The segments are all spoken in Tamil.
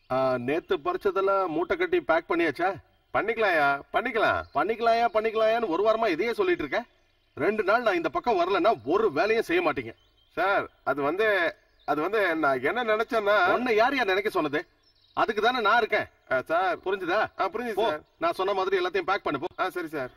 ஆ, நேத்து பறிச்சதெல்லாம் மூட்டை கட்டி பேக் பண்ணியாச்சா பண்ணிக்கலாம்யா பண்ணிக்கலாம் பண்ணிக்கலாயா பண்ணிக்கலாயான்னு ஒரு வாரமா இதையே சொல்லிட்டு இருக்க ரெண்டு நாள் நான் இந்த பக்கம் வரலன்னா ஒரு வேலையும் செய்ய மாட்டீங்க சார் அது வந்து அது வந்து நான் என்ன நினைச்சேன்னா உன்னை யார் யார் நினைக்க சொன்னது அதுக்கு தானே நான் இருக்கேன் ஆ, சார் புரிஞ்சுதா ஆ புரிஞ்சு போ சார் நான் சொன்ன மாதிரி எல்லாத்தையும் பேக் பண்ணு போ ஆ சரி சார்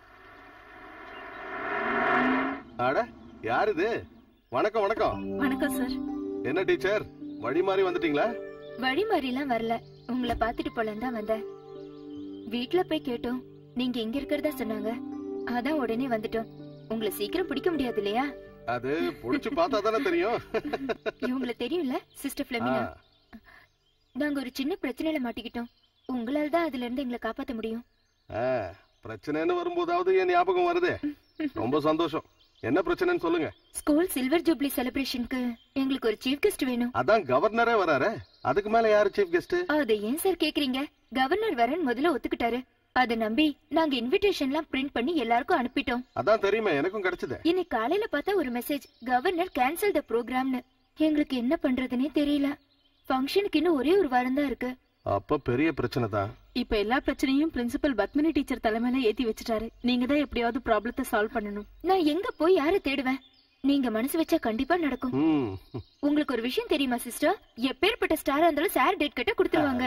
அட யார் இது வணக்கம் வணக்கம் வணக்கம் சார் என்ன டீச்சர் வழி மாறி வந்துட்டீங்களா வழி மாதிரிலாம் வரல உங்களை பாத்துட்டு போலன்னு தான் வந்தேன் வீட்ல போய் கேட்டோம் நீங்க எங்க இருக்கிறதா சொன்னாங்க அதான் உடனே வந்துட்டோம் உங்களை சீக்கிரம் பிடிக்க முடியாது இல்லையா அது புடிச்சு பார்த்தா தானே தெரியும் இவங்கள தெரியும்ல சிஸ்டர் ஆ, பிளமினா நாங்க ஒரு சின்ன பிரச்சனையில மாட்டிக்கிட்டோம் உங்களால தான் அதுல இருந்து எங்களை காப்பாத்த முடியும் ஆ, பிரச்சனைன்னு வரும்போதாவது என் ஞாபகம் வருது ரொம்ப சந்தோஷம் என்ன பிரச்சனைன்னு சொல்லுங்க ஸ்கூல் சில்வர் ஜூப்ளி செலிப்ரேஷனுக்கு எங்களுக்கு ஒரு சீஃப் கெஸ்ட் வேணும் அதான் கவர்னரே வராரு அதுக்கு மேல யாரு சீஃப் கெஸ்ட் அதை ஏன் சார் கேக்குறீங்க கவர்னர் வரேன் முதல்ல ஒத்துக்கிட்டாரு அதை நம்பி நாங்க இன்விடேஷன்லாம் பிரிண்ட் பண்ணி எல்லாருக்கும் அனுப்பிட்டோம் அதான் தெரியுமே எனக்கும் கிடைச்சது இன்னைக்கு காலையில பார்த்தா ஒரு மெசேஜ் கவர்னர் கேன்சல் த ப்ரோக்ராம்னு எங்களுக்கு என்ன பண்றதுனே தெரியல ஃபங்க்ஷனுக்கு இன்னும் ஒரே ஒரு வாரம் தான் இருக்கு அப்ப பெரிய பிரச்சனை தான் இப்ப எல்லா பிரச்சனையும் பிரின்சிபல் பத்மினி டீச்சர் தலைமையில ஏத்தி வச்சுட்டாரு நீங்க தான் எப்படியாவது ப்ராப்ளத்தை சால்வ் பண்ணணும் நான் எங்க போய் யாரை தேடுவேன் நீங்க மனசு வச்சா கண்டிப்பா நடக்கும் ம் உங்களுக்கு ஒரு விஷயம் தெரியுமா சிஸ்டர் எப்பேற்பட்ட ஸ்டாரா இருந்தாலும் சார் டேட் கிட்ட கொடுத்துருவாங்க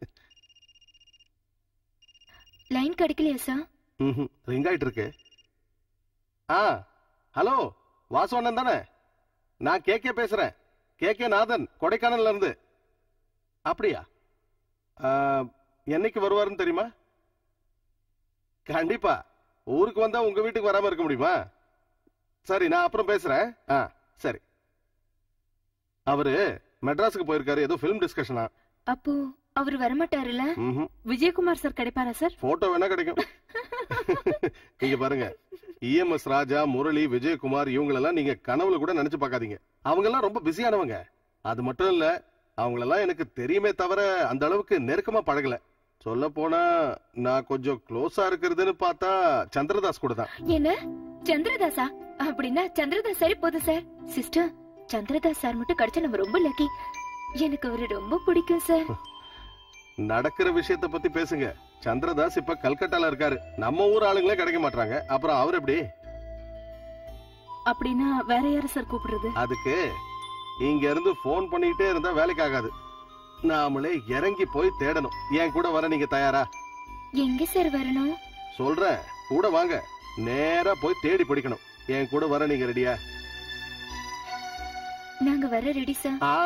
லைன் கிடைக்கலையா சார் ரிங் ஆயிட்டு இருக்கு ஆ ஹலோ வாசவண்ணன் தானே நான் கே கே பேசுறேன் கே கே நாதன் கொடைக்கானல்ல இருந்து அப்படியா ஆ, என்னைக்கு வருவாருன்னு தெரியுமா கண்டிப்பா ஊருக்கு வந்தா உங்க வீட்டுக்கு வராம இருக்க முடியுமா சரி நான் அப்புறம் பேசுறேன் ஆ சரி அவரு மெட்ராஸுக்கு போயிருக்காரு ஏதோ ஃபிலிம் டிஸ்கஷனா அப்போ அவர் வரமாட்டாருல்ல ம் விஜயகுமார் சார் கிடைப்பாரா சார் போட்டோ வேணா கிடைக்கும் நீங்க பாருங்க இஎம்எஸ் ராஜா முரளி விஜயகுமார் இவங்களெல்லாம் நீங்க கனவுல கூட நினைச்சு பார்க்காதீங்க அவங்க எல்லாம் ரொம்ப பிஸியானவங்க அது மட்டும் இல்ல அவங்களெல்லாம் எனக்கு தெரியுமே தவிர அந்த அளவுக்கு நெருக்கமா பழகல சொல்ல போனா நான் கொஞ்சம் க்ளோஸா இருக்கிறதுன்னு பார்த்தா சந்திரதாஸ் கூட தான் என்ன சந்திரதாஸா அப்படின்னா சந்திரதாஸ் சரி போதும் சார் சிஸ்டர் சந்திரதாஸ் சார் மட்டும் கிடைச்சா நம்ம ரொம்ப லக்கி எனக்கு அவரு ரொம்ப பிடிக்கும் சார் நடக்கிற விஷயத்த பத்தி பேசுங்க சந்திரதாஸ் இப்ப கல்கட்டால இருக்காரு நம்ம ஊர் ஆளுங்களே கிடைக்க மாட்டாங்க அப்புறம் அவர் எப்படி அப்படின்னா வேற யாரு சார் கூப்பிடுறது அதுக்கு இங்க இருந்து போன் பண்ணிட்டே இருந்தா வேலைக்கு ஆகாது நாமளே இறங்கி போய் தேடணும் என் கூட வர நீங்க தயாரா எங்க சார் வரணும் சொல்றேன் கூட வாங்க நேரா போய் தேடி பிடிக்கணும் என் கூட வர நீங்க ரெடியா நாங்க வர ரெடி சார் ஆ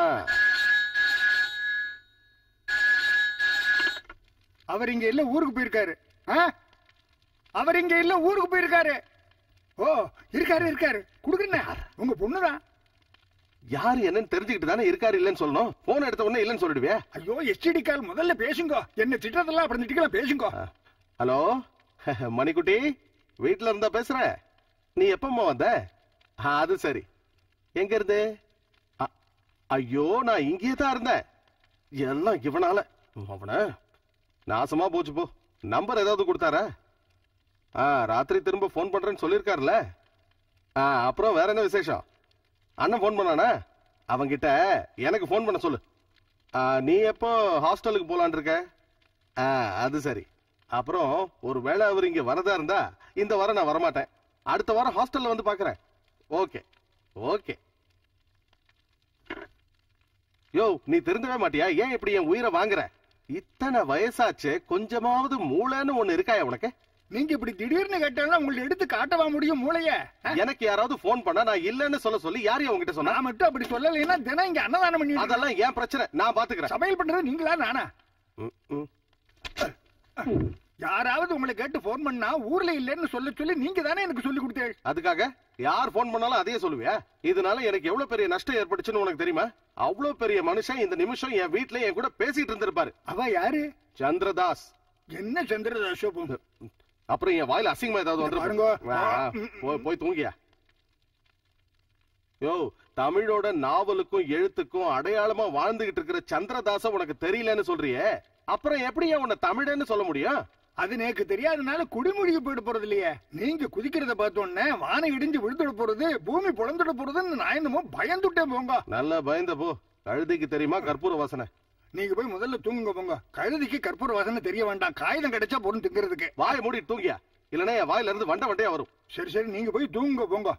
அவர் இங்க இல்ல ஊருக்கு போயிருக்காரு ஆ? அவர் இங்க இல்ல ஊருக்கு போயிருக்காரு ஓ இருக்காரு இருக்காரு குடுக்குறேன் உங்க பொண்ணுதான் யாரு என்னன்னு தெரிஞ்சுக்கிட்டு தானே இருக்காரு இல்லன்னு சொல்லணும் போன் எடுத்த உடனே இல்லன்னு சொல்லிடுவியா ஐயோ எஸ்டிடி கால் முதல்ல பேசுங்க என்ன திட்டத்தெல்லாம் அப்புறம் திட்டிக்கலாம் பேசுங்க ஹலோ மணிக்குட்டி வீட்ல இருந்தா பேசுற நீ எப்பம்மா வந்த ஆ, அது சரி எங்க இருந்து அ- ஐயோ நான் இங்கேயே தான் இருந்தேன் எல்லாம் இவனால அவன நாசமா போச்சு போ நம்பர் ஏதாவது கொடுத்தாரா ஆ ராத்திரி திரும்ப ஃபோன் பண்றேன்னு சொல்லியிருக்காருல்ல ஆ அப்புறம் வேற என்ன விசேஷம் அண்ணன் ஃபோன் பண்ணானா அவன்கிட்ட எனக்கு ஃபோன் பண்ண சொல்லு ஆ, நீ எப்போ ஹாஸ்டலுக்கு போலான் இருக்க ஆ அது சரி அப்புறம் ஒரு வேளை அவர் இங்க வரதா இருந்தா இந்த வாரம் நான் வரமாட்டேன் அடுத்த வாரம் ஹாஸ்டல்ல வந்து பாக்குறேன் ஓகே ஓகே யோ நீ திருந்தவே மாட்டியா ஏன் இப்படி என் உயிரை வாங்குற இத்தனை வயசாச்சு கொஞ்சமாவது மூளைன்னு ஒண்ணு இருக்காயா உனக்கு நீங்க இப்படி திடீர்னு கேட்டாலும் உங்களை எடுத்து காட்டவா முடியும் மூளைய ஆ? எனக்கு யாராவது ஃபோன் பண்ணா நான் இல்லன்னு சொல்ல சொல்லி யார் உங்ககிட்ட சொன்னா நான் மட்டும் அப்படி சொல்லலைன்னா தினம் இங்க அன்னதானம் பண்ணி அதெல்லாம் ஏன் பிரச்சனை நான் பாத்துக்கிறேன் சமையல் பண்றது நீங்களா நானா ம், ம். யாராவது உங்களை கேட்டு போன் பண்ணா ஊர்ல இல்லைன்னு சொல்ல சொல்லி நீங்க தானே எனக்கு சொல்லி கொடுத்தீங்க அதுக்காக யார் ஃபோன் பண்ணாலும் அதையே சொல்லுவியா இதனால எனக்கு எவ்வளவு பெரிய நஷ்டம் ஏற்பட்டுச்சுன்னு உனக்கு தெரியுமா அவ்வளவு பெரிய மனுஷன் இந்த நிமிஷம் என் வீட்ல என் கூட பேசிட்டு இருந்திருப்பாரு அவ யாரு சந்திரதாஸ் என்ன சந்திரதாசோபம் அப்புறம் என் வாயில அசிங்கமா ஏதாவது வந்து பாருங்க. போய் போய் தூங்கியா யோ தமிழோட நாவலுக்கும் எழுத்துக்கும் அடையாளமா வாழ்ந்துகிட்டு இருக்கிற சந்திரதாச உனக்கு தெரியலன்னு சொல்றியே அப்புறம் எப்படி உன்னை தமிழன்னு சொல்ல முடியும் அது எனக்கு தெரியாதனால குடிமொழிக்கு போயிட்டு போறது இல்லையே நீங்க குதிக்கிறத பார்த்தோன்னே வானம் இடிஞ்சு விழுந்துட போறது பூமி புலந்துட போறதுன்னு நான் என்னமோ பயந்துட்டேன் போங்க நல்லா பயந்த போ கழுதைக்கு தெரியுமா கற்பூர வாசனை நீங்க போய் முதல்ல தூங்குங்க போங்க கழுதிக்கு கற்பூர வாசனை தெரிய வேண்டாம் காகிதம் கிடைச்சா போறோம் திங்கிறதுக்கு வாயை மூடி தூங்கியா இல்லனா என் வாயில இருந்து வண்ட வண்டையா வரும் சரி சரி நீங்க போய் தூங்குங்க போங்க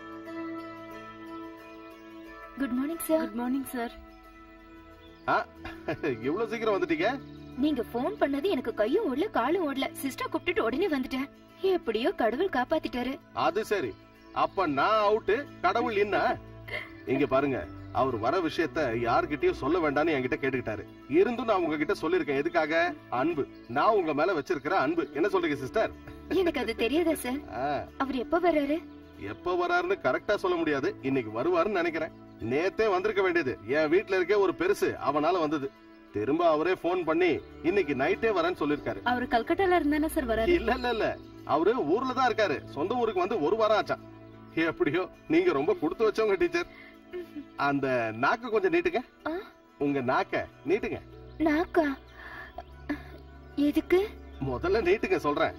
good morning sir good morning sir ஆ, இவ்வளவு சீக்கிரம் வந்துட்டீங்க நீங்க ஃபோன் பண்ணது எனக்கு கையும் ஓடல காலும் ஓடல சிஸ்டர் கூப்பிட்டுட்டு உடனே வந்துட்டேன் எப்படியோ கடவுள் காப்பாத்திட்டாரு அது சரி அப்ப நான் அவுட்டு கடவுள் என்ன இங்க பாருங்க அவர் வர விஷயத்த யார்கிட்டயும் சொல்ல வேண்டாம்னு என்கிட்ட கேட்டுக்கிட்டாரு இருந்தும் நான் உங்ககிட்ட சொல்லிருக்கேன் எதுக்காக அன்பு நான் உங்க மேல வச்சிருக்கிற அன்பு என்ன சொல்றீங்க சிஸ்டர் எனக்கு அது தெரியாதா சார் அவர் எப்ப வர்றாரு எப்ப வராருன்னு கரெக்டா சொல்ல முடியாது இன்னைக்கு வருவாருன்னு நினைக்கிறேன் நேத்தே வந்திருக்க வேண்டியது என் வீட்ல இருக்கே ஒரு பெருசு அவனால வந்தது திரும்ப அவரே ஃபோன் பண்ணி இன்னைக்கு நைட்டே வரேன்னு சொல்லிருக்காரு அவர் கல்கட்டால இருந்தானே சார் வராரு இல்ல இல்ல இல்ல அவரு ஊர்ல தான் இருக்காரு சொந்த ஊருக்கு வந்து ஒரு வாரம் ஆச்சான் எப்படியோ நீங்க ரொம்ப கொடுத்து வச்சவங்க டீச்சர் அந்த நாக்க கொஞ்சம் நீட்டுங்க ஆ? உங்க நாக்க நீட்டுங்க நாக்கா எதுக்கு முதல்ல நீட்டுங்க சொல்றேன்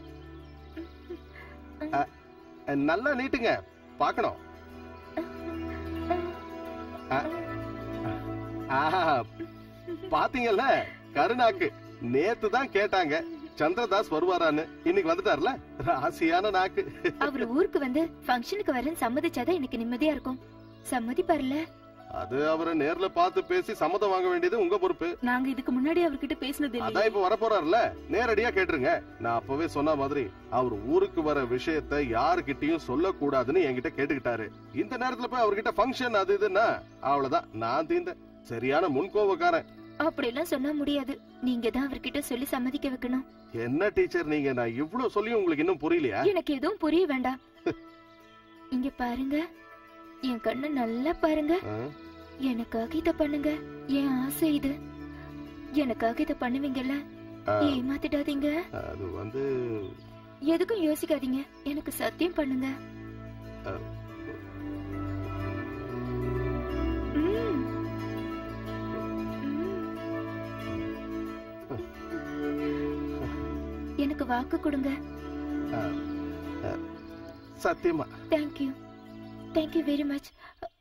அ, அ, நல்லா நீட்டுங்க பாக்கணும் அ, ஆஹா, பாத்தீங்கல்ல கருநாக்கு நேத்து தான் கேட்டாங்க சந்திரதாஸ் வருவாரான்னு இன்னைக்கு வந்துட்டார்ல ராசியான நாக்கு அவர் ஊருக்கு வந்து ஃபங்க்ஷனுக்கு வரேன்னு சம்மதிச்சாதான் எனக்கு நிம்மதியா இருக்கும் சம்மதிப்பாருல அது அவரை நேர்ல பார்த்து பேசி சம்மதம் வாங்க வேண்டியது உங்க பொறுப்பு நாங்க இதுக்கு முன்னாடி அவர்கிட்ட பேசினது அதான் இல்லையே இப்ப வரப்போறாருல நேரடியா கேட்டுருங்க நான் அப்பவே சொன்ன மாதிரி அவர் ஊருக்கு வர விஷயத்த யாருகிட்டயும் சொல்லக்கூடாதுன்னு என்கிட்ட கேட்டுக்கிட்டாரு இந்த நேரத்துல போய் அவர்கிட்ட ஃபங்க்ஷன் அது இதுன்னா அவ்வளவுதான் நான் தீந்தேன் சரியான முன்கோபக்காரன் அப்படியெல்லாம் சொன்னா முடியாது நீங்க தான் அவர்கிட்ட சொல்லி சம்மதிக்க வைக்கணும் என்ன டீச்சர் நீங்க நான் இவ்ளோ சொல்லியும் உங்களுக்கு இன்னும் புரியலையா எனக்கு எதுவும் புரிய வேண்டாம் இங்க பாருங்க என் கண்ணு நல்லா பாருங்க ஆ? எனக்காக இத பண்ணுங்க என் ஆசை இது எனக்காக இத பண்ணுவீங்கல்ல ஆ. ஏமாத்திடாதீங்க அது வந்து எதுக்கும் யோசிக்காதீங்க எனக்கு சத்தியம் பண்ணுங்க ஆ. ம். ம். எனக்கு வாக்கு கொடுங்க சத்தியமா தேங்க்யூ தேங்க்யூ வெரி மச்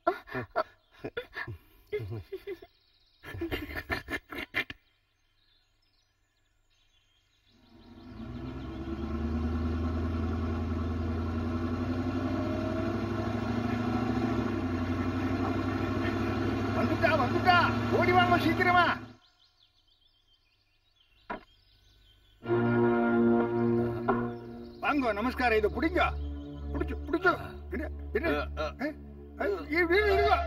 வந்துட்டா வந்துட்டா ஓடி வாங்க சீக்கிரமா வாங்க நமஸ்காரம் இதை பிடிங்க பிடிச்சு பிடிச்சு என்ன என்ன ஏ, ஏ, இரு, இரு, இருங்க.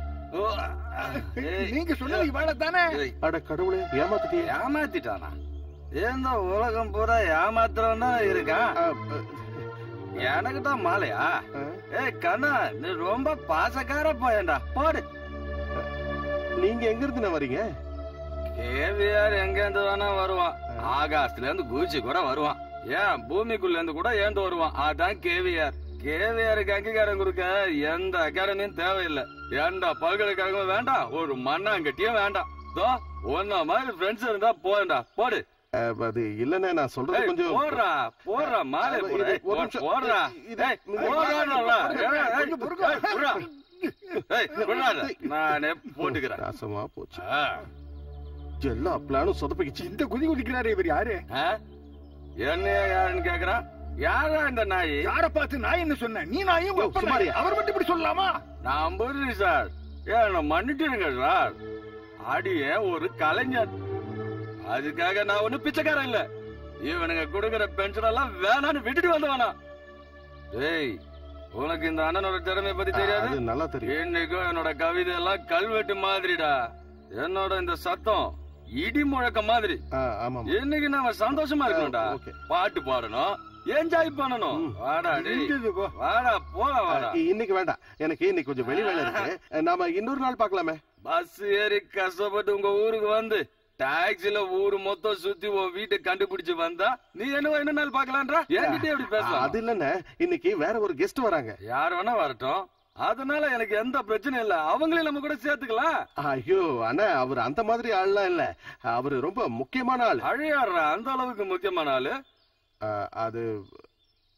நீங்க சொன்னது வேலை தானே அட கடவுளே ஏமாத்திட்டியே ஏமாத்திட்டானா இந்த உலகம் பூரா ஏமாத்துறவன் தான் இருக்கான் ஆ, ஆ, எனக்கு தான் மாலையா ஆ. ஏய் கண்ணா நீ ரொம்ப பாசக்கார பையன்டா போடு நீங்க எங்க இருந்து வரீங்க கேவிஆர் எங்க இருந்து வேணா வருவான் ஆகாசத்துல இருந்து குதிச்சு கூட வருவான் ஏன் பூமிக்குள்ள இருந்து கூட ஏந்து வருவான் அதான் கேவிஆர் கேவிஆருக்கு அங்கீகாரம் கொடுக்க எந்த அகாடமியும் தேவையில்லை எந்த பல்கலைக்கழகமும் வேண்டாம் ஒரு மண்ணாங்கட்டியும் வேண்டாம் தோ உன்ன மாதிரி ஃப்ரெண்ட்ஸ் இருந்தா போடா போடு ஆ, அது இல்லண்ணே நான் சொல்றது ஏய், கொஞ்சம் போடுறா போடுறா மாலை இது- போடு இது- ஏய், ஒரு போடு, நிமிஷம். போடுறா இது- ஏய், இது- போடுறான்னுல்ல. ஏய், ஏய், கொஞ்சம் பொறுங்க. ஏய், விட்றா. ஏய், விட்றாத. நானே போட்டுக்கிறேன் நாசமா போச்சு ஆ. எல்லா பிளானும் சொதப்பிக்கிச்சு இந்த குதி குதிக்கிறாரு இவர் யாரு ஆ? என்னைய யாருன்னு கேக்குறான் யாரா இந்த நாய் யார பார்த்து நான் என்ன சொன்னேன் நீ நாயும் உங்க யோ, அப்பா சுமாரியா? நாயும். அவர் மட்டும் இப்படி சொல்லலாமா நான் புரியுது சார் ஏன் மன்னிட்டுருங்க சார் அடியே ஒரு கலைஞர் அதுக்காக நான் ஒண்ணு பிச்சைக்காரன் இல்ல இவனுங்க கொடுக்கிற பென்ஷன் எல்லாம் வேணான்னு விட்டுட்டு வந்தவனா டேய் உனக்கு இந்த அண்ணனோட திறமைய பத்தி தெரியாது அது நல்லா தெரியும் இன்னைக்கும் என்னோட கவிதை எல்லாம் கல்வெட்டு மாதிரிடா என்னோட இந்த சத்தம் இடி முழக்க மாதிரி ஆ, ஆமாம் இன்னைக்கு நாம சந்தோஷமா இருக்கணும்டா ஓகே பாட்டு பாடணும் என்ஜாய் பண்ணணும் ம். வாடா டேய் முடிஞ்சது போ வாடா போடா வாடா இன்னைக்கு வேண்டாம் எனக்கு இன்னைக்கு கொஞ்சம் வெளி வேலை இருக்கு நாம இன்னொரு நாள் பார்க்கலாமே பஸ் ஏறி கஷ்டப்பட்டு உங்க ஊருக்கு வந்து டாக்ஸில ஊரு மொத்தம் சுத்தி உன் வீட்டை கண்டுபிடிச்சு வந்தா நீ என்ன என்ன நாள் பாக்கலான்றா என்கிட்ட எப்படி அது பேசலாம் இல்லண்ணே இன்னைக்கு வேற ஒரு கெஸ்ட் வராங்க யார் வேணா வரட்டும் அதனால எனக்கு எந்த பிரச்சனையும் இல்ல அவங்களையும் நம்ம கூட சேர்த்துக்கலாம் ஐயோ அண்ணா அவர் அந்த மாதிரி ஆள்லாம் இல்ல அவரு ரொம்ப முக்கியமான ஆள் அழியாடுற அந்த அளவுக்கு முக்கியமான ஆளு ஆ, அது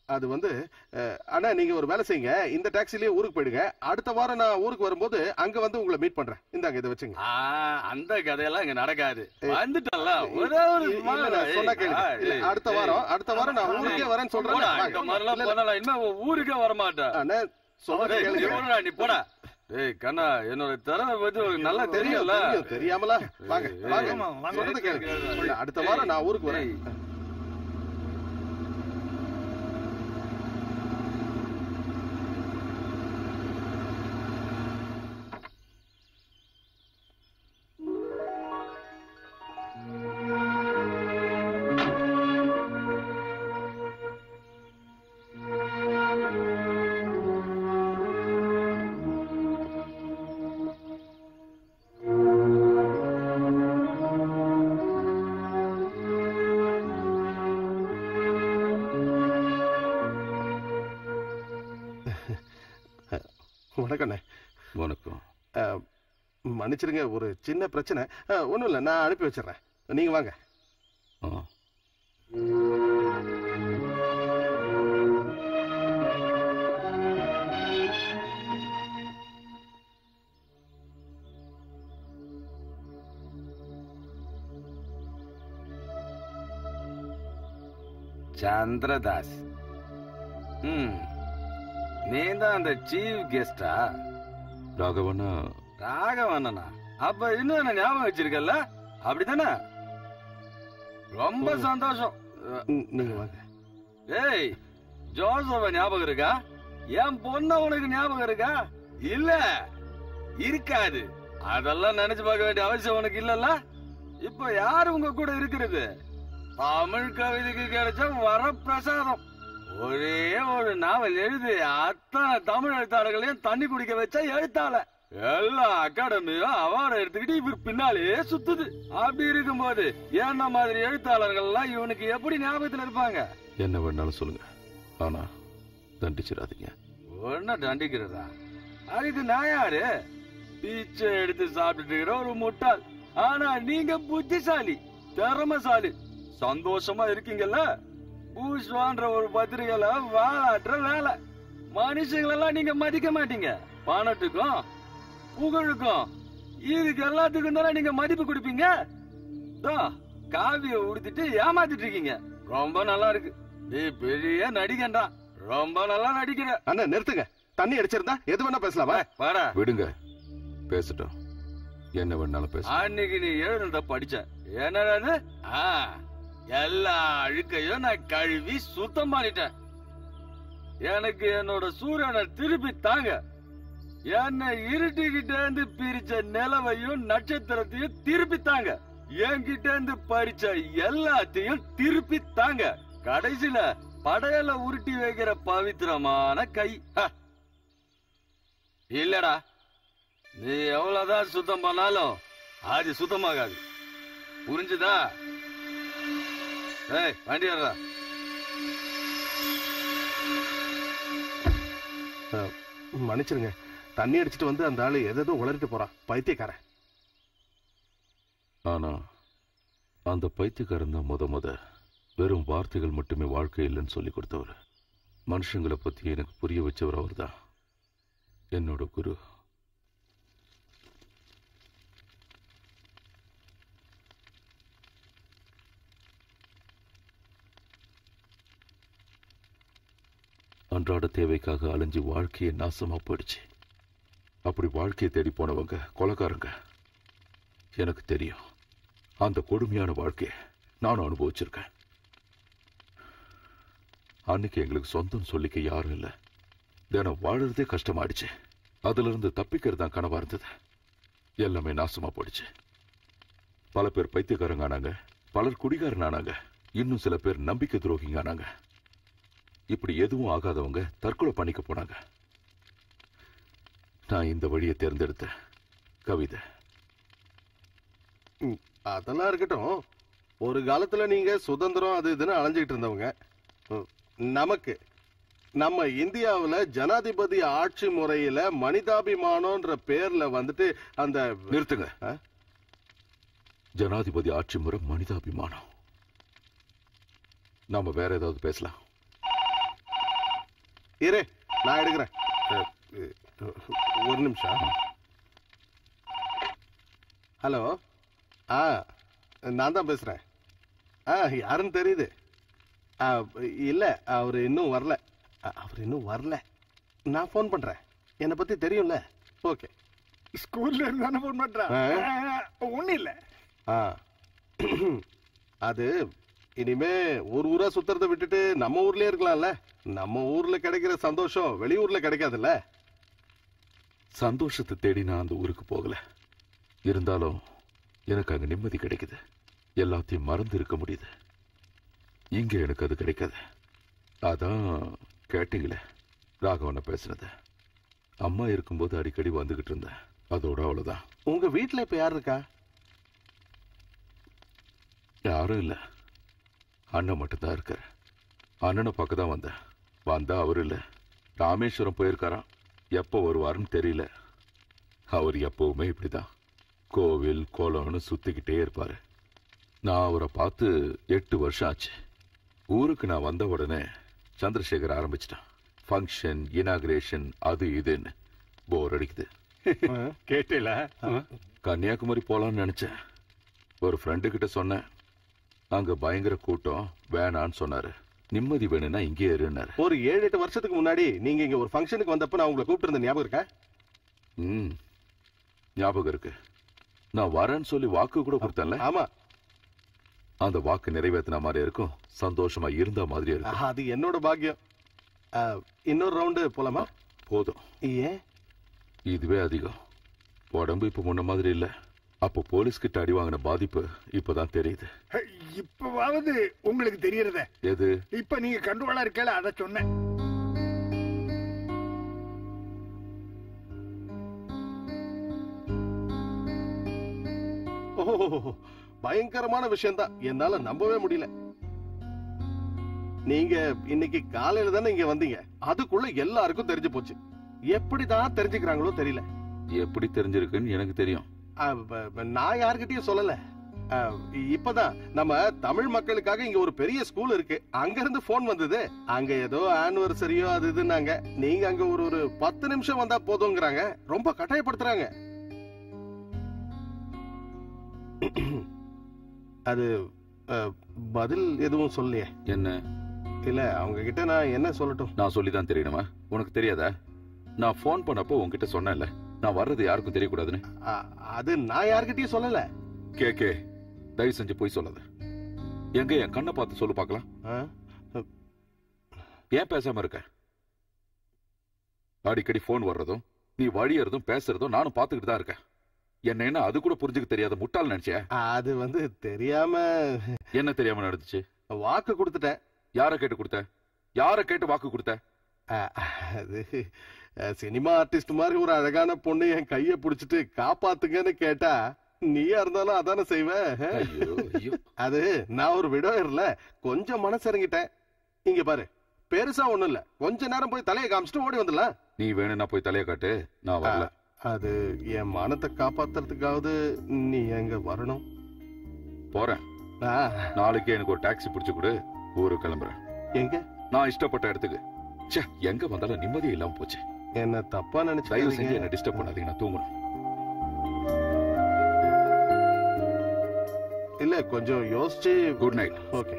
அது வந்து அஹ், அண்ணா நீங்க ஒரு வேலை செய்யுங்க இந்த டாக்ஸிலேயே ஊருக்கு போயிடுங்க அடுத்த வாரம் நான் ஊருக்கு வரும்போது அங்க வந்து உங்களை மீட் பண்றேன் இந்தாங்க இதை வச்சுங்க ஆ, அந்த கதையெல்லாம் இங்க நடக்காது வந்துட்டல ஒரே ஒரு இல்ல, இல்ல, நான் சொன்னா கேளுங்க. இல்ல, அடுத்த வாரம் அடுத்த வாரம் நான் ஊருக்கே வரேன்னு சொல்றேன் இந்த வாங்க. மாதிரிலாம் இல்ல, இல்ல. பண்ணலாம் இனிமே உன் ஊருக்கே வரமாட்டேன் அண்ணா சொல்றத டேய், கேளுங்க எவ்வளவுடா நீ போடா டேய் கண்ணா என்னோட திறமை பத்தி உனக்கு நல்லா தெரியும் தெரியும்ல தெரியும் தெரியாமலா வாங்க ஏய், வாங்க ஆமா, வாங்க. சொல்றத கேளுங்க ஏய், இல்ல, அடுத்த வாரம் நான் ஊருக்கு வரேன் ஏய். வணக்கண்ணே வணக்கம் அஹ், மன்னிச்சிடுங்க ஒரு சின்ன பிரச்சனை அஹ், ஒண்ணும் இல்ல நான் அனுப்பி வச்சிடுறேன் நீங்க வாங்க ஆ. சந்திரதாஸ் ம் நீ தான் அந்த சீஃப் கெஸ்டா ராகவனா ராகவண்ணனா அப்ப இன்னும் என்ன ஞாபகம் வச்சிருக்கல அப்படிதானே ரொம்ப சந்தோஷம் ம், நீங்க வாங்க ஏய் ஜோசப்ப ஞாபகம் இருக்கா என் பொண்ண உனக்கு ஞாபகம் இருக்கா இல்ல இருக்காது அதெல்லாம் நினைச்சு பார்க்க வேண்டிய அவசியம் உனக்கு இல்லல்ல இப்ப யாரு உங்க கூட இருக்கிறது தமிழ் கவிதைக்கு கிடைச்ச வரப்பிரசாதம் ஒரே ஒரு நாவல் எழுதி அத்தனை தமிழ் எழுத்தாளர்களையும் தண்ணி குடிக்க வச்ச எழுத்தாள எல்லா அகாடமியும் அவார்டு எடுத்துக்கிட்டு இவர் பின்னாலே சுத்துது அப்படி இருக்கும்போது என்ன மாதிரி எழுத்தாளர்கள் எல்லாம் இவனுக்கு எப்படி ஞாபகத்துல இருப்பாங்க என்ன வேணாலும் சொல்லுங்க ஆனா தண்டிச்சிடாதீங்க ஒன்ன தண்டிக்கிறதா அதுக்கு நான் யாரு பீச்சை எடுத்து சாப்பிட்டுட்டு இருக்கிற ஒரு முட்டாள் ஆனா நீங்க புத்திசாலி திறமசாலி சந்தோஷமா இருக்கீங்கல்ல பூஷ்வான்ற ஒரு பத்திரிகையில வாழாற்ற வேலை மனுஷங்களெல்லாம் நீங்க மதிக்க மாட்டீங்க பணத்துக்கும் புகழுக்கும் இதுக்கு எல்லாத்துக்கும் தானே நீங்க மதிப்பு கொடுப்பீங்க தோ, காவிய உடுத்திட்டு ஏமாத்திட்டு இருக்கீங்க ரொம்ப நல்லா இருக்கு நீ பெரிய நடிகன்டா ரொம்ப நல்லா நடிக்கிற அண்ணா நிறுத்துங்க தண்ணி அடிச்சிருந்தா எது வேணா பேசலாமா பாடா விடுங்க பேசட்டும் என்ன வேணாலும் பேச அன்னைக்கு நீ எழுதுனத படிச்ச என்னடாது ஆ, எல்லா அழுக்கையும் நான் கழுவி சுத்தம் பண்ணிட்டேன் எனக்கு என்னோட சூரியனை திருப்பி தாங்க என்னை இருட்டிக்கிட்ட இருந்து பிரிச்ச நிலவையும் நட்சத்திரத்தையும் திருப்பி தாங்க என்கிட்ட இருந்து பறிச்ச எல்லாத்தையும் திருப்பி தாங்க கடைசியில படையல உருட்டி வைக்கிற பவித்திரமான கை ஹ. இல்லடா நீ எவ்வளவுதான் சுத்தம் பண்ணாலும் அது சுத்தமாகாது புரிஞ்சுதா ஏய் வண்டி ஏறுடா. மன்னிச்சிருங்க தண்ணி அடிச்சிட்டு வந்து அந்த ஆளு எதோ உளறிட்டு போறான் பைத்தியக்காரன் ஆனா அந்த பைத்தியக்காரன் தான் முத முத வெறும் வார்த்தைகள் மட்டுமே வாழ்க்கை இல்லைன்னு சொல்லி கொடுத்தவர் மனுஷங்களை பத்தி எனக்கு புரிய வச்சவர் அவர்தான் என்னோட குரு அன்றாட தேவைக்காக அலைஞ்சு வாழ்க்கையை நாசமா போயிடுச்சு அப்படி வாழ்க்கையை தேடி போனவங்க கொலைக்காரங்க எனக்கு தெரியும் அந்த கொடுமையான வாழ்க்கையை நானும் அனுபவிச்சிருக்கேன் அன்னைக்கு எங்களுக்கு சொந்தம் சொல்லிக்க யாரும் இல்லை தினம் வாழறதே கஷ்டமாயிடுச்சு அதுல இருந்து தப்பிக்கிறது தான் கனவா இருந்தது எல்லாமே நாசமா போயிடுச்சு பல பேர் பைத்தியக்காரங்க ஆனாங்க பலர் குடிகாரன் ஆனாங்க இன்னும் சில பேர் நம்பிக்கை துரோகிங்க ஆனாங்க இப்படி எதுவும் ஆகாதவங்க தற்கொலை பண்ணிக்க போனாங்க நான் இந்த வழியை தேர்ந்தெடுத்தேன் கவிதை ம், அதெல்லாம் இருக்கட்டும் ஒரு காலத்துல நீங்க சுதந்திரம் அது இதுன்னு அலைஞ்சிட்டு இருந்தவங்க ம், நமக்கு நம்ம இந்தியாவுல ஜனாதிபதி ஆட்சி முறையில மனிதாபிமானம்ன்ற பேர்ல வந்துட்டு அந்த நிறுத்துங்க ஆ? ஜனாதிபதி ஆட்சி முறை மனிதாபிமானம் நாம வேற ஏதாவது பேசலாம் இரு நான் எடுக்கிறேன் அஹ், அஹ், ஒரு நிமிஷம் ஹலோ ஆ நான் தான் பேசுறேன் ஆ யாருன்னு தெரியுது ஆ, இல்ல அவர் இன்னும் வரல அ- அவர் இன்னும் வரல நான் ஃபோன் பண்றேன் என்னை பத்தி தெரியும்ல ஓகே ஸ்கூல்ல இருந்து தானே போன் பண்றான் ஆ. ஒண்ணு இல்ல ஆ அது இனிமே ஒரு ஊரா சுத்துறதை விட்டுட்டு நம்ம ஊர்லயே இருக்கலாம்ல நம்ம ஊர்ல கிடைக்கிற சந்தோஷம் வெளியூர்ல கிடைக்காதுல்ல சந்தோஷத்தை தேடி நான் அந்த ஊருக்கு போகல இருந்தாலும் எனக்கு அங்க நிம்மதி கிடைக்குது எல்லாத்தையும் மறந்து இருக்க முடியுது இங்க எனக்கு அது கிடைக்காது அதான் கேட்டீங்களே ராகவனை பேசுனது அம்மா இருக்கும்போது அடிக்கடி வந்துகிட்டு இருந்தேன் அதோட அவ்வளவுதான் உங்க வீட்ல இப்ப யார் இருக்கா யாரும் இல்ல அண்ணன் மட்டும்தான் இருக்காரு அண்ணனை பார்க்க தான் வந்தேன் வந்தா அவர் இல்ல ராமேஸ்வரம் போயிருக்காராம் எப்போ வருவாருன்னு தெரியல அவர் எப்பவுமே இப்படிதான் கோவில் கோலம்னு சுத்திக்கிட்டே இருப்பாரு நான் அவரை பார்த்து எட்டு வருஷம் ஆச்சு ஊருக்கு நான் வந்த உடனே சந்திரசேகர் ஆரம்பிச்சிட்டான் ஃபங்க்ஷன் இனாகிரேஷன் அது இதுன்னு போர் அடிக்குது கேட்டேல கன்னியாகுமரி போலாம்னு நினைச்சேன் ஒரு ஃப்ரெண்டு கிட்ட சொன்னேன் அங்க பயங்கர கூட்டம் வேணான்னு சொன்னாரு நிம்மதி வேணும்னா இங்கே இருன்னாரு ஒரு ஏழு எட்டு வருஷத்துக்கு முன்னாடி நீங்க இங்க ஒரு ஃபங்க்ஷனுக்கு வந்தப்ப நான் உங்களை கூப்பிட்டு இருந்த ஞாபகம் இருக்கா ம் ஞாபகம் இருக்கு நான் வரேன்னு சொல்லி வாக்கு கூட கொடுத்தேன்ல ஆமா அந்த வாக்கு நிறைவேத்தின மாதிரி இருக்கும் சந்தோஷமா இருந்த மாதிரி இருக்கும் அது என்னோட பாக்கியம் ஆ, இன்னொரு ரவுண்டு போலாமா போதும் ஏன் இதுவே அதிகம் உடம்பு இப்ப முன்ன மாதிரி இல்ல அப்போ போலீஸ் கிட்ட அடி வாங்கின பாதிப்பு இப்பதான் தெரியுது இப்பவாவது உங்களுக்கு தெரியறத எது இப்ப நீங்க கண்டுகோளா இருக்கல அத சொன்னேன் ஓ பயங்கரமான விஷயம்தான் என்னால நம்பவே முடியல நீங்க இன்னைக்கு காலையில தானே இங்க வந்தீங்க அதுக்குள்ள எல்லாருக்கும் தெரிஞ்சு போச்சு எப்படிதான் தெரிஞ்சுக்கிறாங்களோ தெரியல எப்படி தெரிஞ்சிருக்குன்னு எனக்கு தெரியும் ஆ, ப- ப- நான் யார்கிட்டயும் சொல்லல ஆ, இப்பதான் நம்ம தமிழ் மக்களுக்காக இங்க ஒரு பெரிய ஸ்கூல் இருக்கு அங்க இருந்து போன் வந்தது அங்க ஏதோ ஆனிவர்சரியோ அது இதுன்னாங்க நீங்க அங்க ஒரு ஒரு பத்து நிமிஷம் வந்தா போதுங்கிறாங்க ரொம்ப கட்டாயப்படுத்துறாங்க அது ஆ, பதில் எதுவும் சொல்லலையே என்ன இல்ல அவங்க கிட்ட நான் என்ன சொல்லட்டும் நான் சொல்லிதான் தெரியணுமா உனக்கு தெரியாதா நான் ஃபோன் பண்ணப்போ உன்கிட்ட சொன்னேன்ல நான் வர்றது யாருக்கும் தெரியக்கூடாதுன்னு ஆ, அது நான் யார்கிட்டயும் சொல்லல கே கே தயவு செஞ்சு போய் சொல்லாத எங்க என் கண்ணை பார்த்து சொல்லு பார்க்கலாம் ஆ? ஏன் பேசாம இருக்க அடிக்கடி ஃபோன் வர்றதும் நீ வழியறதும் பேசுறதும் நானும் பார்த்துக்கிட்டு தான் இருக்கேன் என்ன என்ன அது கூட புரிஞ்சுக்க தெரியாத முட்டாள் நினைச்சே அது வந்து தெரியாம என்ன தெரியாம நடந்துச்சு வாக்கு கொடுத்துட்டேன் யார கேட்டு கொடுத்த யார கேட்டு வாக்கு கொடுத்த அஹ், அது அஹ், சினிமா ஆர்டிஸ்ட் மாதிரி ஒரு அழகான பொண்ணு என் கைய புடிச்சிட்டு காப்பாத்துங்கன்னு கேட்டா நீயா இருந்தாலும் அதானே செய்வ ஐயோ ஐயோ அது நான் ஒரு விடோயர்ல கொஞ்சம் மனசிறங்கிட்டேன் இங்க பாரு பெருசா ஒண்ணும் இல்ல கொஞ்ச நேரம் போய் தலையை காமிச்சிட்டு ஓடி வந்துடலாம் நீ வேணும்னா போய் தலைய காட்டு நான் வரல அது என் மானத்தை காப்பாத்துறதுக்காவது நீ எங்க வரணும் போறேன் ஆ, நாளைக்கு எனக்கு ஒரு டாக்ஸி பிடிச்சு கொடு ஊருக்கு கிளம்புறேன் எங்க நான் இஷ்டப்பட்ட இடத்துக்கு ச்சே எங்க வந்தாலும் நிம்மதியே இல்லாம போச்சு என்ன தப்பா தயவு செஞ்சு நினைச்சு என்ன டிஸ்டர்ப் பண்ணாதீங்க நான் தூங்கணும் இல்ல கொஞ்சம் யோசிச்சு குட் நைட் ஓகே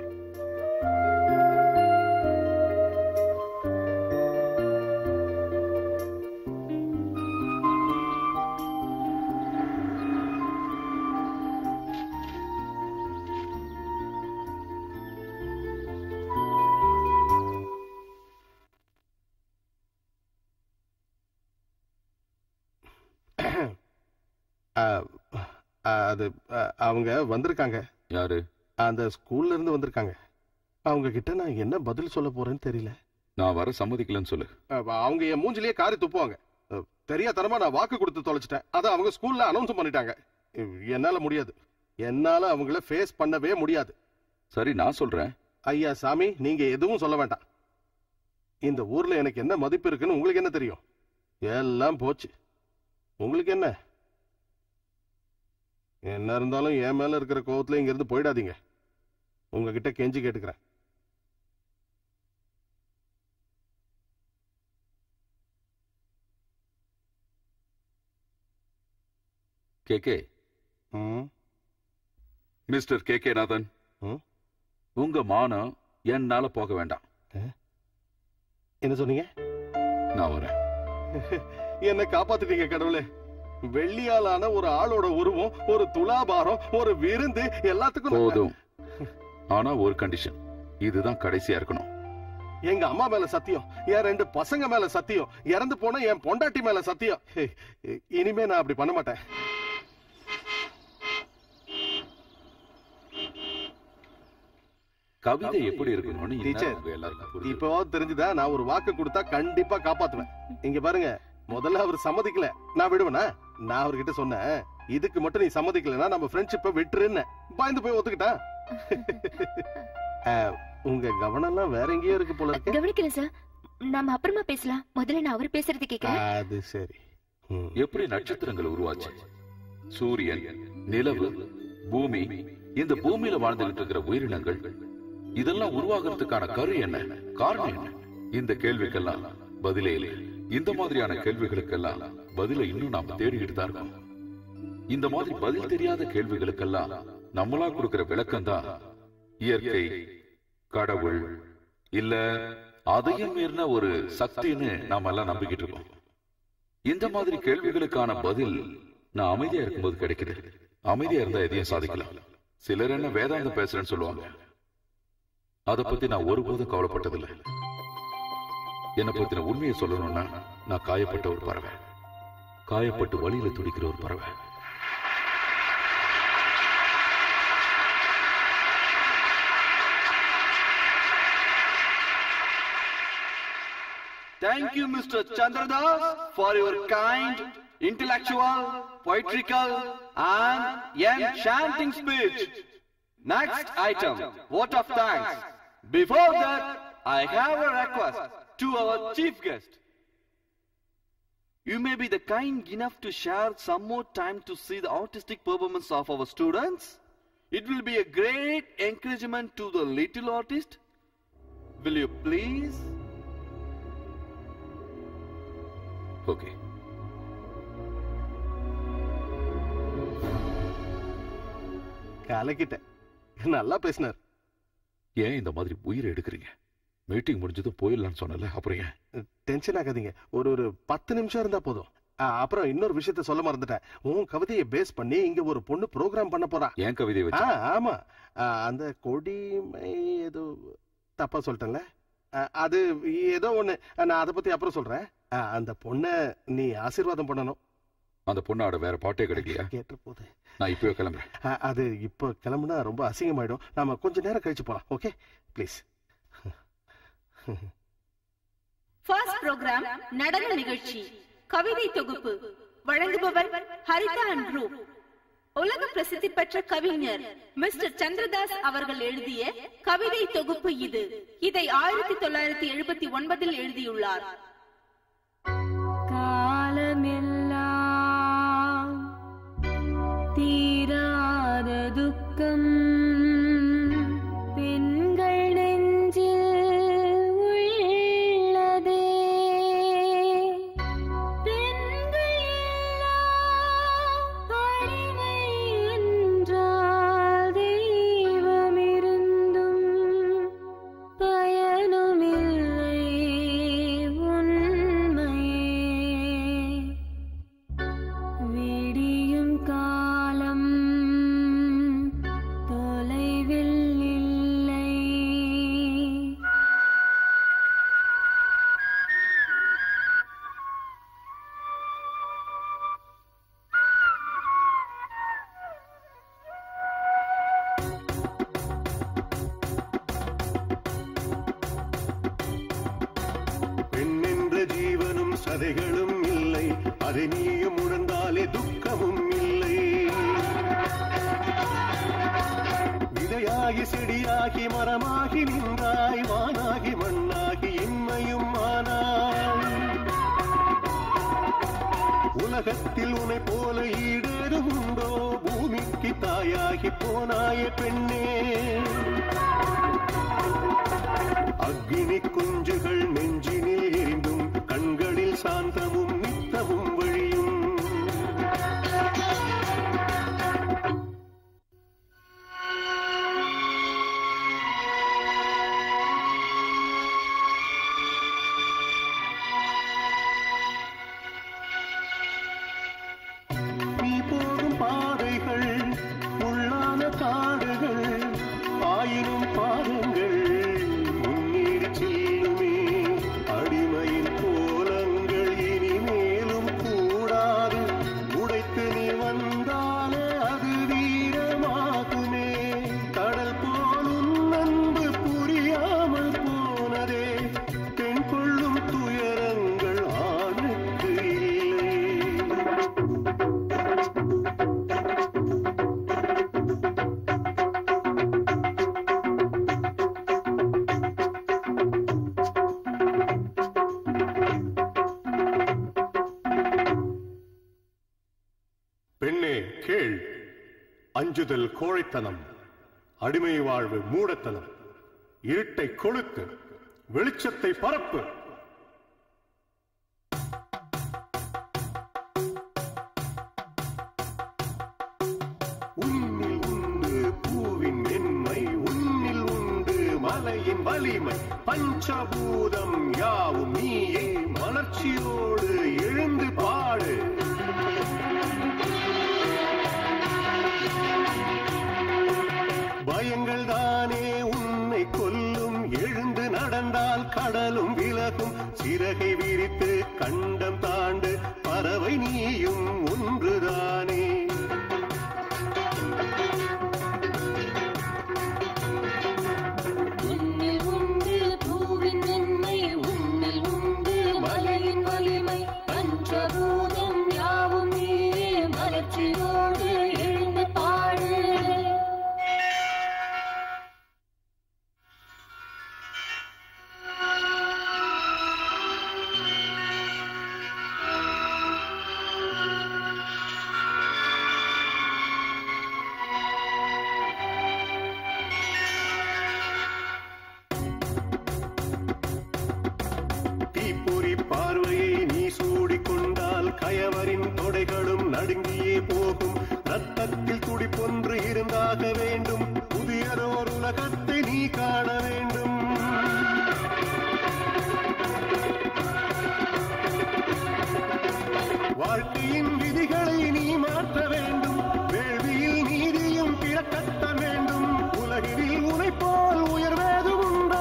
அது அ, அவங்க வந்திருக்காங்க யாரு அந்த ஸ்கூல்ல இருந்து வந்திருக்காங்க அவங்க கிட்ட நான் என்ன பதில் சொல்ல போறேன்னு தெரியல நான் வர சம்மதிக்கலன்னு சொல்லு அ, அவங்க என் மூஞ்சிலேயே காரி துப்புவாங்க அ, தெரியாத்தனமா நான் வாக்கு கொடுத்து தொலைச்சிட்டேன் அதை அவங்க ஸ்கூல்ல அனௌன்ஸ் பண்ணிட்டாங்க இ- என்னால முடியாது என்னால அவங்கள ஃபேஸ் பண்ணவே முடியாது சரி நான் சொல்றேன் ஐயா சாமி நீங்க எதுவும் சொல்ல வேண்டாம் இந்த ஊர்ல எனக்கு என்ன மதிப்பு இருக்குன்னு உங்களுக்கு என்ன தெரியும் எல்லாம் போச்சு உங்களுக்கு என்ன என்ன இருந்தாலும் என் மேல இருக்கிற கோவத்துல இங்க இருந்து போயிடாதீங்க உங்ககிட்ட கெஞ்சி கேட்டுக்கிறேன் கே கே ம், மிஸ்டர் கே கே நாதன் ம்? உங்க மானம் என்னால போக வேண்டாம் என்ன சொன்னீங்க நான் வரேன் என்ன காப்பாத்திட்டீங்க கடவுளே வெள்ளியாலான ஒரு ஆளோட உருவம் ஒரு துலாபாரம் ஒரு விருந்து எல்லாத்துக்கும் நான்- போதும் ஆனா ஒரு கண்டிஷன் இதுதான் கடைசியா இருக்கணும் எங்க அம்மா மேல சத்தியம் என் ரெண்டு பசங்க மேல சத்தியம் இறந்து போன என் பொண்டாட்டி மேல சத்தியம் ஹே, இனிமே நான் அப்படி பண்ண மாட்டேன் கவிதை எப்படி இருக்கணும்னு Teacher, இந்நேரம் உங்க எல்லாருக்கும் புரியுது. இப்போ தெரிஞ்சுதா நான் ஒரு வாக்கு கொடுத்தா கண்டிப்பா காப்பாத்துவேன் இங்க பாருங்க முதல்ல அவர் சம்மதிக்கல நான் விடுவேனா நான் அவர்கிட்ட சொன்னேன் இதுக்கு மட்டும் நீ சம்மதிக்கலனா நம்ம ஃப்ரெண்ட்ஷிப்பை விட்டுருன்னு பயந்து போய் ஒத்துக்கிட்டான் அஹ், உங்க கவனம் எல்லாம் வேற எங்கேயோ இருக்கு போல இருக்கு கவனிக்கல சார் நாம அப்புறமா பேசலாம் முதல்ல நான் அவர் பேசுறது கேட்கிறேன் அது சரி ம். எப்படி நட்சத்திரங்கள் உருவாச்சு சூரியன் நிலவு பூமி இந்த பூமியில வாழ்ந்துகிட்டு இருக்கிற உயிரினங்கள் இதெல்லாம் உருவாகிறதுக்கான கரு என்ன காரணம் என்ன இந்த கேள்விக்கெல்லாம் பதிலே இல்லை இந்த மாதிரியான கேள்விகளுக்கெல்லாம் பதிலை இன்னும் நாம தேடிக்கிட்டு தான் இருக்கோம் இந்த மாதிரி பதில் தெரியாத கேள்விகளுக்கெல்லாம் நம்மளா கொடுக்கிற விளக்கம் தான் இயற்கை கடவுள் இல்ல அதையும் மீறின ஒரு சக்தின்னு நாம எல்லாம் நம்பிக்கிட்டு இருக்கோம் இந்த மாதிரி கேள்விகளுக்கான பதில் நான் அமைதியா இருக்கும்போது கிடைக்குது அமைதியா இருந்தா எதையும் சாதிக்கலாம் சிலர் என்ன வேதாந்தம் பேசுறேன்னு சொல்லுவாங்க அத பத்தி நான் ஒருபோதும் கவலைப்பட்டதில்லை என்னை பத்தின உண்மையை சொல்லணும்னா நான் காயப்பட்ட ஒரு பறவை காயப்பட்டு வழியில துடிக்கிற ஒரு பறவை Thank you, Mr. Chandradas, for your kind, intellectual, poetical, and enchanting speech. Next item, vote of thanks. Before that, I have a request to our chief guest. You may be the kind enough to share some more time to see the artistic performance of our students. It will be a great encouragement to the little artist. Will you please? Okay கலக்கிட்டேன் நல்லா பேசினார் ஏன் இந்த மாதிரி உயிரை எடுக்கிறீங்க மீட்டிங் முடிஞ்சதும் போயிடலாம்னு சொன்னல அப்புறம் ஏன் டென்ஷன் ஆகாதீங்க ஒரு ஒரு பத்து நிமிஷம் இருந்தா போதும் ஆ, அப்புறம் இன்னொரு விஷயத்த சொல்ல மறந்துட்டேன் உன் கவிதையை பேஸ் பண்ணி இங்க ஒரு பொண்ணு ப்ரோக்ராம் பண்ண போறா ஏன் கவிதை ஆ வச்சு ஆமா ஆ, அந்த கொடிமை ஏதோ தப்பா சொல்லிட்டேன்ல ஆ, அது ஏதோ ஒண்ணு நான் அதை பத்தி அப்புறம் சொல்றேன் ஆ, அந்த பொண்ண நீ ஆசீர்வாதம் பண்ணணும் அந்த பொண்ணோட வேற பாட்டே கிடைக்கலையா கேட்ட போது நான் இப்பவே கிளம்புறேன் ஆ, அது இப்போ கிளம்புனா ரொம்ப அசிங்கமாயிடும் நாம கொஞ்ச நேரம் கழிச்சு போலாம் ஓகே ப்ளீஸ் ஃபர்ஸ்ட் ப்ரோக்ராம் நடன நிகழ்ச்சி கவிதை தொகுப்பு வழங்குபவர் ஹரிதா அண்ட் குரூப் உலக பிரசித்தி பெற்ற கவிஞர் மிஸ்டர் சந்திரதாஸ் அவர்கள் எழுதிய கவிதை தொகுப்பு இது இதை ஆயிரத்தி தொள்ளாயிரத்தி எழுபத்தி ஒன்பதில் எழுதியுள்ளார் காலமெல்லாம் தீராத துக்கம் பெண்கள் நெஞ்சில் உள்ளதே பெண்கள் எல்லாம் அடிமை என்றால் தெய்வம் இருந்தும் பயனுமில்லை உண்மையே விடியும் காலம் தொலைவில் இல்லை பெண் என்ற ஜீவனும் சதைகளும் இல்லை அதை நீயும் உணர்ந்தாலே துக்கமும் இல்லை விதையாகி செடியாகி மரமாகி நின்றாய் வானாகி மண்ணாகி இன்மையும் ஆனாய் உலகத்தில் உனை போல ஈடேது உண்டோ பூமிக்கு தாயாகி போனாய பெண்ணே அக்னி குஞ்சுகள் நெஞ்சினில் எரிந்தும் கண்களில் சாந்தமும் நித்தமும் வழியும் கேள் அஞ்சுதல் கோழைத்தனம் அடிமை வாழ்வு மூடத்தனம் இருட்டை கொளுத்து வெளிச்சத்தை பரப்பு உன்னில் உண்டு பூவின் மென்மை உன்னில் உண்டு மலையின் வலிமை பஞ்சபூதம் யாவும் நீயே மலர்ச்சியோடு எழுந்து பாடு பயங்கள் தானே உன்னை கொல்லும் எழுந்து நடந்தால் கடலும் விலகும் சிறகை விரித்து கண்டம் தாண்டு பறவை நீயும் ஒன்றுதானே உன்னில் உண்டு பூவின் நன்மை உன்னில் உண்டு மலையின் வலிமை பஞ்சபூதம் யாவும் நீயே மலர்ச்சியோடு எழுந்து பாடு தீப்பொறி பார்வையை நீ சூடிக்கொண்டால் கயவரின் தொடைகளும் நடுங்கியே போகும் ரத்தத்தில் துடிப்பொன்று இருந்தாக வேண்டும் புதியதோர் உலகத்தை நீ காண வேண்டும் வாழ்க்கையின் விதிகளை நீ மாற்ற வேண்டும் வேள்வியில் நீதியும் பிறக்கட்ட வேண்டும் உலகில் உனை போல் உயர்வேதும் உண்டா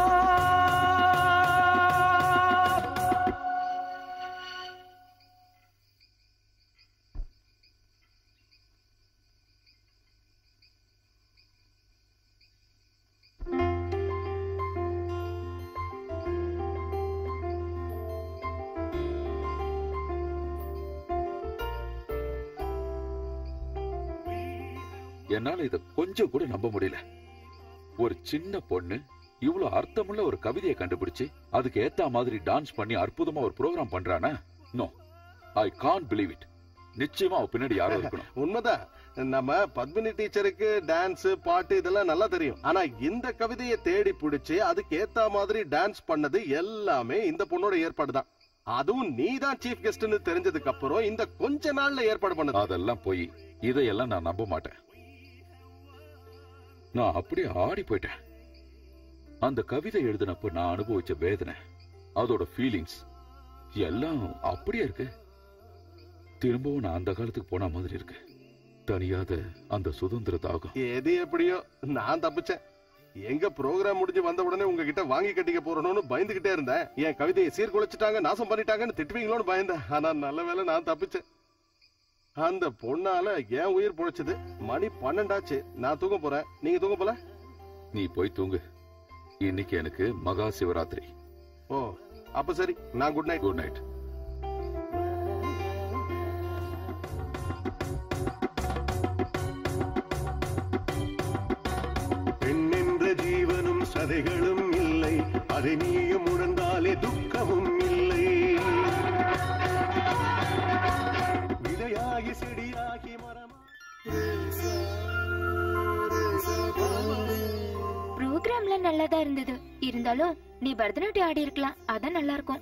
என்னால இத கொஞ்சம் கூட நம்ப முடியல ஒரு சின்ன பொண்ணு இவ்வளவு அர்த்தமுள்ள ஒரு கவிதையை கண்டுபிடிச்சு அதுக்கு ஏத்த மாதிரி டான்ஸ் பண்ணி அற்புதமா ஒரு ப்ரோக்ராம் பண்றானா no I can't believe it நிச்சயமா அவ பின்னாடி யாரோ இருக்கணும் உண்மைதான் நம்ம பத்மினி டீச்சருக்கு டான்ஸ் பாட்டு இதெல்லாம் நல்லா தெரியும் ஆனா இந்த கவிதையை தேடி பிடிச்சு அதுக்கு ஏத்த மாதிரி டான்ஸ் பண்ணது எல்லாமே இந்த பொண்ணோட ஏற்பாடு தான் அதுவும் நீ தான் சீஃப் கெஸ்ட்னு தெரிஞ்சதுக்கு அப்புறம் இந்த கொஞ்ச நாள்ல ஏற்பாடு பண்ணது அதெல்லாம் போய் இதையெல்லாம் நான் நம்ப மாட்டேன் நான் அப்படியே ஆடி போயிட்டேன் அந்த கவிதை எழுதினப்ப நான் அனுபவிச்ச வேதனை அதோட ஃபீலிங்ஸ் எல்லாம் அப்படியே இருக்கு திரும்பவும் நான் அந்த காலத்துக்கு போன மாதிரி இருக்கு தனியாத அந்த சுதந்திர தாகம் எது எப்படியோ நான் தப்பிச்சேன் எங்க ப்ரோக்ராம் முடிஞ்சு வந்த உடனே உங்ககிட்ட வாங்கி கட்டிக்க போறணும்னு பயந்துகிட்டே இருந்தேன் என் கவிதையை சீர்குலைச்சிட்டாங்க நாசம் பண்ணிட்டாங்கன்னு திட்டுவீங்களோன்னு பயந்தேன் ஆனா நல்ல வேளை நான் தப்பிச்சேன் அந்த பொண்ணால என் உயிர் பொழைச்சது மணி பன்னெண்டாச்சு நான் தூங்க போறேன் நீங்க தூங்க போல நீ போய் தூங்கு இன்னைக்கு எனக்கு மகா சிவராத்திரி ஓ அப்ப சரி நான் குட் நைட் குட் நைட் பெண் என்ற ஜீவனும் சதைகளும் இல்லை அதை நீயும் உணர்ந்தாலே துக்கமும் இல்லை விதையாகி செடியாகி மரமா ப்ரோக்ராம்ல நல்லாதான் இருந்தது இருந்தாலும் நீ பரதநாட்டியம் ஆடி இருக்கலாம் அதான் நல்லா இருக்கும்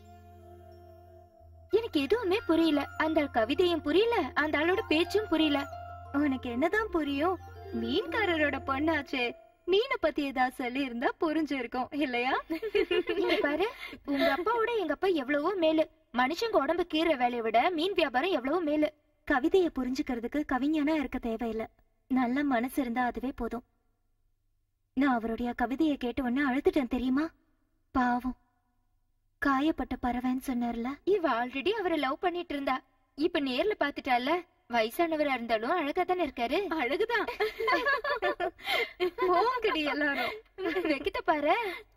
எனக்கு எதுவுமே புரியல அந்த ஆள் கவிதையும் புரியல அந்த ஆளோட பேச்சும் புரியல உனக்கு என்னதான் புரியும் மீன்காரரோட பொண்ணாச்சே மீனை பத்தி ஏதாவது சொல்லி இருந்தா புரிஞ்சிருக்கும் இல்லையா இங்க பாரு உங்க அப்பாவோட எங்க அப்பா எவ்வளவோ மேலு மனுஷங்க உடம்பு கீற வேலையை விட மீன் வியாபாரம் எவ்வளவோ மேலு கவிதைய புரிஞ்சுக்கிறதுக்கு கவிஞனா இருக்க தேவையில்ல நல்ல மனசு இருந்தா அதுவே போதும் நான் அவருடைய கவிதையை கேட்ட உடனே அழுதுட்டேன் தெரியுமா பாவம் காயப்பட்ட பறவைன்னு சொன்னார்ல இவ ஆல்ரெடி அவரை லவ் பண்ணிட்டு இருந்தா இப்ப நேர்ல பாத்துட்டால வயசானவரா இருந்தாலும் அழகா தானே இருக்காரு அழகுதான் போங்கடி எல்லாரும் வெக்கிட்ட பாரு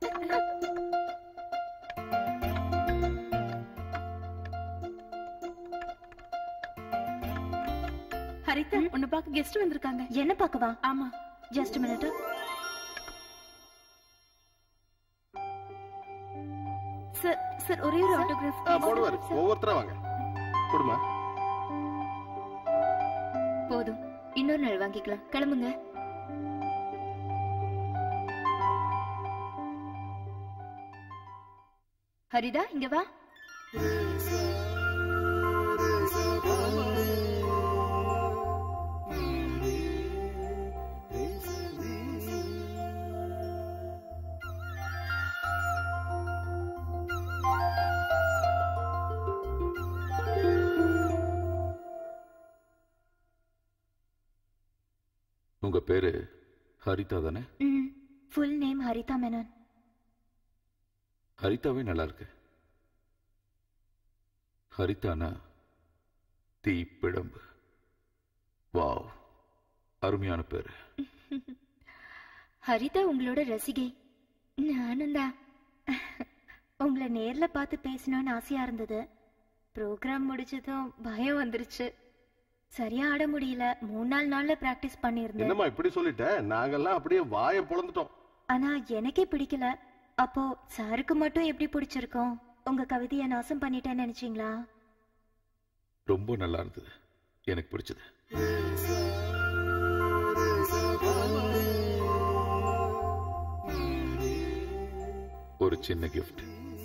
ஹரிதா உன்னை பார்க்க கெஸ்ட் வந்திருக்காங்க என்ன பாக்கவா ஆமா ஜஸ்ட் மினிட் சார் சார் ஒரே ஒரு ஆட்டோகிராஃப் போடுவாரு ஒவ்வொருத்தரா வாங்க கொடுமா போதும் இன்னொரு நாள் வாங்கிக்கலாம் கிளம்புங்க ஹரிதா இங்க வா உங்க பேரு ஹரிதா தானே ம் ஃபுல் நேம் ஹரிதா மேனன் ஹரிதாவே நல்லா இருக்கு ஹரிதானா தீ பிழம்பு வாவ் அருமையான பேரு ஹரிதா உங்களோட ரசிகை நானும் தான் உங்களை நேர்ல பார்த்து பேசணும்னு ஆசையா இருந்தது ப்ரோக்ராம் முடிச்சதும் பயம் வந்துருச்சு சரியா ஆட முடியல மூணு நாலு நாள்ல பிராக்டிஸ் பண்ணியிருந்தேன் என்னம்மா இப்படி சொல்லிட்ட நாங்கெல்லாம் அப்படியே வாயை பொழந்துட்டோம் ஆனா எனக்கே பிடிக்கல அப்போ சாருக்கு மட்டும் எப்படி பிடிச்சிருக்கோம் உங்க கவிதையை நாசம் பண்ணிட்டேன்னு நினைச்சீங்களா ரொம்ப நல்லா இருந்தது எனக்கு பிடிச்சது ஒரு சின்ன கிஃப்ட்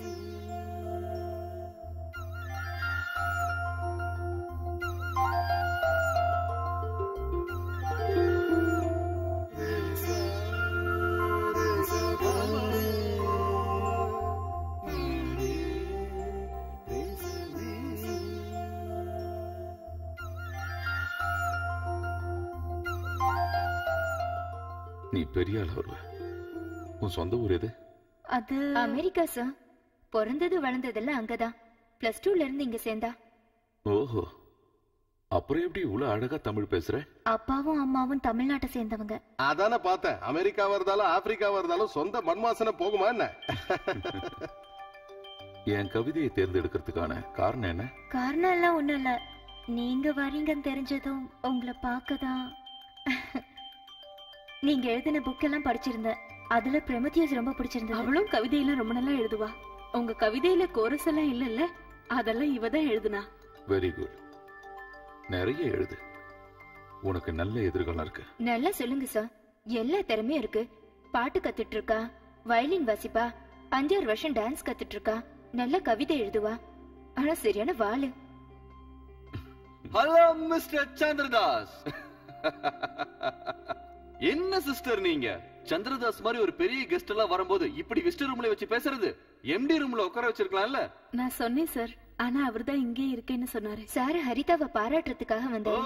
நீ பெரிய ஆள் வருவ உன் சொந்த ஊர் எது அது அமெரிக்கா சார் பிறந்தது வளர்ந்ததெல்லாம் அங்கதான் பிளஸ் டூல இருந்து இங்க சேர்ந்தா ஓஹோ அப்புறம் எப்படி இவ்வளவு அழகா தமிழ் பேசுற அப்பாவும் அம்மாவும் தமிழ்நாட்டை சேர்ந்தவங்க அதானே பார்த்தேன் அமெரிக்காவா இருந்தாலும் ஆப்பிரிக்காவா இருந்தாலும் சொந்த மண்வாசனை போகுமா என்ன என் கவிதையை தேர்ந்தெடுக்கிறதுக்கான காரணம் என்ன காரணம் எல்லாம் ஒண்ணும் இல்ல நீங்க வரீங்கன்னு தெரிஞ்சதும் உங்களை பார்க்கதான் நீங்க எழுதின புக் எல்லாம் படிச்சிருந்தேன் அதுல பிரமத்தியஸ் ரொம்ப பிடிச்சிருந்தது அவளும் கவிதையெல்லாம் ரொம்ப நல்லா எழுதுவா உங்க கவிதையில கோரஸ் எல்லாம் இல்லல்ல அதெல்லாம் இவ தான் எழுதுனா வெரி குட் நிறைய எழுது உனக்கு நல்ல எதிர்காலம் இருக்கு நல்லா சொல்லுங்க சார் எல்லா திறமையும் இருக்கு பாட்டு கத்துட்டு இருக்கா வயலின் வாசிப்பா அஞ்சாறு வருஷம் டான்ஸ் கத்துட்டு இருக்கா நல்ல கவிதை எழுதுவா ஆனா சரியான வாளு ஹலோ மிஸ்டர் சந்திரதாஸ் என்ன சிஸ்டர் நீங்க சந்திரதாஸ் மாதிரி ஒரு பெரிய கெஸ்ட் எல்லாம் வரும்போது இப்படி விசிட்டர் ரூம்ல வச்சு பேசுறது எம்டி ரூம்ல உட்கார வச்சிருக்கலாம்ல நான் சொன்னேன் சார் ஆனா அவர்தான் இங்கே இருக்கேன்னு சொன்னாரு சார் ஹரிதாவை பாராட்டுறதுக்காக ஓ வந்தாரு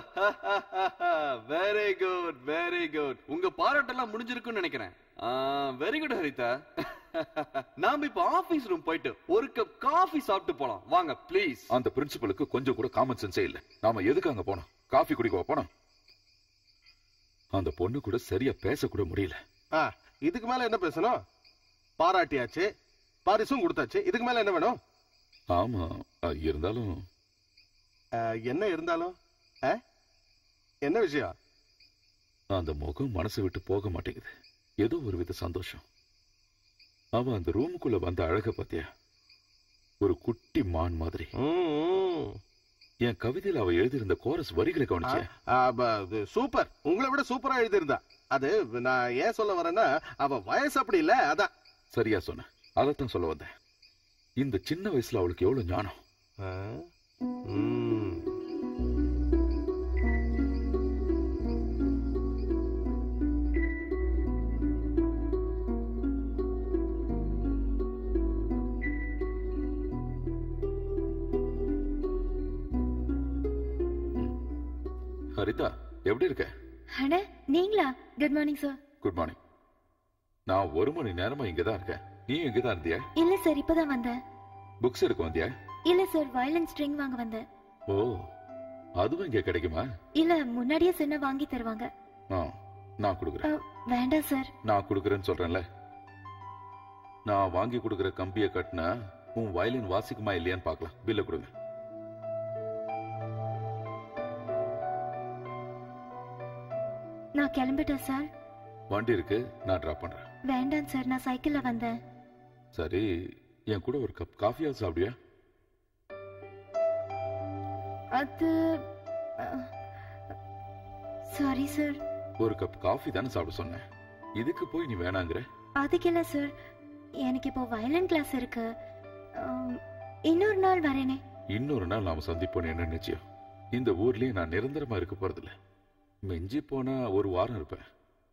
வெரி குட் வெரி குட் உங்க பாராட்டெல்லாம் முடிஞ்சிருக்கும்னு நினைக்கிறேன் வெரி குட் ஹரிதா நாம இப்ப ஆபீஸ் ரூம் போயிட்டு ஒரு கப் காஃபி சாப்பிட்டு போலாம் வாங்க ப்ளீஸ் அந்த பிரின்சிபலுக்கு கொஞ்சம் கூட காமன் சென்ஸே இல்ல நாம எதுக்கு அங்க போனோம் காஃபி குடிக்க போனோம் அந்த பொண்ணு கூட சரியா பேச கூட முடியல ஆ, இதுக்கு மேல என்ன பேசணும் பாராட்டியாச்சு பாரிசும் கொடுத்தாச்சு இதுக்கு மேல என்ன வேணும் ஆமா அஹ், இருந்தாலும் ஆ, என்ன இருந்தாலும் ஆ? என்ன விஷயம் அந்த முகம் மனசை விட்டு போக மாட்டேங்குது ஏதோ ஒரு வித சந்தோஷம் அவ அந்த ரூமுக்குள்ள வந்த அழக பாத்தியா ஒரு குட்டி மான் மாதிரி ம், ம். என் கவிதையில அவ எழுதியிருந்த கோரஸ் வரிகளை ஆ, கவனிச்சேன் ஆ, ப- இது சூப்பர் உங்களை விட சூப்பரா எழுதியிருந்தா அது நான் ஏன் சொல்ல வரேன்னா அவ வயசு அப்படி இல்ல அதான் சரியா சொன்ன அதைத்தான் சொல்ல வந்தேன் இந்த சின்ன வயசுல அவளுக்கு எவ்வளவு ஞானம் ஆ? ம். ஹரிதா எப்படி இருக்க அட நீங்களா good morning sir good morning நான் ஒரு மணி நேரமா இங்கதான் இருக்கேன் நீ இங்கதான் இருந்தியா இல்ல சார் இப்பதான் வந்தேன் புக்ஸ் எடுக்க வந்தியா இல்ல சார் வயலின் ஸ்ட்ரிங் வாங்க வந்தேன் ஓ அதுவும் இங்க கிடைக்குமா இல்ல முன்னாடியே சொன்ன வாங்கி தருவாங்க ஆ நான் கொடுக்குறேன் அ, வேண்டாம் சார் நான் கொடுக்குறேன்னு சொல்றேன்ல நான் வாங்கி கொடுக்குற கம்பியை கட்டினா உன் வயலின் வாசிக்குமா இல்லையான்னு பார்க்கலாம் பில்ல கொடுங்க நான் கிளம்பிட்டேன் சார் வண்டி இருக்கு நான் டிராப் பண்றேன் வேண்டாம் சார் நான் சைக்கிள்ல வந்தேன் சரி என் கூட ஒரு கப் காஃபியாவது சாப்பிடுவியா அது அ, சாரி சார் ஒரு கப் காஃபி தானே சாப்பிட சொன்னேன் இதுக்கு போய் நீ வேணாங்கிற அதுக்கு இல்ல சார் எனக்கு இப்போ வயலின் கிளாஸ் இருக்கு ஆம், இன்னொரு நாள் வரேனே இன்னொரு நாள் நாம சந்திப்போம் என்ன நிச்சயம் இந்த ஊர்லயே நான் நிரந்தரமா இருக்க போறதில்ல மிஞ்சி போனா ஒரு வாரம் இருப்பேன்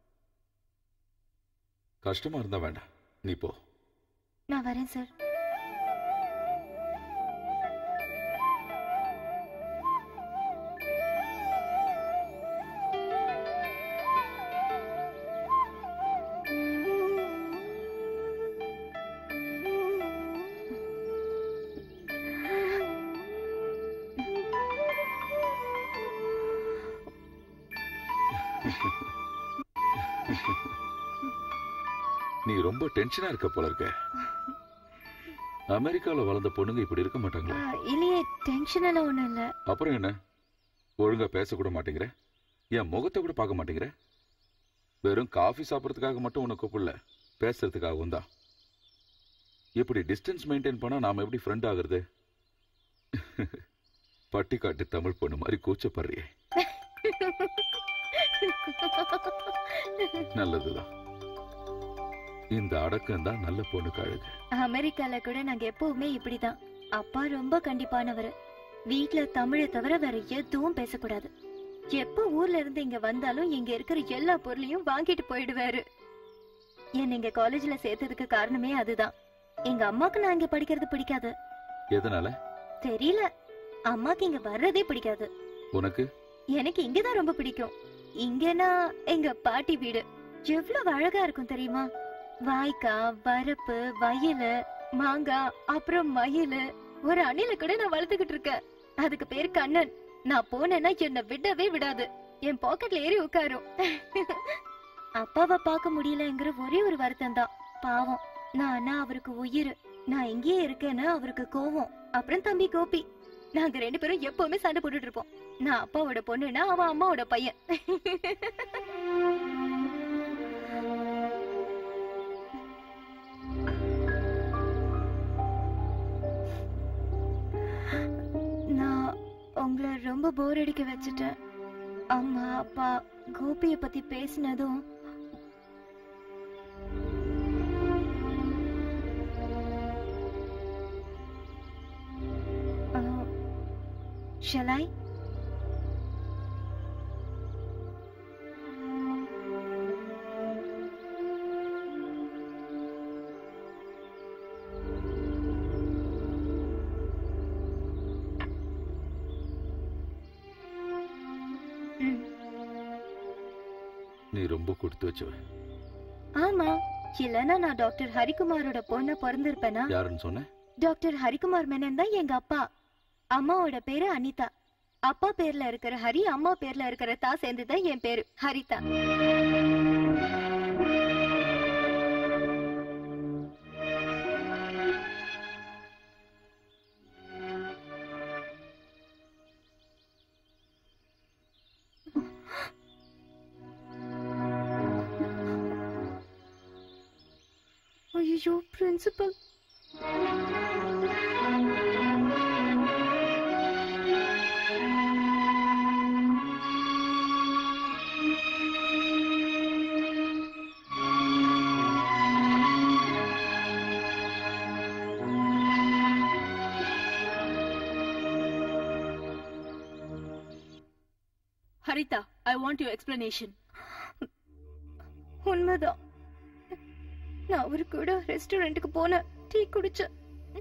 கஷ்டமா இருந்தா வேண்டாம் நீ போ நான் வரேன் சார் நீ ரொம்ப டென்ஷனா இருக்க போல இருக்க அமெரிக்கால வளர்ந்த பொண்ணுங்க இப்படி இருக்க மாட்டாங்களா ஆ, இல்லையே டென்ஷன் எல்லாம் ஒண்ணும் இல்ல அப்புறம் என்ன ஒழுங்கா பேச கூட மாட்டேங்கிற என் முகத்தை கூட பார்க்க மாட்டேங்கிற வெறும் காஃபி சாப்பிடறதுக்காக மட்டும் உன்னை கூப்பிடல பேசுறதுக்காகவும் தான் இப்படி டிஸ்டன்ஸ் மெயின்டைன் பண்ணா நாம எப்படி ஃப்ரெண்ட் ஆகுறது பட்டிக்காட்டு தமிழ் பொண்ணு மாதிரி கூச்சப்படுறியே நல்லதுதான் இந்த அடக்கம் தான் நல்ல பொண்ணுக்கு அழகு அமெரிக்கால கூட நாங்க எப்பவுமே இப்படிதான் அப்பா ரொம்ப கண்டிப்பானவர் வீட்ல தமிழை தவிர வேற எதுவும் பேசக்கூடாது எப்ப ஊர்ல இருந்து இங்க வந்தாலும் இங்க இருக்கிற எல்லா பொருளையும் வாங்கிட்டு போயிடுவாரு என்ன இங்க காலேஜ்ல சேர்த்ததுக்கு காரணமே அதுதான் எங்க அம்மாக்கு நான் இங்க படிக்கிறது பிடிக்காது எதனால தெரியல அம்மாக்கு இங்க வர்றதே பிடிக்காது உனக்கு எனக்கு இங்கதான் ரொம்ப பிடிக்கும் இங்கன்னா எங்க பாட்டி வீடு எவ்வளவு அழகா இருக்கும் தெரியுமா வாய்க்கா வரப்பு வயலு மாங்காய் அப்புறம் மயிலு ஒரு அணில கூட நான் வளர்த்துக்கிட்டு இருக்கேன் அதுக்கு பேரு கண்ணன் நான் போனேன்னா என்னை விடவே விடாது என் பாக்கெட்ல ஏறி உட்காரும் அப்பாவை பார்க்க முடியலங்கிற ஒரே ஒரு வருத்தம் தான் பாவம் நான் அவருக்கு உயிர் நான் இங்கேயே இருக்கேன்னு அவருக்கு கோவம் அப்புறம் தம்பி கோபி நாங்க ரெண்டு பேரும் எப்பவுமே சண்டை போட்டுட்டு இருப்போம் நான் அப்பாவோட பொண்ணுன்னா அவன் அம்மாவோட பையன் நான் உங்களை ரொம்ப போர் அடிக்க வச்சுட்டேன் அம்மா அப்பா கோபிய பத்தி பேசினதும் ஷலாய் ம் நீ ரொம்ப கொடுத்து வச்சவ ஆமா இல்லனா நான் டாக்டர் ஹரிகுமாரோட பொண்ண பிறந்திருப்பேனா யாருன்னு சொன்ன டாக்டர் ஹரிகுமார் மேனன் தான் எங்க அப்பா அம்மாவோட பேரு அனிதா அப்பா பேர்ல இருக்கிற ஹரி அம்மா பேர்ல இருக்கிற தா சேர்ந்துதான் என் பேரு ஹரிதா ஐயோ principal Haritha I want you explanation உண்மைதான் நான் அவரு கூட ரெஸ்டாரண்ட்டுக்கு போனேன் டீ குடிச்சேன்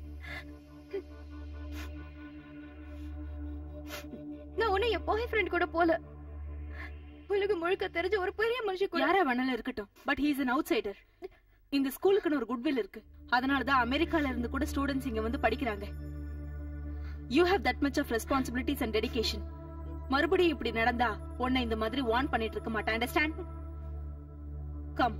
நான் ஒன்னும் என் பாய் ஃப்ரெண்ட் கூட போல உலகம் முழுக்க தெரிஞ்ச ஒரு பெரிய மனுஷன் கூட யாரா வேணாலும் இருக்கட்டும் but he is an outsider இந்த ஸ்கூலுக்குன்னு ஒரு குட்வில் இருக்கு அதனால தான் அமெரிக்கால இருந்து கூட ஸ்டூடெண்ட்ஸ் இங்க வந்து படிக்கிறாங்க you have that much of responsibilities and dedication மறுபடியும் இப்படி நடந்தா உன்னை இந்த மாதிரி வார்ன் பண்ணிட்டு இருக்க மாட்டேன் அண்டர்ஸ்டாண்ட் கம்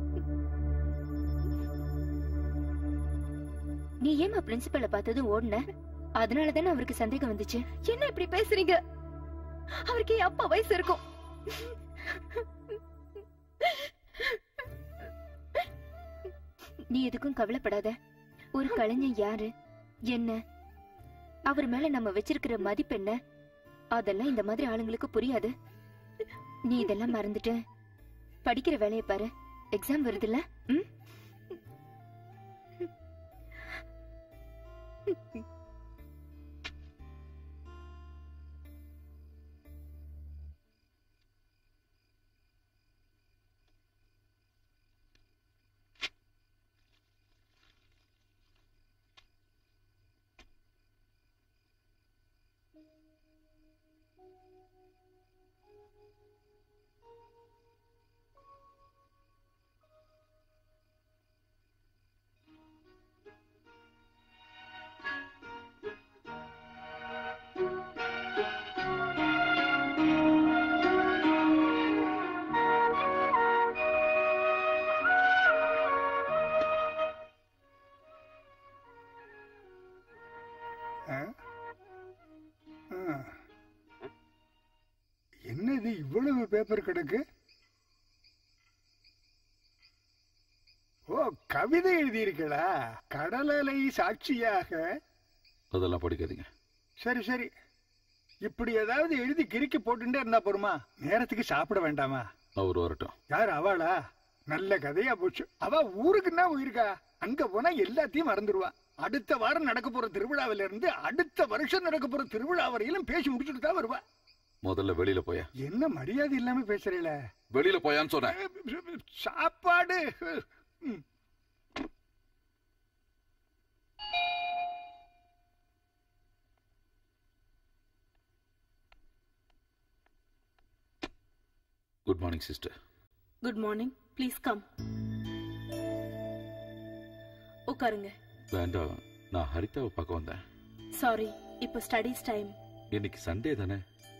நீ ஏமா பிரின்சிபலை பார்த்தது ஓடுன அதனால தானே அவருக்கு சந்தேகம் வந்துச்சு என்ன இப்படி பேசுறீங்க அவருக்கு என் அப்பா வயசு இருக்கும் நீ எதுக்கும் கவலைப்படாத ஒரு கலைஞன் யாரு என்ன அவர் மேல நம்ம வச்சிருக்கிற மதிப்பு என்ன அதெல்லாம் இந்த மாதிரி ஆளுங்களுக்கு புரியாது நீ இதெல்லாம் மறந்துட்டு படிக்கிற வேலையை பாரு எக்ஸாம் வருதுல்ல ம் ஆ? ஆ. என்னது இவ்வளவு பேப்பர் கிடக்கு ஓ கவிதை எழுதியிருக்கடா கடலலை சாட்சியாக அதெல்லாம் படிக்காதீங்க சரி சரி இப்படி ஏதாவது எழுதி கிறுக்கி போட்டுட்டே இருந்தா போருமா நேரத்துக்கு சாப்பிட வேண்டாமா அவர் வரட்டும் யார் அவளா நல்ல கதையா போச்சு அவ ஊருக்குன்னா போயிருக்கா அங்க போனா எல்லாத்தையும் மறந்துடுவா அடுத்த வாரம் நடக்க போற திருவிழாவில இருந்து அடுத்த வருஷம் நடக்க போற திருவிழா வரையிலும் பேசி முடிச்சுட்டு தான் வருவா முதல்ல வெளியில போயா என்ன மரியாதை இல்லாம பேசுறீல வெளியில போயான்னு சொன்னேன் சாப்பாடு ம். Good morning sister good morning please come உட்காருங்க வேண்டாம் நான் ஹரிதாவை பார்க்க வந்தேன் சாரி இப்போ ஸ்டடீஸ் டைம் இன்னைக்கு சண்டே தானே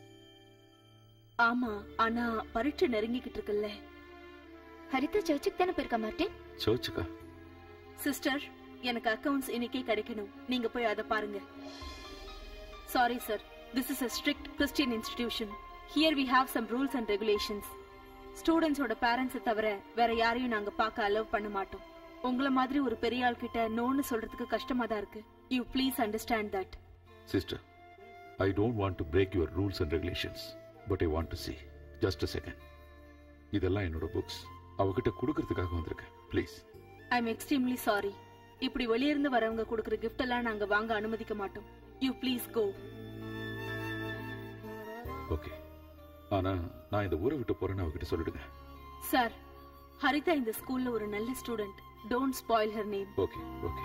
ஆமா ஆனா பரீட்சை நெருங்கிக்கிட்டு இருக்குல்ல ஹரிதா சர்ச்சுக்கு தானே போயிருக்கா மார்ட்டின் சர்ச்சுக்கா சிஸ்டர் எனக்கு அக்கவுண்ட்ஸ் இன்னைக்கே கிடைக்கணும் நீங்க போய் அதை பாருங்க sorry sir this is a strict Christian institution here we have some rules and regulations ஸ்டூடெண்ட்ஸோட பேரண்ட்ஸை தவிர வேற யாரையும் நாங்க பார்க்க அலோவ் பண்ண மாட்டோம் உங்கள மாதிரி ஒரு பெரிய ஆள் கிட்ட நோன்னு சொல்றதுக்கு கஷ்டமா தான் இருக்கு you please understand that sister I don't want to break your rules and regulations but I want to see just a second இதெல்லாம் என்னோட புக்ஸ் அவகிட்ட கொடுக்கறதுக்காக வந்திருக்கேன் please I am extremely sorry இப்படி வெளியிருந்து வரவங்க கொடுக்குற gift எல்லாம் நாங்க வாங்க அனுமதிக்க மாட்டோம் யூ ப்ளீஸ் கோ ஓகே ஆனா நான் இந்த ஊரை விட்டு போறேன்னு அவகிட்ட சொல்லிடுங்க சார் ஹரிதா இந்த ஸ்கூல்ல ஒரு நல்ல student don't spoil her name okay okay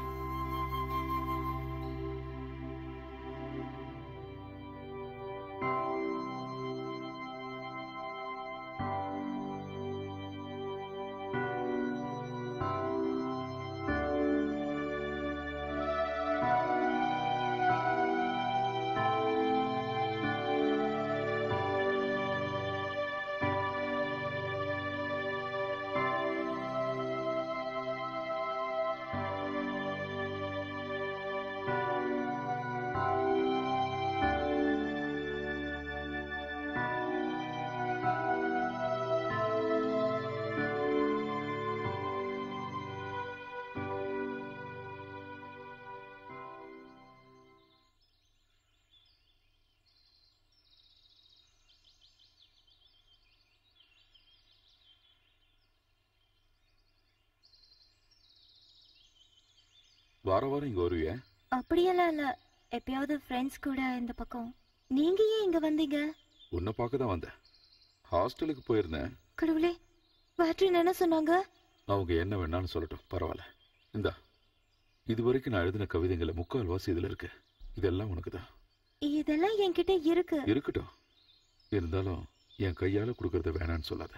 வார வாரம் இங்க வருவியா அப்படியெல்லாம் இல்ல எப்பயாவது ஃப்ரெண்ட்ஸ் கூட இந்த பக்கம் நீங்க ஏன் இங்க வந்தீங்க உன்னை பார்க்க தான் வந்தேன் ஹாஸ்டலுக்கு போயிருந்தேன் கடவுளே பேட்ரின் என்ன சொன்னாங்க அவங்க என்ன வேணாலும் சொல்லட்டும் பரவாயில்ல இந்தா இது வரைக்கும் நான் எழுதின கவிதைங்களை முக்கால்வாசி இதுல இருக்கு இதெல்லாம் உனக்கு தான் இதெல்லாம் என்கிட்ட இருக்கு இருக்கட்டும் இருந்தாலும் என் கையால கொடுக்கறத வேணான்னு சொல்லாத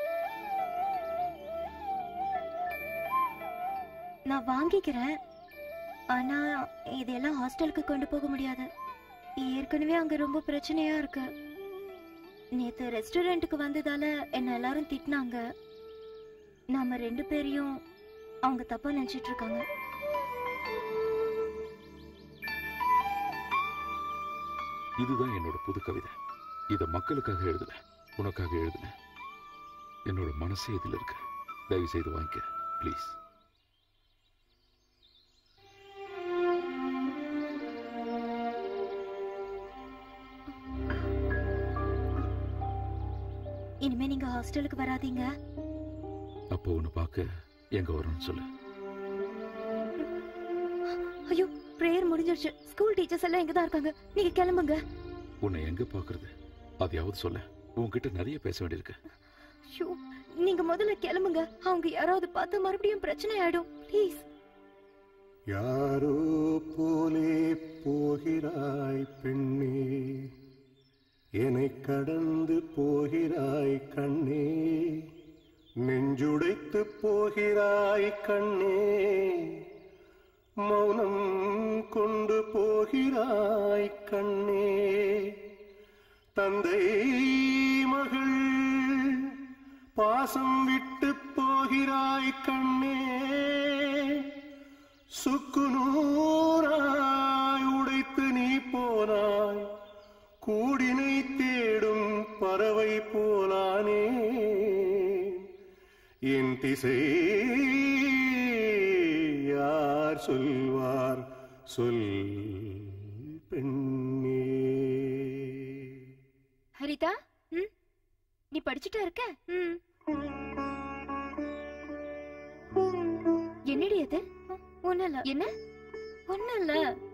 நான் வாங்கிக்கிறேன் ஆனா இதெல்லாம் ஹாஸ்டலுக்கு கொண்டு போக முடியாது ஏற்கனவே அங்க ரொம்ப பிரச்சனையா இருக்கு நேத்து ரெஸ்டாரண்ட்டுக்கு வந்ததால என்ன எல்லாரும் திட்டினாங்க நாம ரெண்டு பேரையும் அவங்க தப்பா நினைச்சிட்டு இருக்காங்க இதுதான் என்னோட புது கவிதை இத மக்களுக்காக எழுதல உனக்காக எழுதல என்னோட மனசே இதுல இருக்கு தயவு செய்து வாங்கிக்க ப்ளீஸ் இனிமே நீங்க ஹாஸ்டலுக்கு வராதீங்க அப்போ உன்னை பார்க்க எங்க வரணும்னு சொல்லு ஐயோ பிரேயர் முடிஞ்சிருச்சு ஸ்கூல் டீச்சர்ஸ் எல்லாம் எங்க தான் இருக்காங்க நீங்க கிளம்புங்க உன்னை எங்க பாக்குறது அதையாவது சொல்ல உன்கிட்ட நிறைய பேச வேண்டியிருக்கு ஐயோ நீங்க முதல்ல கிளம்புங்க அவங்க யாராவது பார்த்து மறுபடியும் பிரச்சனை ஆயிடும் ப்ளீஸ் யாரோ போலே போகிறாய் பெண்ணே என்னை கடந்து போகிறாய் கண்ணே நெஞ்சுடைத்து போகிறாய் கண்ணே மௌனம் கொண்டு போகிறாய் கண்ணே தந்தை மகள் பாசம் விட்டு போகிறாய் கண்ணே சுக்கு நூறாய் உடைத்து நீ போனாய் கூடினை தேடும் பறவை போலானே என் திசை யார் சொல்வார் சொல் பெண்ணே ஹரிதா ம் நீ படிச்சுட்டா இருக்க ம் என்னடி அது ஒண்ணு என்ன ஒண்ணு இல்ல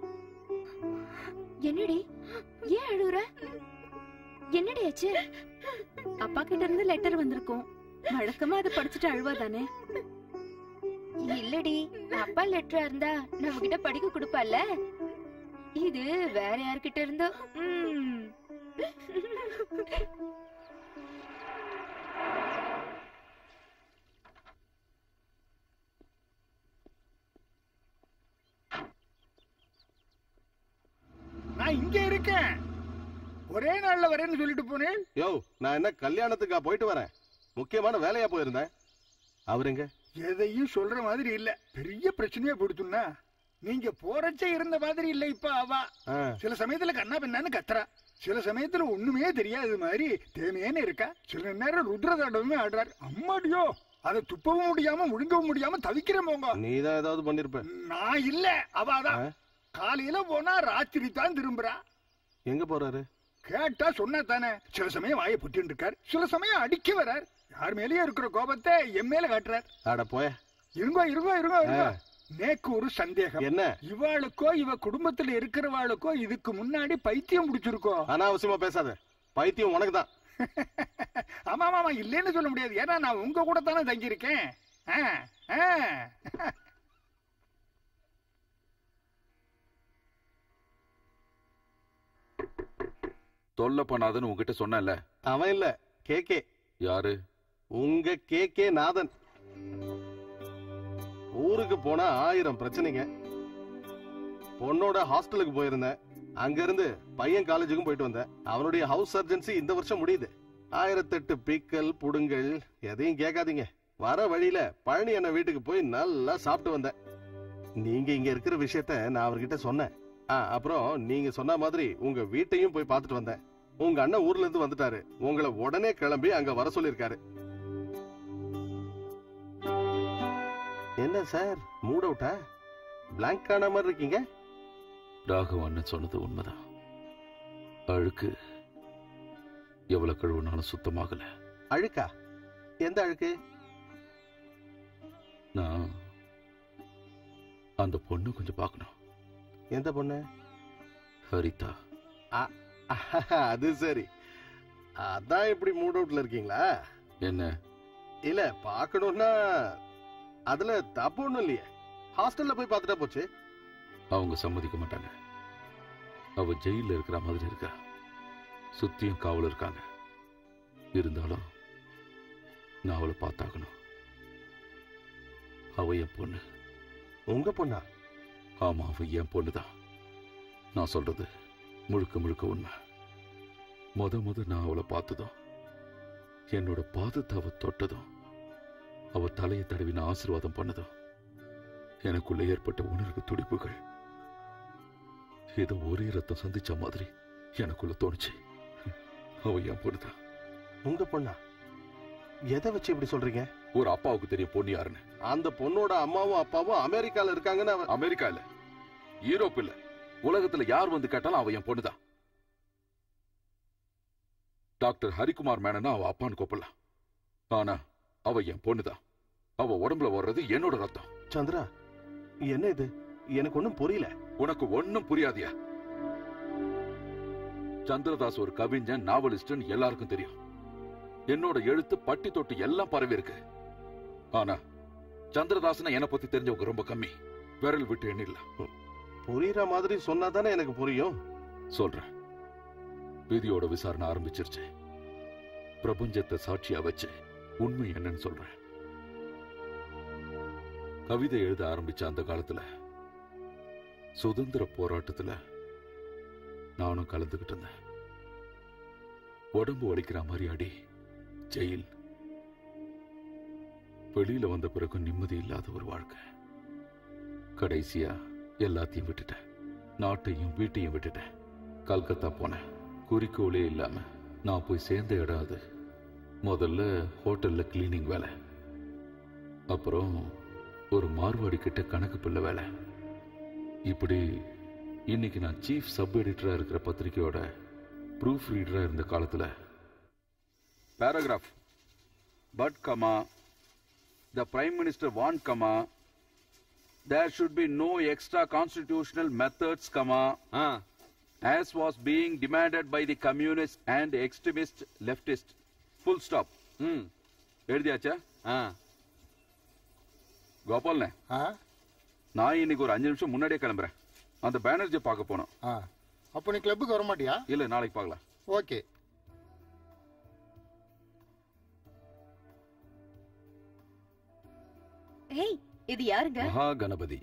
என்னடி ஏன் அழுகுற என்னடி ஆச்சு அப்பா கிட்ட இருந்து லெட்டர் வந்திருக்கும் வழக்கமா அதை படிச்சுட்டு அழுவாதானே இல்லடி அப்பா லெட்டரா இருந்தா நம்ம கிட்ட படிக்க கொடுப்பால இது வேற யார்கிட்ட இருந்தோ ம். நான் இங்க இருக்கேன் ஒரே நாள்ல வரேன்னு சொல்லிட்டு போனேன் யோ நான் என்ன கல்யாணத்துக்கா போயிட்டு வரேன் முக்கியமான வேலையா போயிருந்தேன் அவருங்க எதையும் சொல்ற மாதிரி இல்ல பெரிய பிரச்சனையா போடுத்துன்னா நீங்க போறச்சே இருந்த மாதிரி இல்ல இப்ப அவ ஆ, சில சமயத்துல கண்ணா பின்னான்னு கத்துறா சில சமயத்துல ஒண்ணுமே தெரியாத மாதிரி தேமையேன்னு இருக்கா சில நேரம் ருத்ரதாண்டவமே ஆடுறாரு அம்மாடியோ அதை துப்பவும் முடியாம முழுங்கவும் முடியாம தவிக்கிறேன் போங்க நீதான் ஏதாவது பண்ணிருப்ப நான் இல்ல அவ அதான் ஆ? காலையில போனா ராத்திரி தான் திரும்புறா எங்க போறாரு கேட்டா சொன்னா தானே சில சமயம் வாயை புட்டின்னு இருக்கார் சில சமயம் அடிக்க வரார் யார் மேலயும் இருக்கிற கோபத்தை என் மேல காட்டுறார் அட போய இருங்கோ இருங்கோ இருங்கோ இருங்கோ நேக்கு ஒரு சந்தேகம் என்ன இவாளுக்கோ இவ குடும்பத்துல இருக்கிறவாளுக்கோ இதுக்கு முன்னாடி பைத்தியம் முடிச்சிருக்கோ அனாவசியமா பேசாத பைத்தியம் உனக்கு தான் ஆமா ஆமா ஆமா, இல்லைன்னு சொல்ல முடியாது ஏன்னா நான் உங்க கூட தானே தங்கியிருக்கேன் ஆ, ஆ. தொல்லை பண்ணாதன்னு உன்கிட்ட சொன்னேன்ல அவன் இல்ல கே கே யாரு உங்க கே கே நாதன் ஊருக்கு போனா ஆயிரம் பிரச்சனைங்க பொண்ணோட ஹாஸ்டலுக்கு போயிருந்தேன் அங்க இருந்து பையன் காலேஜுக்கும் போயிட்டு வந்தேன் அவனுடைய ஹவுஸ் சர்ஜன்சி இந்த வருஷம் முடியுது ஆயிரத்தெட்டு பிக்கல் புடுங்கல் எதையும் கேட்காதீங்க வர வழியில பழனி அண்ணன் வீட்டுக்கு போய் நல்லா சாப்பிட்டு வந்தேன் நீங்க இங்க இருக்கிற விஷயத்த நான் அவர்கிட்ட சொன்னேன் ஆ, அப்புறம் நீங்க சொன்ன மாதிரி உங்க வீட்டையும் போய் பார்த்துட்டு வந்தேன் உங்க அண்ணன் ஊர்ல இருந்து வந்துட்டாரு உங்களை உடனே கிளம்பி அங்க வர சொல்லிருக்காரு என்ன சார் மூட் அவுட்டா பிளாங்க் ஆன மாதிரி இருக்கீங்க ராகவ் அண்ணன் சொன்னது உண்மைதான் அழுக்கு எவ்வளவு கழுவுனாலும் சுத்தமாகல அழுக்கா எந்த அழுக்கு நான் அந்த பொண்ணு கொஞ்சம் பார்க்கணும் எந்த பொண்ணு ஹரிதா அது சரி அதான் இப்படி மூட் அவுட்ல இருக்கீங்களா என்ன இல்ல பார்க்கணும்னா அதுல தப்பு ஒண்ணும் இல்லையே ஹாஸ்டல்ல போய் பார்த்துட்டா போச்சு அவங்க சம்மதிக்க மாட்டாங்க அவ ஜெயில இருக்கிற மாதிரி இருக்கா சுத்தியும் காவல் இருக்காங்க இருந்தாலும் நான் அவளை பார்த்தாகணும் அவ என் பொண்ணு உங்க பொண்ணா ஆமா அவ என் பொண்ணுதான் நான் சொல்றது முழுக்க முழுக்க உண்மை முத முத நான் அவளை பார்த்ததும் என்னோட பாதத்தை அவ தொட்டதும் அவ தலையை தடவி நான் ஆசீர்வாதம் பண்ணதும் எனக்குள்ள ஏற்பட்ட உணர்வு துடிப்புகள் ஏதோ ஒரே ரத்தம் சந்திச்ச மாதிரி எனக்குள்ள தோணுச்சு அவ என் பொண்ணுதான் உங்க பொண்ணா எதை வச்சு இப்படி சொல்றீங்க ஒரு அப்பாவுக்கு தெரியும் பொண்ணு யாருன்னு அந்த பொண்ணோட அம்மாவும் அப்பாவும் அமெரிக்கால இருக்காங்கன்னு அவ- அமெரிக்கா இல்ல யூரோப் இல்ல உலகத்துல யார் வந்து கேட்டாலும் அவ என் பொண்ணுதான் டாக்டர் ஹரிகுமார் மேனனா அவ அப்பான்னு கூப்பிடலாம் ஆனா அவ என் பொண்ணுதான் அவ உடம்புல வர்றது என்னோட ரத்தம் சந்திரா என்ன இது எனக்கு ஒண்ணும் புரியல உனக்கு ஒண்ணும் புரியாதியா சந்திரதாஸ் ஒரு கவிஞன் நாவலிஸ்ட்னு எல்லாருக்கும் தெரியும் என்னோட எழுத்து பட்டி தொட்டி எல்லாம் பரவி இருக்கு ஆனா சந்திரதாசனை என்னை பத்தி தெரிஞ்சவங்க ரொம்ப கம்மி விரல் விட்டு எண்ணிடலாம் புரியுற மாதிரி சொன்னாதானே எனக்கு புரியும் சொல்றேன் விதியோட விசாரணை ஆரம்பிச்சிருச்சு பிரபஞ்சத்தை சாட்சியா வச்சு உண்மை என்னன்னு சொல்றேன் கவிதை எழுத ஆரம்பிச்ச அந்த காலத்துல சுதந்திர போராட்டத்துல நானும் கலந்துகிட்டு இருந்தேன் உடம்பு வலிக்கிற மாதிரி அடி ஜெயில் வெளியில வந்த பிறகு நிம்மதி இல்லாத ஒரு வாழ்க்கை கடைசியா எல்லாத்தையும் விட்டுட்டேன் நாட்டையும் வீட்டையும் விட்டுட்டேன் கல்கத்தா போனேன் குறிக்கோளே இல்லாம நான் போய் சேர்ந்த இடம் அது முதல்ல ஹோட்டல்ல கிளீனிங் வேலை அப்புறம் ஒரு மார்வாடி கிட்ட கணக்கு பிள்ளை வேலை இப்படி இன்னைக்கு நான் சீஃப் சப் எடிட்டரா இருக்கிற பத்திரிக்கையோட ப்ரூஃப் ரீடரா இருந்த காலத்துல paragraph but comma the prime minister one comma there should be no extra constitutional methods, comma, as was being demanded by the communist and extremist leftist. Full stop. ம் எழுதியாச்சா கோபால்ண்ணே நான் இன்னைக்கு ஒரு அஞ்சு நிமிஷம் முன்னாடியே கிளம்புறேன் அந்த பேனர்ஜி பார்க்க போனோம் அப்போ நீ கிளப்புக்கு வர மாட்டியா இல்ல நாளைக்கு பார்க்கலாம் ஓகே ஹேய் இது யாருங்க Maha Ganapathi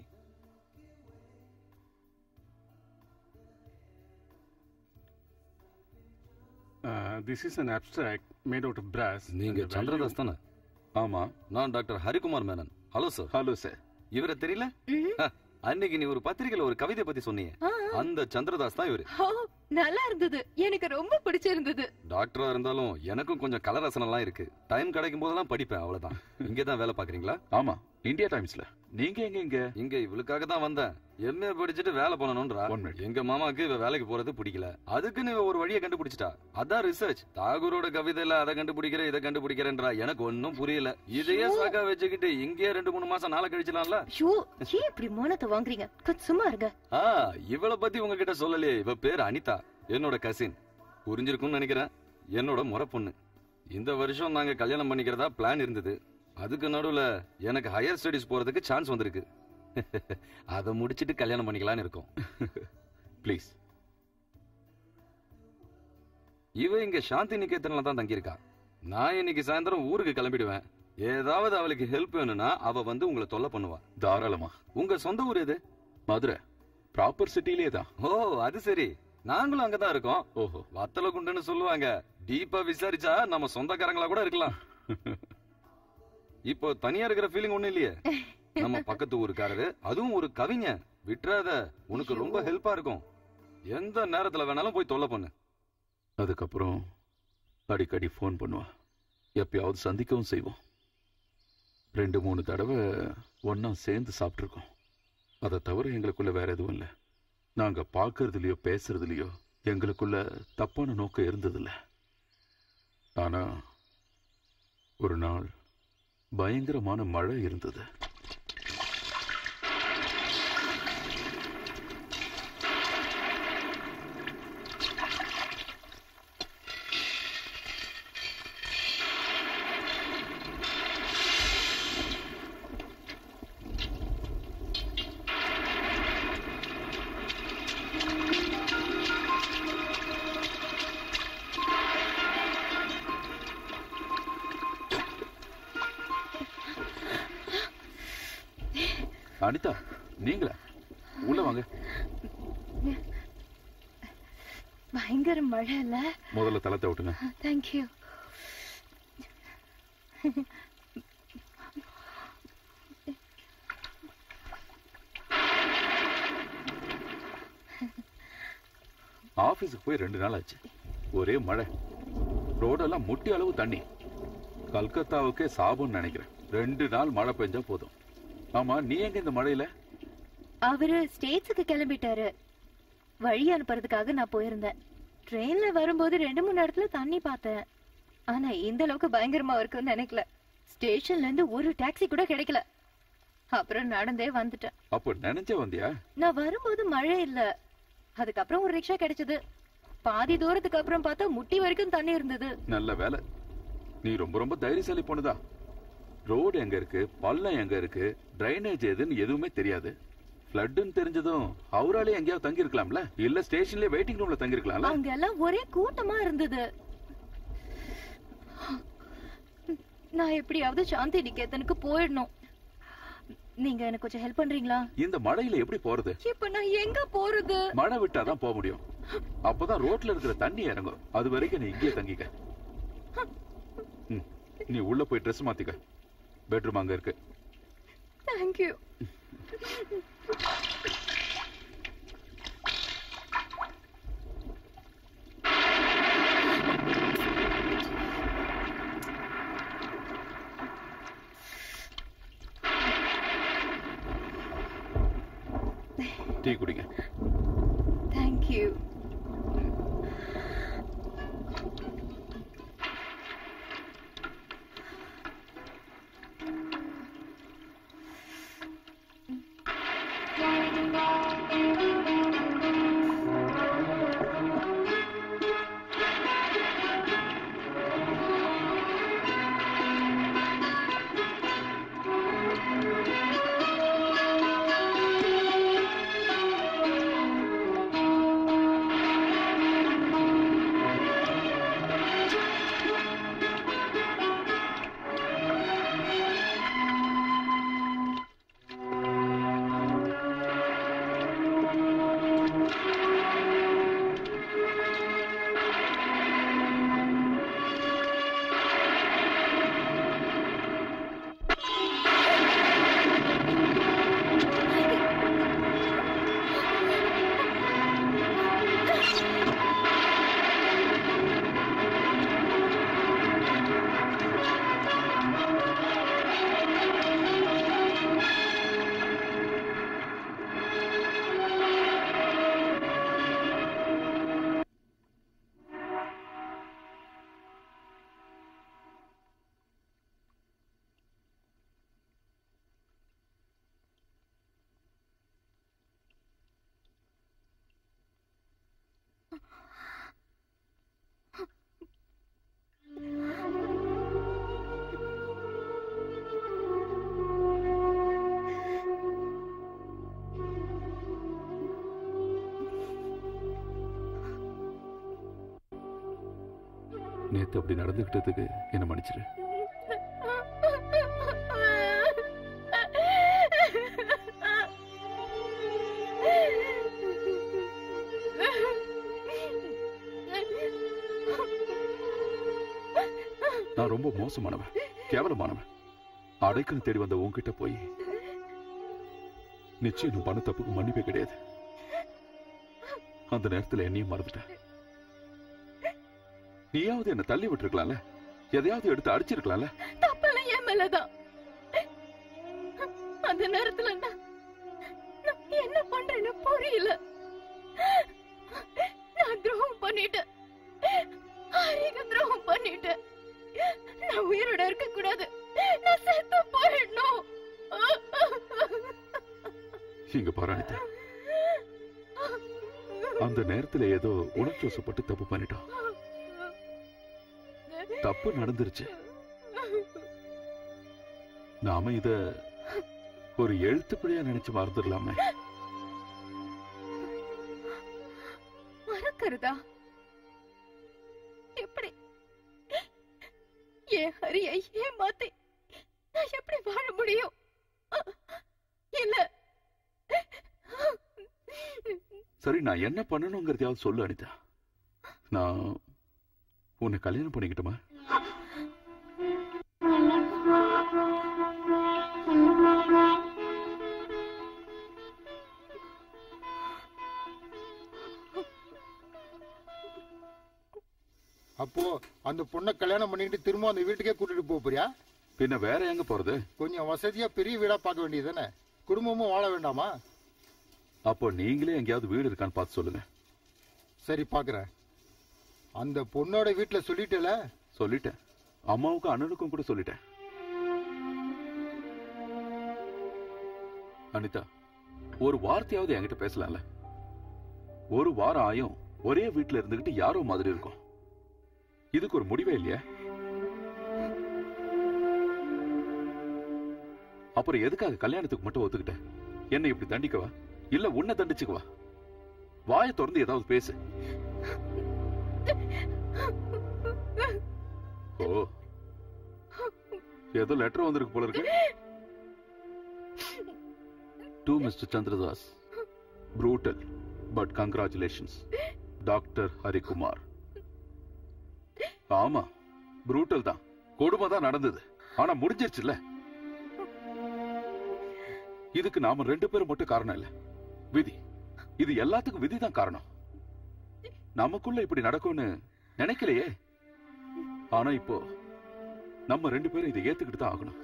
this is an abstract made out of brass நீங்க சந்திரதாஸ் தானே ஆமா நான் doctor Harikumar Menon hello sir hello sir இவரை தெரியல ஹ, அன்னைக்கு நீ ஒரு பத்திரிக்கையில ஒரு கவிதை பத்தி சொன்னீங்க அந்த சந்திரதாஸ் தான் இவரு ஓ நல்லா இருந்தது எனக்கு ரொம்ப பிடிச்சிருந்தது டாக்டரா இருந்தாலும் எனக்கும் கொஞ்சம் கலரசனம் எல்லாம் இருக்கு டைம் கிடைக்கும் போதெல்லாம் படிப்பேன் அவ்வளவுதான் இங்க தான் வேலை பாக்குறீங்களா ஆமா இந்தியா டைம்ஸ்ல நீங்க எங்க இங்க இங்க இவளுக்காக தான் வந்தேன் எம்ஏ படிச்சுட்டு வேலை பண்ணணும்ன்றா எங்க மாமாக்கு இவ வேலைக்கு போறது பிடிக்கல அதுக்கு நீ ஒரு வழியை கண்டுபிடிச்சிட்டா அதான் ரிசர்ச் தாகூரோட கவிதையில அதை கண்டுபிடிக்கிற இதை கண்டுபிடிக்கிறேன்றா எனக்கு ஒன்னும் புரியல இதையே சாக்கா வச்சுக்கிட்டு இங்கேயே ரெண்டு மூணு மாசம் நாளை கழிச்சலாம்ல ஐயோ ஏன் இப்படி மோனத்தை வாங்குறீங்க கொஞ்சம் சும்மா இருங்க ஆ இவள பத்தி உங்ககிட்ட சொல்லலையே இவ பேர் அனிதா என்னோட கசின் புரிஞ்சிருக்கும்னு நினைக்கிறேன் என்னோட முறை பொண்ணு இந்த வருஷம் நாங்க கல்யாணம் பண்ணிக்கிறதா பிளான் இருந்தது அதுக்கு நடுவுல எனக்கு ஹையர் ஸ்டடிஸ் போறதுக்கு சான்ஸ் வந்திருக்கு அதை முடிச்சிட்டு கல்யாணம் பண்ணிக்கலாம்னு இருக்கோம் ப்ளீஸ் இவ இங்க சாந்தி நிகேதன்ல தான் தங்கியிருக்கா நான் இன்னைக்கு சாயந்தரம் ஊருக்கு கிளம்பிடுவேன் ஏதாவது அவளுக்கு ஹெல்ப் வேணும்னா அவ வந்து உங்களை தொல்லை பண்ணுவா தாராளமா உங்க சொந்த ஊர் எது மதுரை ப்ராப்பர் சிட்டிலே தான் ஓ அது சரி நாங்களும் அங்கதான் இருக்கோம் ஓஹோ வத்தல குண்டுன்னு சொல்லுவாங்க டீப்பா விசாரிச்சா நம்ம சொந்தக்காரங்களா கூட இருக்கலாம் இப்போ தனியா இருக்கிற ஃபீலிங் ஒண்ணும் இல்லையே நம்ம பக்கத்து ஊருக்காரரு அதுவும் ஒரு கவிஞன் விட்டுறாத உனக்கு ரொம்ப ஹெல்ப்பா இருக்கும் எந்த நேரத்துல வேணாலும் போய் தொல்லை பண்ணு அதுக்கப்புறம் அடிக்கடி ஃபோன் பண்ணுவா எப்பயாவது சந்திக்கவும் செய்வோம் ரெண்டு மூணு தடவை ஒண்ணா சேர்ந்து சாப்பிட்ருக்கோம் அதை தவிர எங்களுக்குள்ள வேற எதுவும் இல்லை நாங்க பார்க்கறதுலயோ பேசுறதுலயோ எங்களுக்குள்ள தப்பான நோக்கம் இருந்ததில்ல ஆனா ஒரு நாள் பயங்கரமான மழை இருந்தது அனிதா நீங்களா உள்ள வாங்க பயங்கர மழை இல்ல முதல்ல தளத்தை விட்டுங்க தேங்க்யூ ஆபீஸுக்கு போய் ரெண்டு நாள் ஆச்சு ஒரே மழை ரோடெல்லாம் முட்டி அளவு தண்ணி கல்கத்தாவுக்கே சாபம்னு நினைக்கிறேன் ரெண்டு நாள் மழை பெஞ்சா போதும் ஆமா நீ எங்க இந்த மழையில அவரு ஸ்டேட்ஸுக்கு கிளம்பிட்டாரு வழி அனுப்புறதுக்காக நான் போயிருந்தேன் ட்ரெயின்ல வரும்போது ரெண்டு மூணு இடத்துல தண்ணி பார்த்தேன் ஆனா இந்த அளவுக்கு பயங்கரமா இருக்கும்னு நினைக்கல ஸ்டேஷன்ல இருந்து ஒரு டாக்ஸி கூட கிடைக்கல அப்புறம் நடந்தே வந்துட்டேன் அப்ப நினைச்சே வந்தியா நான் வரும்போது மழை இல்ல அதுக்கப்புறம் ஒரு ரிக்ஷா கிடைச்சது பாதி தூரத்துக்கு அப்புறம் பார்த்தா முட்டி வரைக்கும் தண்ணி இருந்தது நல்ல வேலை நீ ரொம்ப ரொம்ப தைரியசாலி பொண்ணுதா ரோடு எங்க இருக்கு பள்ளம் எங்க இருக்கு டிரைனேஜ் எதுன்னு எதுவுமே தெரியாது ஃப்ளட்னு தெரிஞ்சதும் ஹவுராலே எங்கேயாவது தங்கி இருக்கலாம்ல இல்ல ஸ்டேஷன்லயே வெயிட்டிங் ரூம்ல தங்கி இருக்கலாம்ல அங்க எல்லாம் ஒரே கூட்டமா இருந்தது நான் எப்படியாவது சாந்தி நிகேதனுக்கு போயிடணும் நீங்க எனக்கு கொஞ்சம் ஹெல்ப் பண்றீங்களா இந்த மழையில எப்படி போறது இப்ப நான் எங்க போறது மழை விட்டாதான் போக முடியும் அப்பதான் ரோட்ல இருக்கிற தண்ணி இறங்கும் அது வரைக்கும் நீ இங்கேயே தங்கிக்க ம், நீ உள்ள போய் ட்ரெஸ் மாத்திக்க பெட்ரூம் அங்க இருக்கு தேங்க்யூ டீ குடிங்க தேங்க்யூ நேத்து அப்படி நடந்துகிட்டதுக்கு என்ன மன்னிச்சிரு நான் ரொம்ப மோசமானவன் கேவலமானவன் அடைக்கணும் தேடி வந்த உன்கிட்ட போய் நிச்சயம் நான் பண்ண தப்புக்கு மன்னிப்பே கிடையாது அந்த நேரத்துல என்னையும் மறந்துட்டேன் நீயாவது என்ன தள்ளி விட்டுருக்கலாம்ல எதையாவது எடுத்து அடிச்சிருக்கலாம்ல தப்பெல்லாம் என் மேலதான் அந்த நேரத்துல நான் நான் என்ன பண்றேன்னு புரியல நான் துரோகம் பண்ணிட்டேன் ஹரிக்கு துரோகம் பண்ணிட்டேன் நான் உயிரோட இருக்க கூடாது நான் செத்து போயிடணும் இங்க பாரு அனிதா அந்த நேரத்துல ஏதோ உணர்ச்சி வசப்பட்டு தப்பு பண்ணிட்டோம் தப்பு நடந்துருச்சு நாம இத ஒரு எழுத்துப்பிழையா நினைச்சு மறந்துடலாமே மறக்கிறதா எப்படி என் ஹரியை ஏமாத்தி நான் எப்படி வாழ முடியும் இல்ல சரி நான் என்ன பண்ணணுங்கிறதையாவது சொல்லு அனிதா நான் உன்னை கல்யாணம் பண்ணிக்கிட்டுமா அப்போ அந்த பொண்ணை கல்யாணம் பண்ணிட்டு திரும்ப அந்த வீட்டுக்கே கூட்டிட்டு போக போறியா பின்ன வேற எங்க போறது கொஞ்சம் வசதியா பெரிய வீடா பார்க்க வேண்டியது தானே குடும்பமும் வாழ வேண்டாமா அப்போ நீங்களே எங்கேயாவது வீடு இருக்கான்னு பார்த்து சொல்லுங்க சரி பாக்குறேன் அந்த பொண்ணோட வீட்டுல சொல்லிட்டல சொல்லிட்டேன் அம்மாவுக்கும் அண்ணனுக்கும் கூட சொல்லிட்டேன் அனிதா ஒரு வார்த்தையாவது என்கிட்ட பேசலாம்ல ஒரு வாரம் ஆயும் ஒரே வீட்டுல இருந்துகிட்டு யாரோ மாதிரி இருக்கும் இதுக்கு ஒரு முடிவே இல்லையா அப்புறம் எதுக்காக கல்யாணத்துக்கு மட்டும் ஒத்துக்கிட்ட என்னை இப்படி தண்டிக்கவா இல்ல உன்னை தண்டிச்சுக்கவா வாயை திறந்து ஏதாவது பேசு ஓ ஏதோ லெட்டர் வந்திருக்கு போல இருக்கு to mister Chandradas brutal but congratulations doctor Harikumar ஆமா ப்ரூட்டல் தான் கொடுமை தான் நடந்தது ஆனா முடிஞ்சிருச்சுல்ல இதுக்கு நாம ரெண்டு பேரும் மட்டும் காரணம் இல்ல விதி இது எல்லாத்துக்கும் விதி தான் காரணம் நமக்குள்ள இப்படி நடக்கும்னு நினைக்கலையே ஆனா இப்போ நம்ம ரெண்டு பேரும் இதை ஏத்துக்கிட்டு தான் ஆகணும்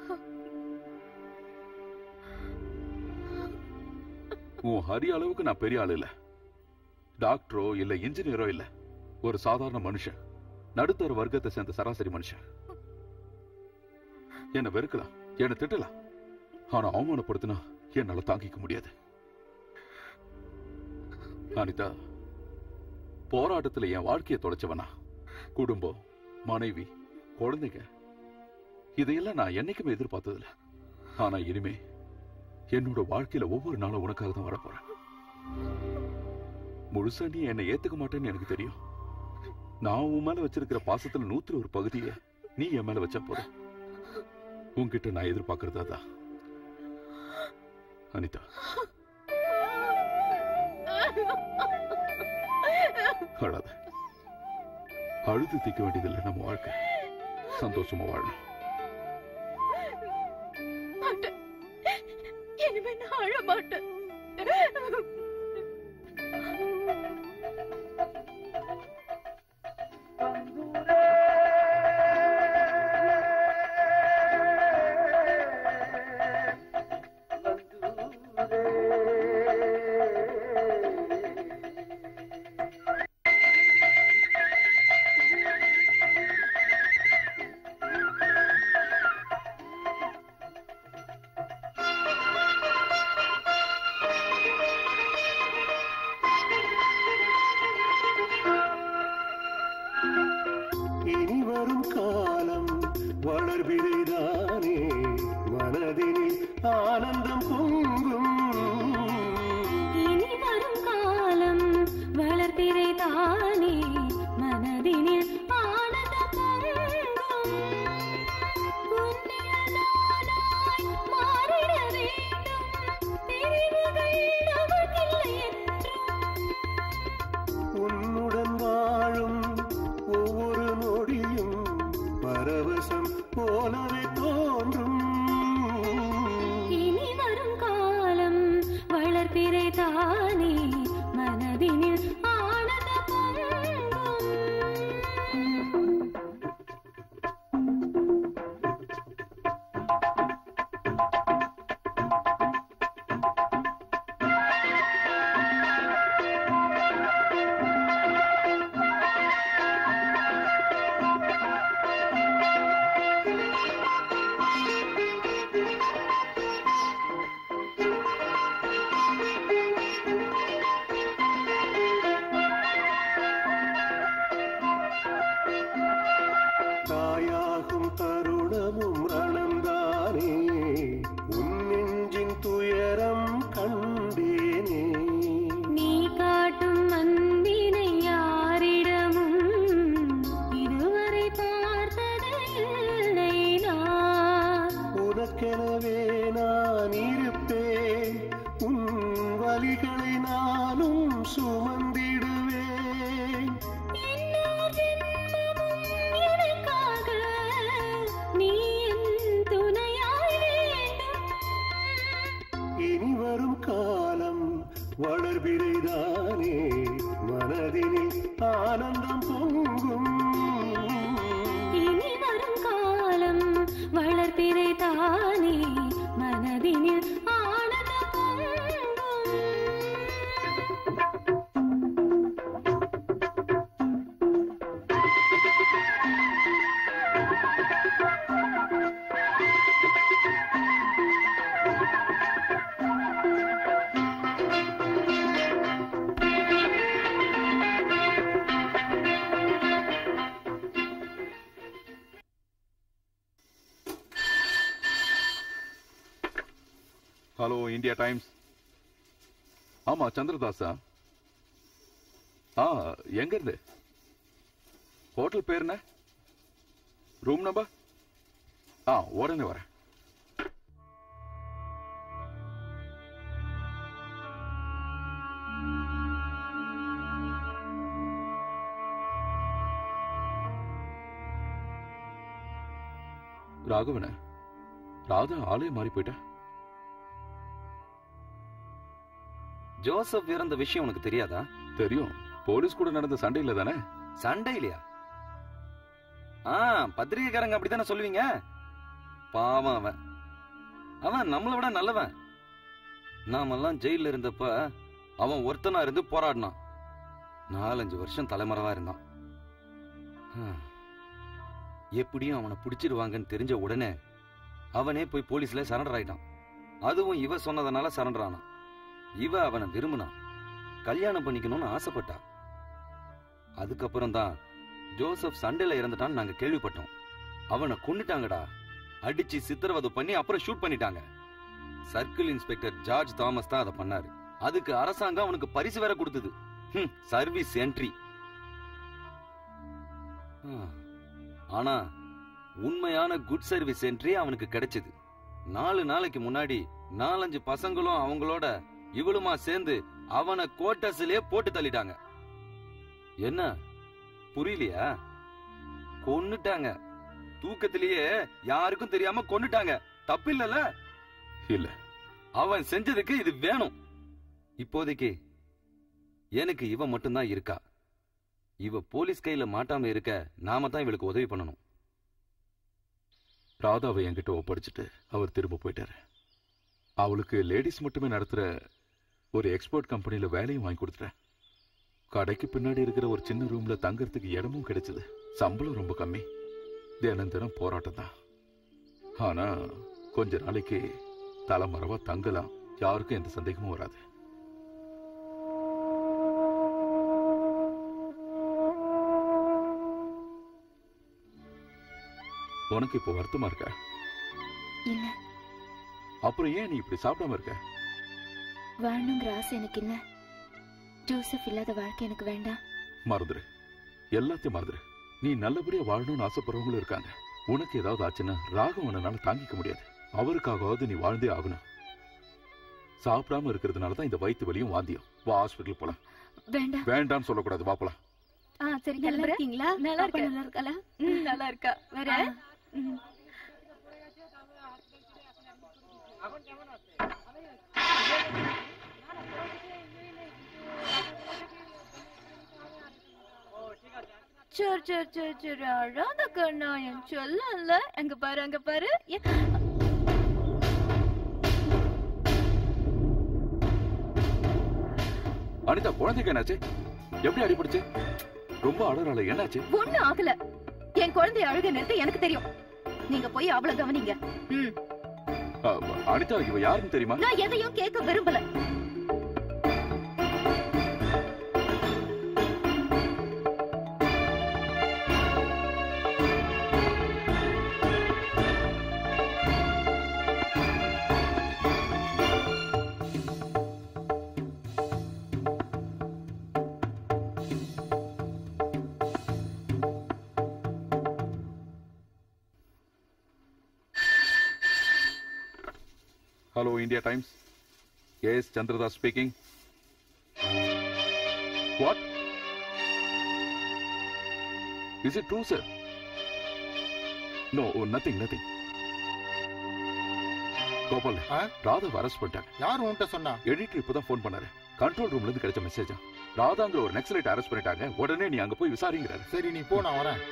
உன் ஹரி அளவுக்கு நான் பெரிய ஆள் இல்ல டாக்டரோ இல்ல இன்ஜினியரோ இல்ல ஒரு சாதாரண மனுஷன் நடுத்தர வர்க்கத்தை சேர்ந்த சராசரி மனுஷன் என்ன வெறுக்கலாம் என்ன திட்டலாம் ஆனா அவமானப்படுத்தினா என்னால தாங்கிக்க முடியாது அனிதா போராட்டத்துல என் வாழ்க்கையை தொலைச்சவனா குடும்பம் மனைவி குழந்தைங்க இதையெல்லாம் நான் என்னைக்குமே எதிர்பார்த்ததில்ல ஆனா இனிமே என்னோட வாழ்க்கையில ஒவ்வொரு நாளும் உனக்காக தான் வரப்போறேன் முழுசா நீ என்னை ஏத்துக்க மாட்டேன்னு எனக்கு தெரியும் நான் உன் மேல வச்சிருக்கிற பாசத்துல நூத்துல ஒரு பகுதியை நீ என் மேல வச்சா போதும் உன்கிட்ட நான் எதிர்பார்க்கறது அதான் அனிதா அழாத அழுது தீக்க வேண்டியதில்லை நம்ம வாழ்க்கை சந்தோஷமா வாழணும் மாட்டேன் இனிமே நான் அழ மாட்டேன் இனி வரும் காலம் வளர்பிறைதானே மனதினில் ஆனந்தம் பொங்கும் இனி வரும் காலம் வளர்பிறை தானே மனதினில் ஆனந்தம் பொங்கும். உன்னில் நானாய் மாறிட வேண்டும். பிரிவுகள் நமக்கில்லை என்றும். உன்னுடன் வாழும் ஒவ்வொரு நொடியும் பரவசம் போலவே தோன்றும் இனி வரும் காலம் வளர்பிறை தானே மனதினில் ஆனந்தம் பொங்கும். தாயாகும் தருணமும் ரணம்தானே உன் நெஞ்சின் துயரம் கண்டேனே நீ காட்டும் அன்பினை யாரிடமும் இதுவரை பார்த்தது இல்லை நான் உனக்கெனவே நான் இருப்பேன் உன் வலிகளை நானும் சுமந்திடுவேன் இன்னொரு ஜென்மமும் எனக்காக ஹலோ இந்தியா டைம்ஸ் ஆமா சந்திரதாஸா ஆ எங்க இருந்து ஹோட்டல் பேர் என்ன ரூம் நம்பர் ஆ உடனே வரேன் ராகவன ராதா ஆளே மாறி போயிட்டா ஜோசப் இறந்த விஷயம் உனக்கு தெரியாதா தெரியும் போலீஸ் கூட நடந்த சண்டையில தானே சண்டையிலையா ஆ பத்திரிகைக்காரங்க அப்படித்தானே சொல்லுவீங்க பாவம் அவன் அவன் நம்மளை விட நல்லவன் நாமெல்லாம் ஜெயில இருந்தப்ப அவன் ஒருத்தனா இருந்து போராடினான் நாலஞ்சு வருஷம் தலைமறைவா இருந்தான் ஹம். எப்படியும் அவனை பிடிச்சிருவாங்கன்னு தெரிஞ்ச உடனே அவனே போய் போலீஸ்ல சரண்டர் ஆயிட்டான் அதுவும் இவ சொன்னதுனால சரண்டர் ஆனான் இவ அவனை விரும்பினான் கல்யாணம் பண்ணிக்கணும்னு ஆசைப்பட்டா அதுக்கப்புறம் தான் ஜோசப் சண்டையில இறந்துட்டான்னு நாங்க கேள்விப்பட்டோம் அவனை கொன்னுட்டாங்கடா அடிச்சு சித்திரவதை பண்ணி அப்புறம் ஷூட் பண்ணிட்டாங்க சர்க்கிள் இன்ஸ்பெக்டர் ஜார்ஜ் தாமஸ் தான் அதை பண்ணாரு அதுக்கு அரசாங்கம் அவனுக்கு பரிசு வேற கொடுத்தது ஹம், சர்வீஸ் என்ட்ரி ஆனா உண்மையான குட் சர்வீஸ் என்ட்ரி அவனுக்கு கிடைச்சது நாலு நாளைக்கு முன்னாடி நாலஞ்சு பசங்களும் அவங்களோட இவளுமா சேர்ந்து அவனை கோட்டஸ்லயே போட்டு தள்ளிட்டாங்க என்ன புரியலையா கொன்னுட்டாங்க தூக்கத்திலேயே யாருக்கும் தெரியாம கொன்னுட்டாங்க தப்பு இல்லல இல்ல அவன் செஞ்சதுக்கு இது வேணும் இப்போதைக்கு எனக்கு இவ மட்டும்தான் இருக்கா இவ போலீஸ் கையில மாட்டாம இருக்க நாம தான் இவளுக்கு உதவி பண்ணணும் ராதாவை என்கிட்ட ஒப்படைச்சிட்டு அவர் திரும்ப போயிட்டாரு அவளுக்கு லேடிஸ் மட்டுமே நடத்துற ஒரு எக்ஸ்போர்ட் கம்பெனில வேலையும் வாங்கி கொடுத்துட்டேன் கடைக்கு பின்னாடி இருக்கிற ஒரு சின்ன ரூம்ல தங்கறதுக்கு இடமும் கிடைச்சது சம்பளம் ரொம்ப கம்மி தினம் தினம் போராட்டம் தான் ஆனா கொஞ்ச நாளைக்கு தலைமறைவா தங்கலாம் யாருக்கும் எந்த சந்தேகமும் வராது உனக்கு இப்போ வருத்தமா இருக்கா இல்ல அப்புறம் ஏன் நீ இப்படி சாப்பிடாம இருக்க வாழணுங்கிற ஆசை எனக்கு இல்ல ஜோசப் இல்லாத வாழ்க்கை எனக்கு வேண்டாம் மறந்துரு எல்லாத்தையும் மறந்துரு நீ நல்லபடியா வாழணும்னு ஆசைப்படுறவங்களும் இருக்காங்க உனக்கு ஏதாவது ஆச்சுன்னா ராகம் உன்னால தாங்கிக்க முடியாது அவருக்காகவாவது நீ வாழ்ந்தே ஆகணும் சாப்பிடாம இருக்கிறதுனால தான் இந்த வயிற்று வலியும் வாந்தியும் வா ஹாஸ்பிட்டல் போலாம் வேண்டாம் வேண்டாம்னு சொல்லக்கூடாது வா போலாம் ஆ சரி நல்லா கிளம்புறேன். இருக்கீங்களா நல்லா பாப்பா இருக்கேன் நல்லா இருக்காளா ம், நல்லா இருக்கா வேற ம். சரி சரி சரி சரி அழாத கண்ணா என் சொல்லல அங்க பாரு அங்க பாரு எ- அனிதா குழந்தைக்கு என்னாச்சு எப்படி அடிபடுச்சு ரொம்ப அழறாள என்னாச்சு ஒண்ணு ஆகல என் குழந்தைய அழுக நிறுத்த எனக்கு தெரியும் நீங்க போய் அவள கவனிங்க ம் அ, அனிதா இவ யாருன்னு தெரியுமா நான் எதையும் கேட்க விரும்பல hello India Times S Chandradas speaking what is it true sir no nothing nothing Gopal ராதாவை அரெஸ்ட் பண்ணிட்டாங்க யார் உன்கிட்ட சொன்னா எடிட்டர் இப்பதான் ஃபோன் பண்ணாரு கண்ட்ரோல் ரூம்ல இருந்து கிடைச்ச மெசேஜா ராதாங்கிற ஒரு நெக்ஸலைட் அரெஸ்ட் பண்ணிட்டாங்க உடனே நீ அங்க போய் விசாரிங்கிறாரு சரி நீ போ நான் வரேன்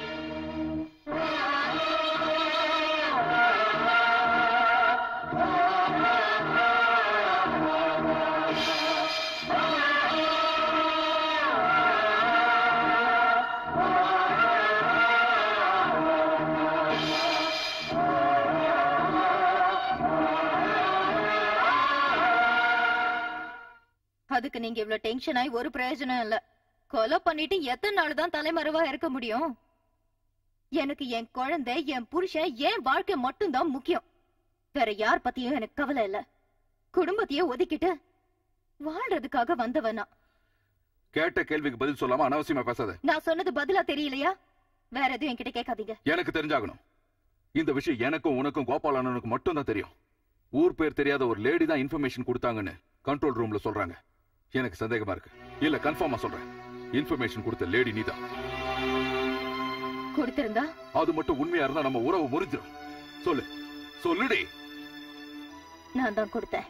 அதுக்கு நீங்க இவ்ளோ டென்ஷன் ஆகி ஒரு பிரயோஜனம் இல்ல கொலை பண்ணிட்டு எத்தனை நாள் தான் தலைமறைவா இருக்க முடியும் எனக்கு என் குழந்தை என் புருஷன் என் வாழ்க்கை மட்டும்தான் முக்கியம் வேற யார் பத்தியும் எனக்கு கவலை இல்ல குடும்பத்தையே ஒதுக்கிட்டு வாழ்றதுக்காக வந்தவனா கேட்ட கேள்விக்கு பதில் சொல்லாம அனாவசியமா பேசாத நான் சொன்னது பதிலா தெரியலையா வேற எதுவும் என்கிட்ட கேட்காதீங்க எனக்கு தெரிஞ்சாகணும் இந்த விஷயம் எனக்கும் உனக்கும் கோபால் அண்ணனுக்கும் மட்டும் தான் தெரியும் ஊர் பேர் தெரியாத ஒரு லேடி தான் இன்ஃபர்மேஷன் கொடுத்தாங்கன்னு கண்ட்ரோல் ரூம்ல சொல்றாங்க எனக்கு சந்தேகமா இருக்கு இல்ல கன்ஃபார்மா சொல்றேன் இன்ஃபர்மேஷன் கொடுத்த லேடி நீதான் கொடுத்திருந்தா அது மட்டும் உண்மையா இருந்தா நம்ம உறவு முறிஞ்சிடும் சொல்லு சொல்லுடி நான் தான் கொடுத்தேன்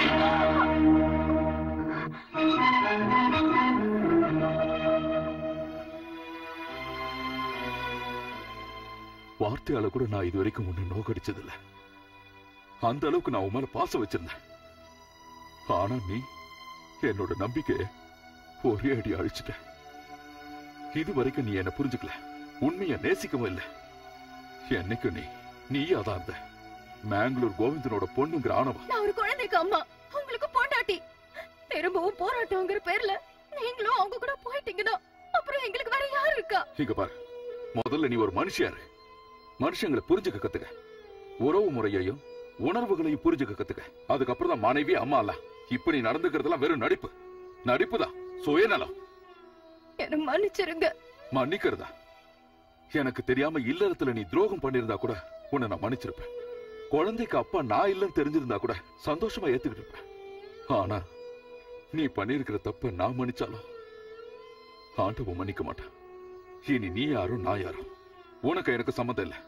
வார்த்தையால கூட நான் இது வரைக்கும் ஒண்ணு நோக்கடிச்சது இல்ல அந்த அளவுக்கு நான் உன் மேல பாசம் வச்சிருந்தேன் ஆனா நீ என்னோட நம்பிக்கைய ஒரே அடி அழிச்சிட்ட இது வரைக்கும் நீ என்ன புரிஞ்சுக்கல உண்மைய நேசிக்கவும் இல்ல என்னைக்கு நீ நீ அதான் இருந்த மேங்களூர் கோவிந்தனோட பொண்ணுங்கிற ஆணவம் நான் ஒரு குழந்தைக்கு அம்மா உங்களுக்கு பொண்டாட்டி திரும்பவும் போராட்டங்கிற பேர்ல நீங்களும் அவங்க கூட போயிட்டீங்கன்னா அப்புறம் எங்களுக்கு வேற யாரு இருக்கா இங்க பாரு முதல்ல நீ ஒரு மனுஷியா இரு மனுஷங்களை புரிஞ்சுக்க கத்துக்க உறவு முறையையும் உணர்வுகளையும் புரிஞ்சுக்க கத்துக்க அதுக்கப்புறம் தான் மனைவி அம்மா எல்லாம் இப்ப நீ நடந்துக்கிறதெல்லாம் வெறும் நடிப்பு நடிப்பு தான் சுயநலம் என்ன மன்னிச்சிருங்க மன்னிக்கிறதா எனக்கு தெரியாம இல்லறத்துல நீ துரோகம் பண்ணிருந்தா கூட உன்னை நான் மன்னிச்சிருப்பேன் குழந்தைக்கு அப்பா நான் இல்லைன்னு தெரிஞ்சிருந்தா கூட சந்தோஷமா ஏத்துக்கிட்டு இருப்பேன் ஆனா நீ பண்ணிருக்கிற தப்ப நான் மன்னிச்சாலும் ஆண்டவன் மன்னிக்க மாட்டான் இனி நீ யாரும் நான் யாரும் உனக்கு எனக்கு சம்மந்தம் இல்லை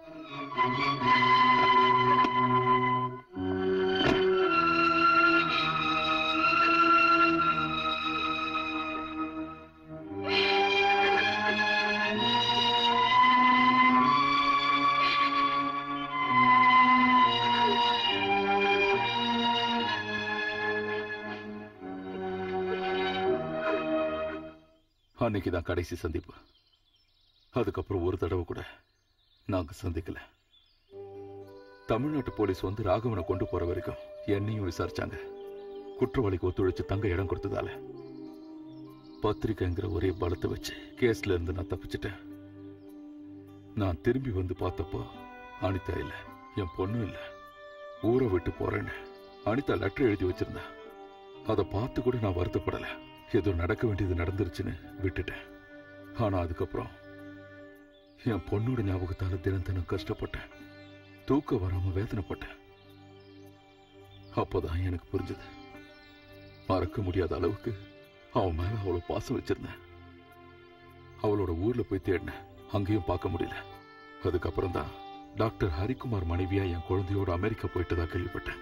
அன்னைக்குதான் கடைசி சந்திப்பு அதுக்கப்புறம் ஒரு தடவை கூட நாங்க சந்திக்கல தமிழ்நாட்டு போலீஸ் வந்து ராகவனை கொண்டு போற வரைக்கும் என்னையும் விசாரிச்சாங்க குற்றவாளிக்கு ஒத்துழைச்சு தங்க இடம் கொடுத்ததால பத்திரிக்கைங்கிற ஒரே பலத்தை வச்சு கேஸ்ல இருந்து நான் தப்பிச்சிட்டேன் நான் திரும்பி வந்து பார்த்தப்போ அனிதா இல்ல என் பொண்ணு இல்ல ஊரை விட்டு போறேன்னு அனிதா லெட்டர் எழுதி வச்சிருந்தா அதை பார்த்து கூட நான் வருத்தப்படல ஏதோ நடக்க வேண்டியது நடந்துருச்சுன்னு விட்டுட்டேன் ஆனா அதுக்கப்புறம் என் பொண்ணோட ஞாபகத்தால தினம் தினம் கஷ்டப்பட்டேன் தூக்கம் வராம வேதனைப்பட்டேன் அப்போதான் எனக்கு புரிஞ்சது மறக்க முடியாத அளவுக்கு அவன் மேல அவ்வளவு பாசம் வச்சிருந்தேன் அவளோட ஊர்ல போய் தேடினேன் அங்கேயும் பார்க்க முடியல அதுக்கப்புறம் தான் டாக்டர் ஹரிக்குமார் மனைவியா என் குழந்தையோட அமெரிக்கா போயிட்டதா கேள்விப்பட்டேன்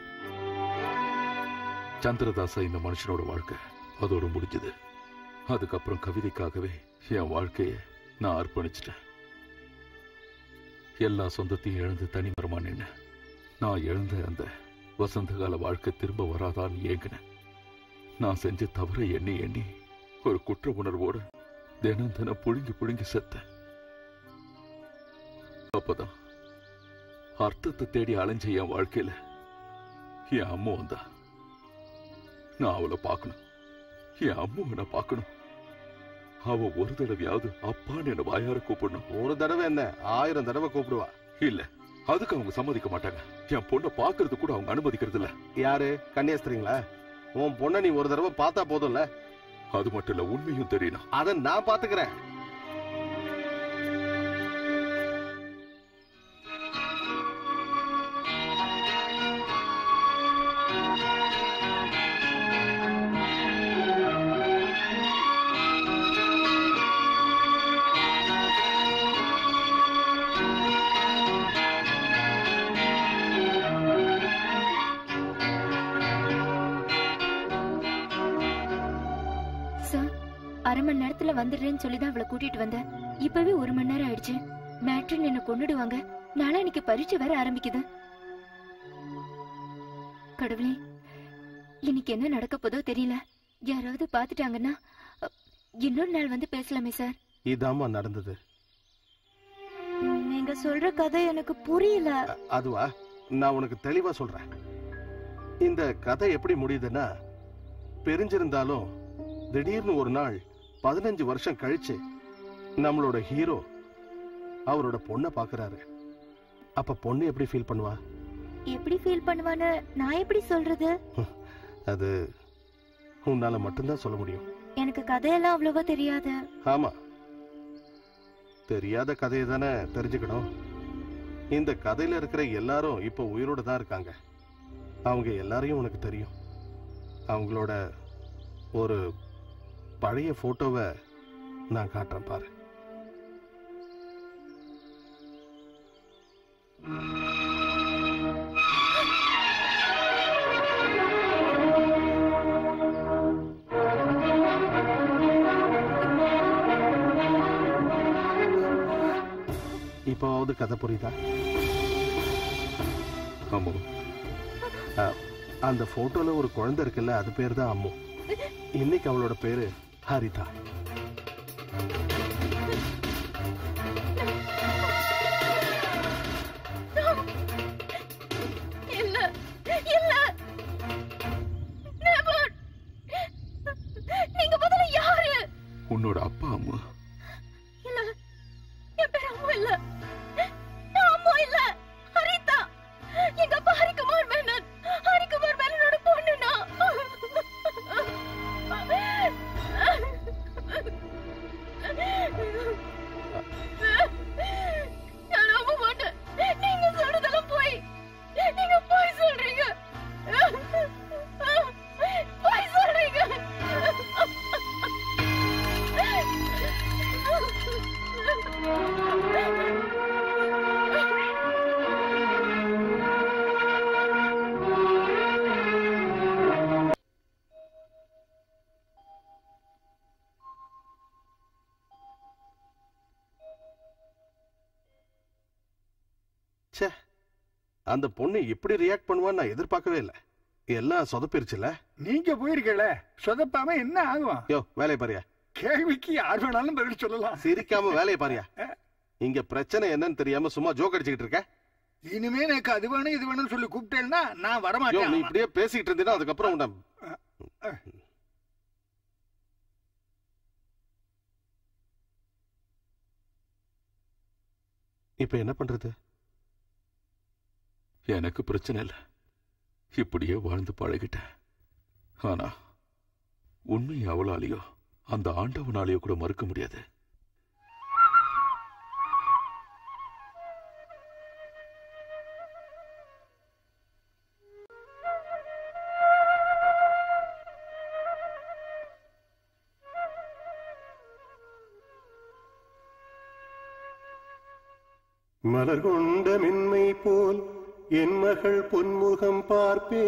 சந்திரதாசா இந்த மனுஷனோட வாழ்க்கை அதோட முடிஞ்சது அதுக்கப்புறம் கவிதைக்காகவே என் வாழ்க்கைய நான் அர்ப்பணிச்சிட்டேன் எல்லா சொந்தத்தையும் இழந்து தனிமரமா நின்ன நான் இழந்த அந்த வசந்த கால வாழ்க்கை திரும்ப வராதான்னு ஏங்கினேன் நான் செஞ்ச தவறை எண்ணி எண்ணி ஒரு குற்ற உணர்வோட தினம் தினம் புழுங்கி புழுங்கி செத்தேன் அப்பதான் அர்த்தத்தை தேடி அலைஞ்ச என் வாழ்க்கையில என் அம்மா வந்தா நான் அவளை பார்க்கணும் என் அம்மாவை நான் பார்க்கணும் அவ ஒரு தடவையாவது அப்பான்னு என்ன வாயார கூப்பிடணும் ஒரு தடவை என்ன ஆயிரம் தடவை கூப்பிடுவா இல்ல அதுக்கு அவங்க சம்மதிக்க மாட்டாங்க என் பொண்ணை பாக்குறது கூட அவங்க அனுமதிக்கிறது இல்ல யாரு கன்னியாஸ்திரிங்களா உன் பொண்ணை நீ ஒரு தடவை பார்த்தா போதும்ல அது மட்டும் இல்ல உண்மையும் தெரியணும் அத நான் பாத்துக்கிறேன் சார் அரை மணி நேரத்துல வந்துடுறேன்னு சொல்லி தான் அவளை கூட்டிட்டு வந்தேன் இப்பவே ஒரு மணி நேரம் ஆயிடுச்சு மேட்ரின் என்ன கொண்டுடுவாங்க நாளான்னைக்கு பரீட்சை வேற ஆரம்பிக்குது கடவுளே இன்னைக்கு என்ன நடக்க போதோ தெரியல யாராவது பாத்துட்டாங்கன்னா அ, இன்னொரு நாள் வந்து பேசலாமே சார் இதாம்மா நடந்தது நீங்க சொல்ற கதை எனக்கு புரியல அதுவா நான் உனக்கு தெளிவா சொல்றேன் இந்த கதை எப்படி முடியுதுன்னா பிரிஞ்சிருந்தாலும் திடீர்னு ஒரு நாள் பதினஞ்சு வருஷம் கழிச்சு நம்மளோட ஹீரோ அவரோட பொண்ணை பாக்குறாரு அப்ப பொண்ணு எப்படி ஃபீல் பண்ணுவா எப்படி ஃபீல் பண்ணுவான்னு நான் எப்படி சொல்றது அது உன்னால மட்டும்தான் சொல்ல முடியும் எனக்கு கதையெல்லாம் அவ்வளவா தெரியாது ஆமா தெரியாத கதையை தானே தெரிஞ்சுக்கணும் இந்த கதையில இருக்கிற எல்லாரும் இப்போ உயிரோட தான் இருக்காங்க அவங்க எல்லாரையும் உனக்கு தெரியும் அவங்களோட ஒரு பழைய போட்டோவை நான் காட்டுறேன் பாரு இப்போவாவது கதை புரியுதா ஆமா அஹ், அந்த போட்டோல ஒரு குழந்தை இருக்குல்ல அது பேர் தான் அம்மு இன்னைக்கு அவளோட பேரு ஹரிதா இல்ல இல்ல Never. நீங்க முதல்ல யாரு உன்னோட அப்பா அம்மா இல்ல என் பேர் அம்மா இல்ல நான் அம்மா இல்ல ஹரிதா எங்க அப்பா ஹரிகுமார் மேனன் ஹரிகுமார் மேனனோட பொண்ணு நான் நான் நம்ப மாட்டேன் நீங்க சொல்றதெல்லாம் போய் நீங்க போய் சொல்றீங்க போய் சொல்றீங்க ச்சே அந்த பொண்ணு இப்படி ரியாக்ட் பண்ணுவான்னு நான் எதிர்பார்க்கவே இல்லை எல்லாம் சொதப்பிருச்சுல நீங்க போயிருக்கல சொதப்பாம என்ன ஆகும் யோ வேலையை பாரியா கேள்விக்கு யார் வேணாலும் பதில் சொல்லலாம் சிரிக்காம வேலையை பாரியா இங்க பிரச்சனை என்னன்னு தெரியாம சும்மா ஜோக் அடிச்சுக்கிட்டு இருக்க இனிமே எனக்கு அது வேணும் இது வேணும்னு சொல்லி கூப்பிட்டேன்னா நான் யோ நீ வரமாட்டேன் இப்படியே பேசிக்கிட்டு இருந்தீங்கன்னா அதுக்கப்புறம் உன்னை இப்ப என்ன பண்றது எனக்கு பிரச்சனை இல்லை இப்படியே வாழ்ந்து பழகிட்டேன் ஆனா உண்மை அவளாலேயோ அந்த ஆண்டவனாலேயோ கூட மறுக்க முடியாது மலர் கொண்ட மென்மை போல் என் மகள் பொன்முகம் பார்ப்பே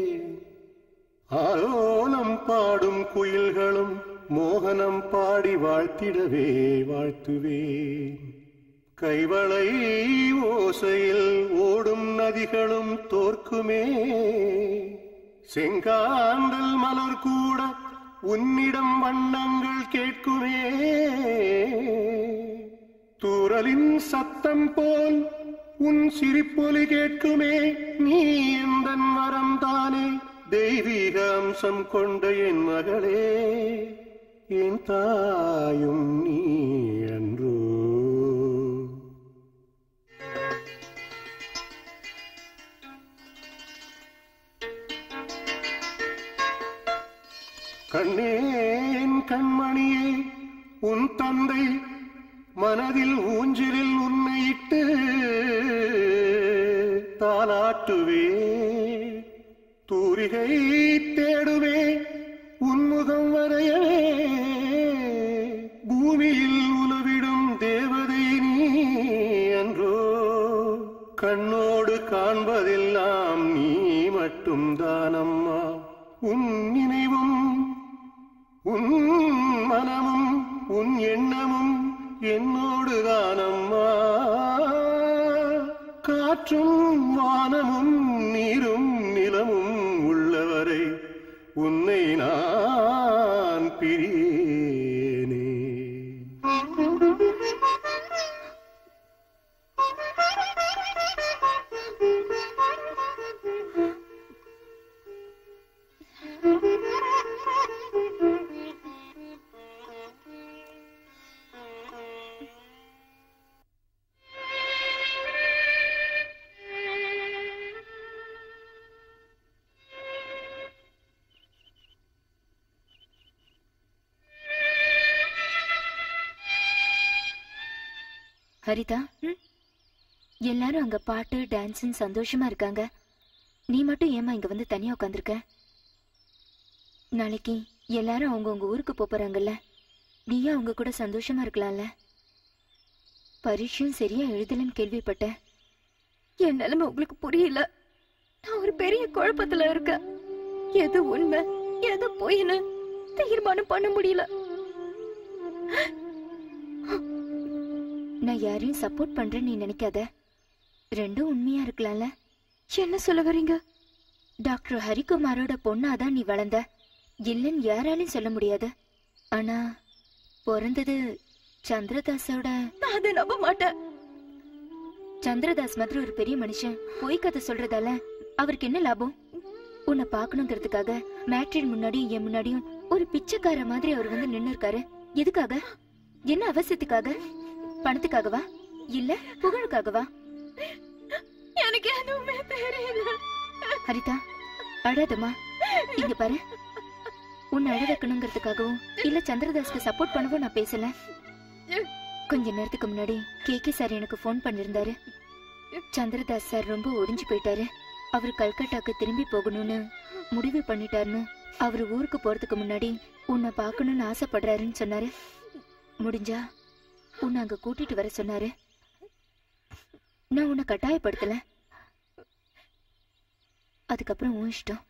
ஆலோலம் பாடும் குயில்களும் மோகனம் பாடி வாழ்த்திடவே வாழ்த்துவேன் கைவளை ஓசையில் ஓடும் நதிகளும் தோற்குமே செங்காந்தல் மலர் கூட உன்னிடம் வண்ணங்கள் கேட்குமே தூரலின் சத்தம் போல் உன் சிரிப்பொலி கேட்குமே நீ எந்தன் வரம் தானே தெய்வீக அம்சம் கொண்ட என் மகளே என் தாயும் நீ அன்றோ கண்ணே என் கண்மணியே உன் தந்தை மனதில் ஊஞ்சிலில் உன்னை இட்டு தாலாட்டுவே தூரிகை தேடுவே உன்முகம் வரையவே பூமியில் உலவிடும் தேவதை நீ அன்றோ கண்ணோடு காண்பதெல்லாம் நீ மட்டும் தானம்மா உன் நினைவும் உன் மனமும் உன் எண்ணமும் என்னோடு தானம்மா காற்றும் வானமும் நீரும் நிலமும் உள்ளவரை உன்னை நான் பிரியேனே ஹரிதா எல்லாரும் அங்க பாட்டு டான்ஸ்னு சந்தோஷமா இருக்காங்க நீ மட்டும் ஏமா இங்க வந்து தனியா உட்காந்துருக்க நாளைக்கு எல்லாரும் அவங்கவுங்க ஊருக்கு போப் போறாங்கல்ல நீயும் அவங்க கூட சந்தோஷமா இருக்கலாம்ல பரீட்சையும் சரியா எழுதலன்னு கேள்விப்பட்டேன் என் நிலைமை உங்களுக்கு புரியல நான் ஒரு பெரிய குழப்பத்துல இருக்கேன் எது உண்மை எது பொய்ன்னு தீர்மானம் பண்ண முடியல நான் யாரையும் சப்போர்ட் பண்றேன்னு நீ நினைக்காத ரெண்டும் உண்மையா இருக்கலாம்ல என்ன சொல்ல வரீங்க டாக்டர் ஹரிகுமாரோட பொண்ணாதான் நீ வளர்ந்த இல்லைன்னு யாராலையும் சொல்ல முடியாது ஆனா பிறந்தது சந்திரதாஸோட நான் அதை நம்ப மாட்டேன் சந்திரதாஸ் மாதிரி ஒரு பெரிய மனுஷன் பொய் கதை சொல்றதால அவருக்கு என்ன லாபம் உன்னை பார்க்கணுங்கிறதுக்காக மேட்ரின் முன்னாடியும் என் முன்னாடியும் ஒரு பிச்சைக்கார மாதிரி அவர் வந்து நின்னு இருக்காரு எதுக்காக என்ன அவசியத்துக்காக பணத்துக்காகவா இல்ல புகழுக்காகவா எனக்கு எதுவுமே தெரியல ஹரிதா அழாதம்மா இங்க பாரு உன்னை அழ வைக்கணுங்கிறதுக்காகவும் இல்ல சந்திரதாஸ்க்கு சப்போர்ட் பண்ணவும் நான் பேசல கொஞ்ச நேரத்துக்கு முன்னாடி கே கே சார் எனக்கு ஃபோன் பண்ணிருந்தாரு சந்திரதாஸ் சார் ரொம்ப ஒடிஞ்சு போயிட்டாரு அவர் கல்கட்டாக்கு திரும்பி போகணும்னு முடிவு பண்ணிட்டாருன்னு அவர் ஊருக்கு போறதுக்கு முன்னாடி உன்னை பார்க்கணும்னு ஆசைப்படுறாருன்னு சொன்னாரு முடிஞ்சா உன்னை அங்க கூட்டிட்டு வர சொன்னாரு நான் உன்னை கட்டாயப்படுத்தல அதுக்கப்புறம் உன் இஷ்டம்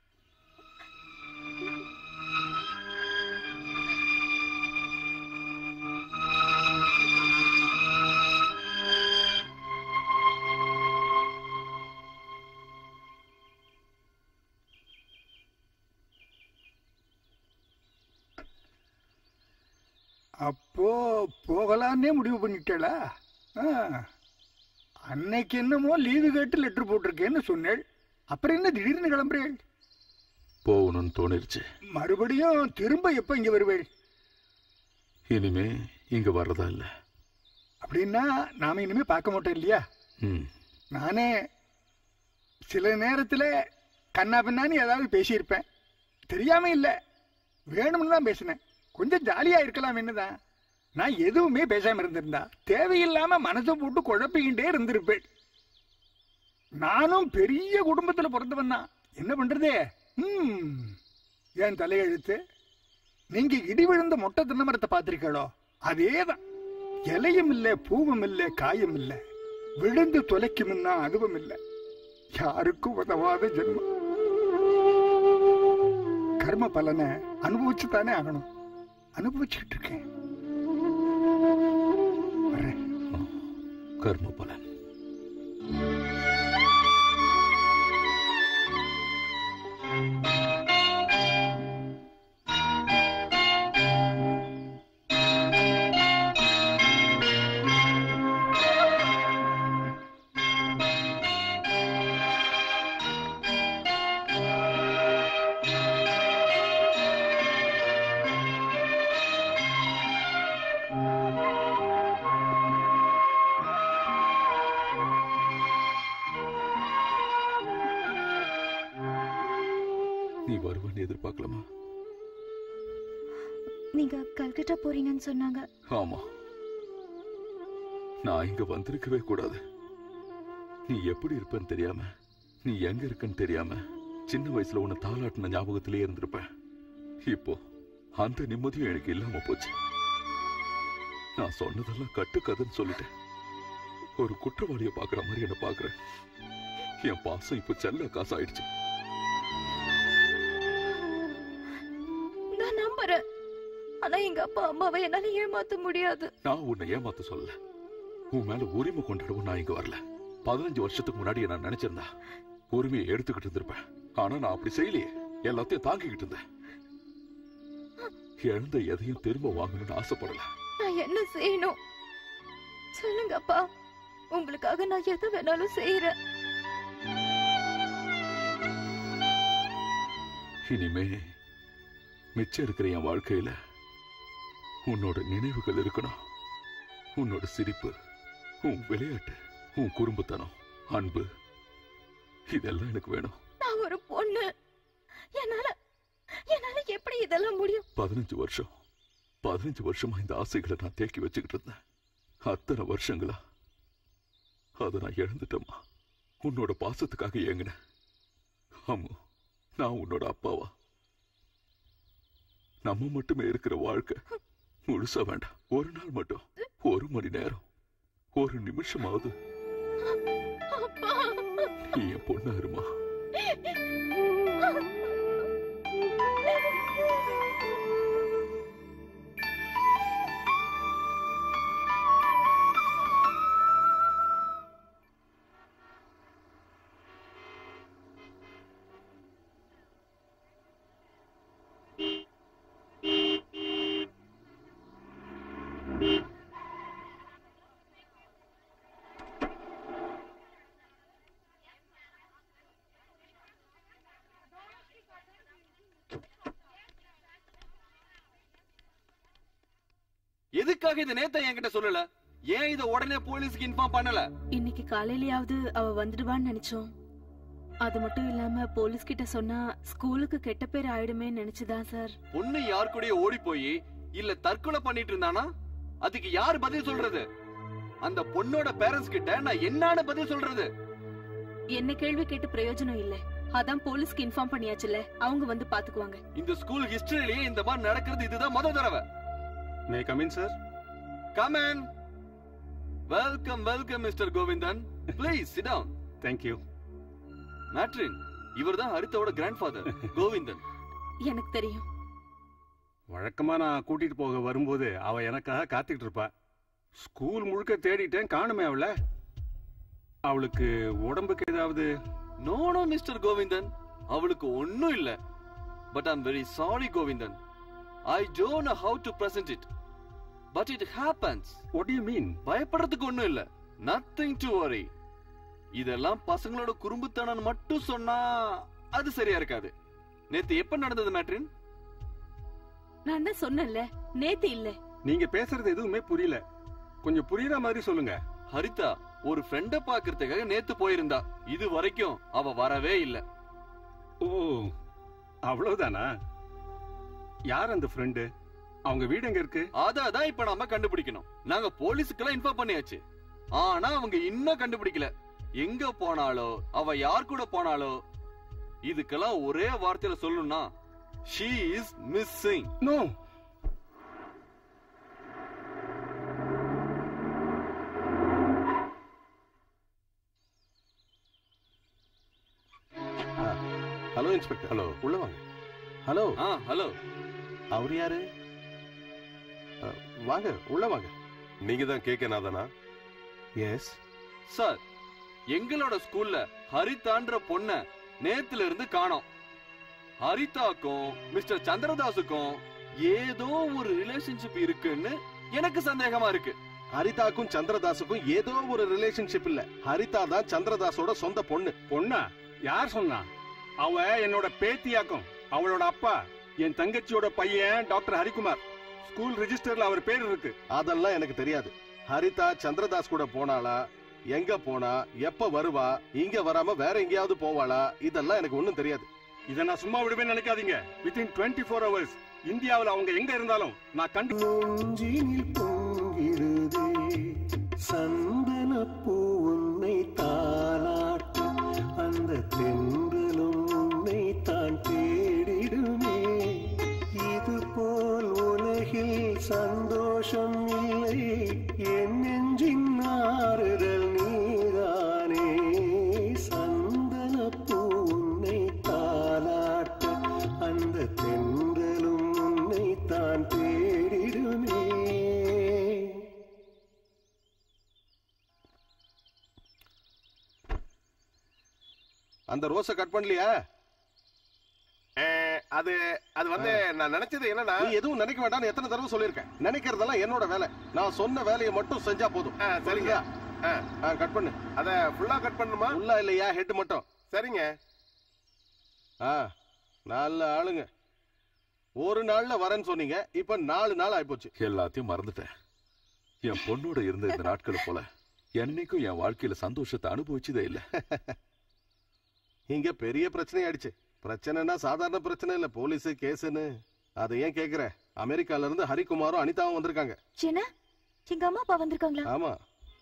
அப்போ போகலான்னே முடிவு பண்ணிட்டேளா ஆ. அன்னைக்கு என்னமோ லீவு கேட்டு லெட்டர் போட்டிருக்கேன்னு சொன்னேள் அப்புறம் என்ன திடீர்னு கிளம்புறேள் போகணும்னு தோணிருச்சு மறுபடியும் திரும்ப எப்ப இங்க வருவேள் இனிமே இங்க வர்றதா இல்ல அப்படின்னா நாம இனிமே பார்க்க மாட்டோம் இல்லையா ம் நானே சில நேரத்துல கண்ணா பின்னான்னு ஏதாவது பேசியிருப்பேன் தெரியாம இல்ல வேணும்னு தான் பேசினேன் கொஞ்சம் ஜாலியா இருக்கலாம் என்னதான் நான் எதுவுமே பேசாம இருந்திருந்தா தேவையில்லாம மனசை போட்டு குழப்பிக்கிட்டே இருந்திருப்பேன் நானும் பெரிய குடும்பத்துல பிறந்தவன் தான் என்ன பண்றதே ம் என் தலையெழுத்து நீங்க இடி விழுந்த மொட்டை தென்னை மரத்தை பார்த்திருக்கீங்களோ அதேதான் இலையும் இல்ல பூவும் இல்ல காயும் இல்ல விழுந்து தொலைக்கும்னா அதுவும் இல்ல யாருக்கும் உதவாத ஜென்மம் கர்ம பலனை அனுபவிச்சு தானே ஆகணும் அனுபவிச்சுக்கிட்டு இருக்கேன் வர்றேன். கர்ம பலன் நீ வருவன்னு எதிர்பார்க்கலாமா நீங்க கல்கட்டா போறீங்கன்னு சொன்னாங்க ஆமா நான் இங்க வந்திருக்கவே கூடாது நீ எப்படி இருப்பேன்னு தெரியாம நீ எங்க இருக்கன்னு தெரியாம சின்ன வயசுல உன்னை தாளாட்டின ஞாபகத்திலே இருந்திருப்பேன் இப்போ அந்த நிம்மதியும் எனக்கு இல்லாம போச்சு நான் சொன்னதெல்லாம் கட்டுக்கதைன்னு சொல்லிட்டேன் ஒரு குற்றவாளியை பாக்குற மாதிரி என்ன பாக்குறேன் என் பாசம் இப்ப செல்ல காசு ஆயிடுச்சு நான் நம்புறேன் ஆனா எங்க அப்பா அம்மாவை என்னால ஏமாத்த முடியாது நான் உன்னை ஏமாத்த சொல்லல உன் மேல உரிமை கொண்டாடவும் நான் இங்க வரல பதினஞ்சு வருஷத்துக்கு முன்னாடி நான் நினைச்சிருந்தா உரிமையை எடுத்துக்கிட்டு இருந்திருப்பேன் ஆனா நான் அப்படி செய்யலையே எல்லாத்தையும் தாங்கிக்கிட்டு இருந்தேன் இழந்த எதையும் திரும்ப வாங்கணும்னு ஆசைப்படல நான் என்ன செய்யணும் சொல்லுங்க அப்பா உங்களுக்காக நான் எது வேணாலும் செய்யறேன் இனிமே மிச்சம் இருக்கிற என் வாழ்க்கையில உன்னோட நினைவுகள் இருக்கணும் உன்னோட சிரிப்பு உன் விளையாட்டு உன் குறும்புத்தனம் அன்பு இதெல்லாம் எனக்கு வேணும் நான் ஒரு பொண்ணு என்னால என்னால எப்படி இதெல்லாம் முடியும் பதினஞ்சு வருஷம் பதினஞ்சு வருஷமா இந்த ஆசைகளை நான் தேக்கி வச்சுக்கிட்டு இருந்தேன் அத்தனை வருஷங்களா அதை நான் இழந்துட்டேம்மா உன்னோட பாசத்துக்காக ஏங்கினேன் ஆமா நான் உன்னோட அப்பாவா நம்ம மட்டுமே இருக்கிற வாழ்க்கை முழுசா வேண்டாம் ஒரு நாள் மட்டும் ஒரு மணி நேரம் ஒரு நிமிஷமாவது நீ என் பொண்ணா இருமா எதுக்காக இதை நேத்த என்கிட்ட சொல்லல ஏன் இத உடனே போலீஸ்க்கு இன்ஃபார்ம் பண்ணல இன்னைக்கு காலையிலயாவது அவ வந்துடுவான்னு நினைச்சோம் அது மட்டும் இல்லாம போலீஸ் கிட்ட சொன்னா ஸ்கூலுக்கு கெட்ட பேர் ஆயிடுமே நினைச்சுதான் சார் பொண்ணு யார் கூடயே ஓடி போய் இல்ல தற்கொலை பண்ணிட்டு இருந்தானா அதுக்கு யார் பதில் சொல்றது அந்த பொண்ணோட பேரண்ட்ஸ் கிட்ட நான் என்னன்னு பதில் சொல்றது என்ன கேள்வி கேட்டு பிரயோஜனம் இல்ல அதான் போலீஸ்க்கு இன்ஃபார்ம் பண்ணியாச்சுல அவங்க வந்து பாத்துக்குவாங்க இந்த ஸ்கூல் ஹிஸ்டரியிலேயே இந்த மாதிரி நடக்கிறது இதுதான் முத தடவை may come in sir come on welcome welcome mister Govindan please sit down thank you மேட்ரின் இவர்தான் ஹரிதாவோட கிராண்ட்ஃபாதர் கோவிந்தன் எனக்கு தெரியும் வழக்கமா நான் கூட்டிட்டு போக வரும்போது அவ எனக்காக காத்துக்கிட்டு இருப்பா ஸ்கூல் முழுக்க தேடிட்டேன் காணுமே அவள அவளுக்கு உடம்புக்கு ஏதாவது நோ நோ மிஸ்டர் கோவிந்தன் அவளுக்கு ஒண்ணும் இல்ல but I'm very sorry Govindan I don't know how to present it but it happens what you mean பயப்படுறதுக்கு ஒண்ணும் இல்ல நத்திங் டு worry இதெல்லாம் பசங்களோட குறும்புத்தனம் மட்டும் சொன்னா அது சரியா இருக்காது நேத்து எப்ப நடந்தது மேட்ரின் நான் தான் சொன்னேன்ல நேத்து இல்ல நீங்க பேசுறது எதுவுமே புரியல கொஞ்சம் புரியுற மாதிரி சொல்லுங்க ஹரிதா ஒரு ஃப்ரெண்ட பாக்குறதுக்காக நேத்து போயிருந்தா இது வரைக்கும் அவ வரவே இல்ல ஓ அவ்வளவுதானா யார் அந்த ஃப்ரெண்டு அவங்க வீடு எங்க இருக்கு அதான் இப்ப நாம கண்டுபிடிக்கணும் நாங்க போலீஸுக்கெல்லாம் இன்ஃபார்ம் பண்ணியாச்சு ஆனா அவங்க இன்னும் கண்டுபிடிக்கல எங்க போனாலோ அவ யார் கூட போனாலோ இதுக்கெல்லாம் ஒரே வார்த்தையில சொல்லணும்னா she is missing no hello inspector hello உள்ள வாங்க ஹலோ ஆ ஹலோ அவர் யாரு அ, வாங்க உள்ள வாங்க நீங்க தான் கேட்க நாதனா எஸ் சார் எங்களோட ஸ்கூல்ல ஹரிதான்ற பொண்ண நேத்துல இருந்து காணோம் ஹரிதாக்கும் மிஸ்டர் சந்திரதாஸுக்கும் ஏதோ ஒரு ரிலேஷன்ஷிப் இருக்குன்னு எனக்கு சந்தேகமா இருக்கு ஹரிதாக்கும் சந்திரதாஸுக்கும் ஏதோ ஒரு ரிலேஷன்ஷிப் இல்ல ஹரிதா தான் சந்திரதாஸோட சொந்த பொண்ணு பொண்ணா யார் சொன்னா அவ என்னோட பேத்தியாக்கும் அவளோட அப்பா என் தங்கச்சியோட பையன் டாக்டர் ஹரிகுமார் ஸ்கூல் ரெஜிஸ்டர்ல அவர் பேர் இருக்கு அதெல்லாம் எனக்கு தெரியாது ஹரிதா சந்திரதாஸ் கூட போனாளா எங்க போனா எப்ப வருவா இங்க வராம வேற எங்கேயாவது போவாளா இதெல்லாம் எனக்கு ஒண்ணும் தெரியாது இத நான் சும்மா விடுவேன்னு நினைக்காதீங்க வித்தின் டுவெண்ட்டி ஃபோர் ஹவர்ஸ் இந்தியாவுல அவங்க எங்க இருந்தாலும் நான் கண்டு நெஞ்சினில் பொங்கிடுதே சந்தனப்பூ உன்னை தாலாட்ட அந்த தென்றலும் உன்னை தான் தேடிடுமே இது போல் உலகில் சந்தோஷம் இல்லை என் நெஞ்சின் ஆறுதல் நீதானே சந்தனப்பூ உன்னை தாலாட்ட அந்த தென்றலும் உன்னை தான் தேடிடுமே அந்த ரோஸ கட் பண்ணலையா அது அது வந்து நான் நினைச்சது என்னன்னா நீ எதுவும் நினைக்க வேண்டாம்னு எத்தனை தடவை சொல்லியிருக்கேன் நினைக்கிறதெல்லாம் என்னோட வேலை நான் சொன்ன வேலையை மட்டும் செஞ்சா போதும் ஆ, சரிங்க ஆ, கட் பண்ணு அத ஃபுல்லா கட் பண்ணணுமா உள்ளா இல்லையா ஹெட் மட்டும் சரிங்க ஆ நல்ல ஆளுங்க ஒரு நாள்ல வரேன்னு சொன்னீங்க இப்ப நாலு நாள் ஆயிப்போச்சு எல்லாத்தையும் மறந்துட்டேன் என் பொண்ணோட இருந்த இந்த நாட்களை போல என்னைக்கும் என் வாழ்க்கையில சந்தோஷத்தை அனுபவிச்சதே இல்ல இங்க பெரிய பிரச்சனை ஆயிடுச்சு பிரச்சனைனா சாதாரண பிரச்சனை இல்ல போலீஸ் கேஸ்னு அதை ஏன் கேக்குற அமெரிக்கால இருந்து ஹரிகுமாரும் அனிதாவும் வந்திருக்காங்க என்ன எங்க அம்மா அப்பா வந்திருக்காங்களா ஆமா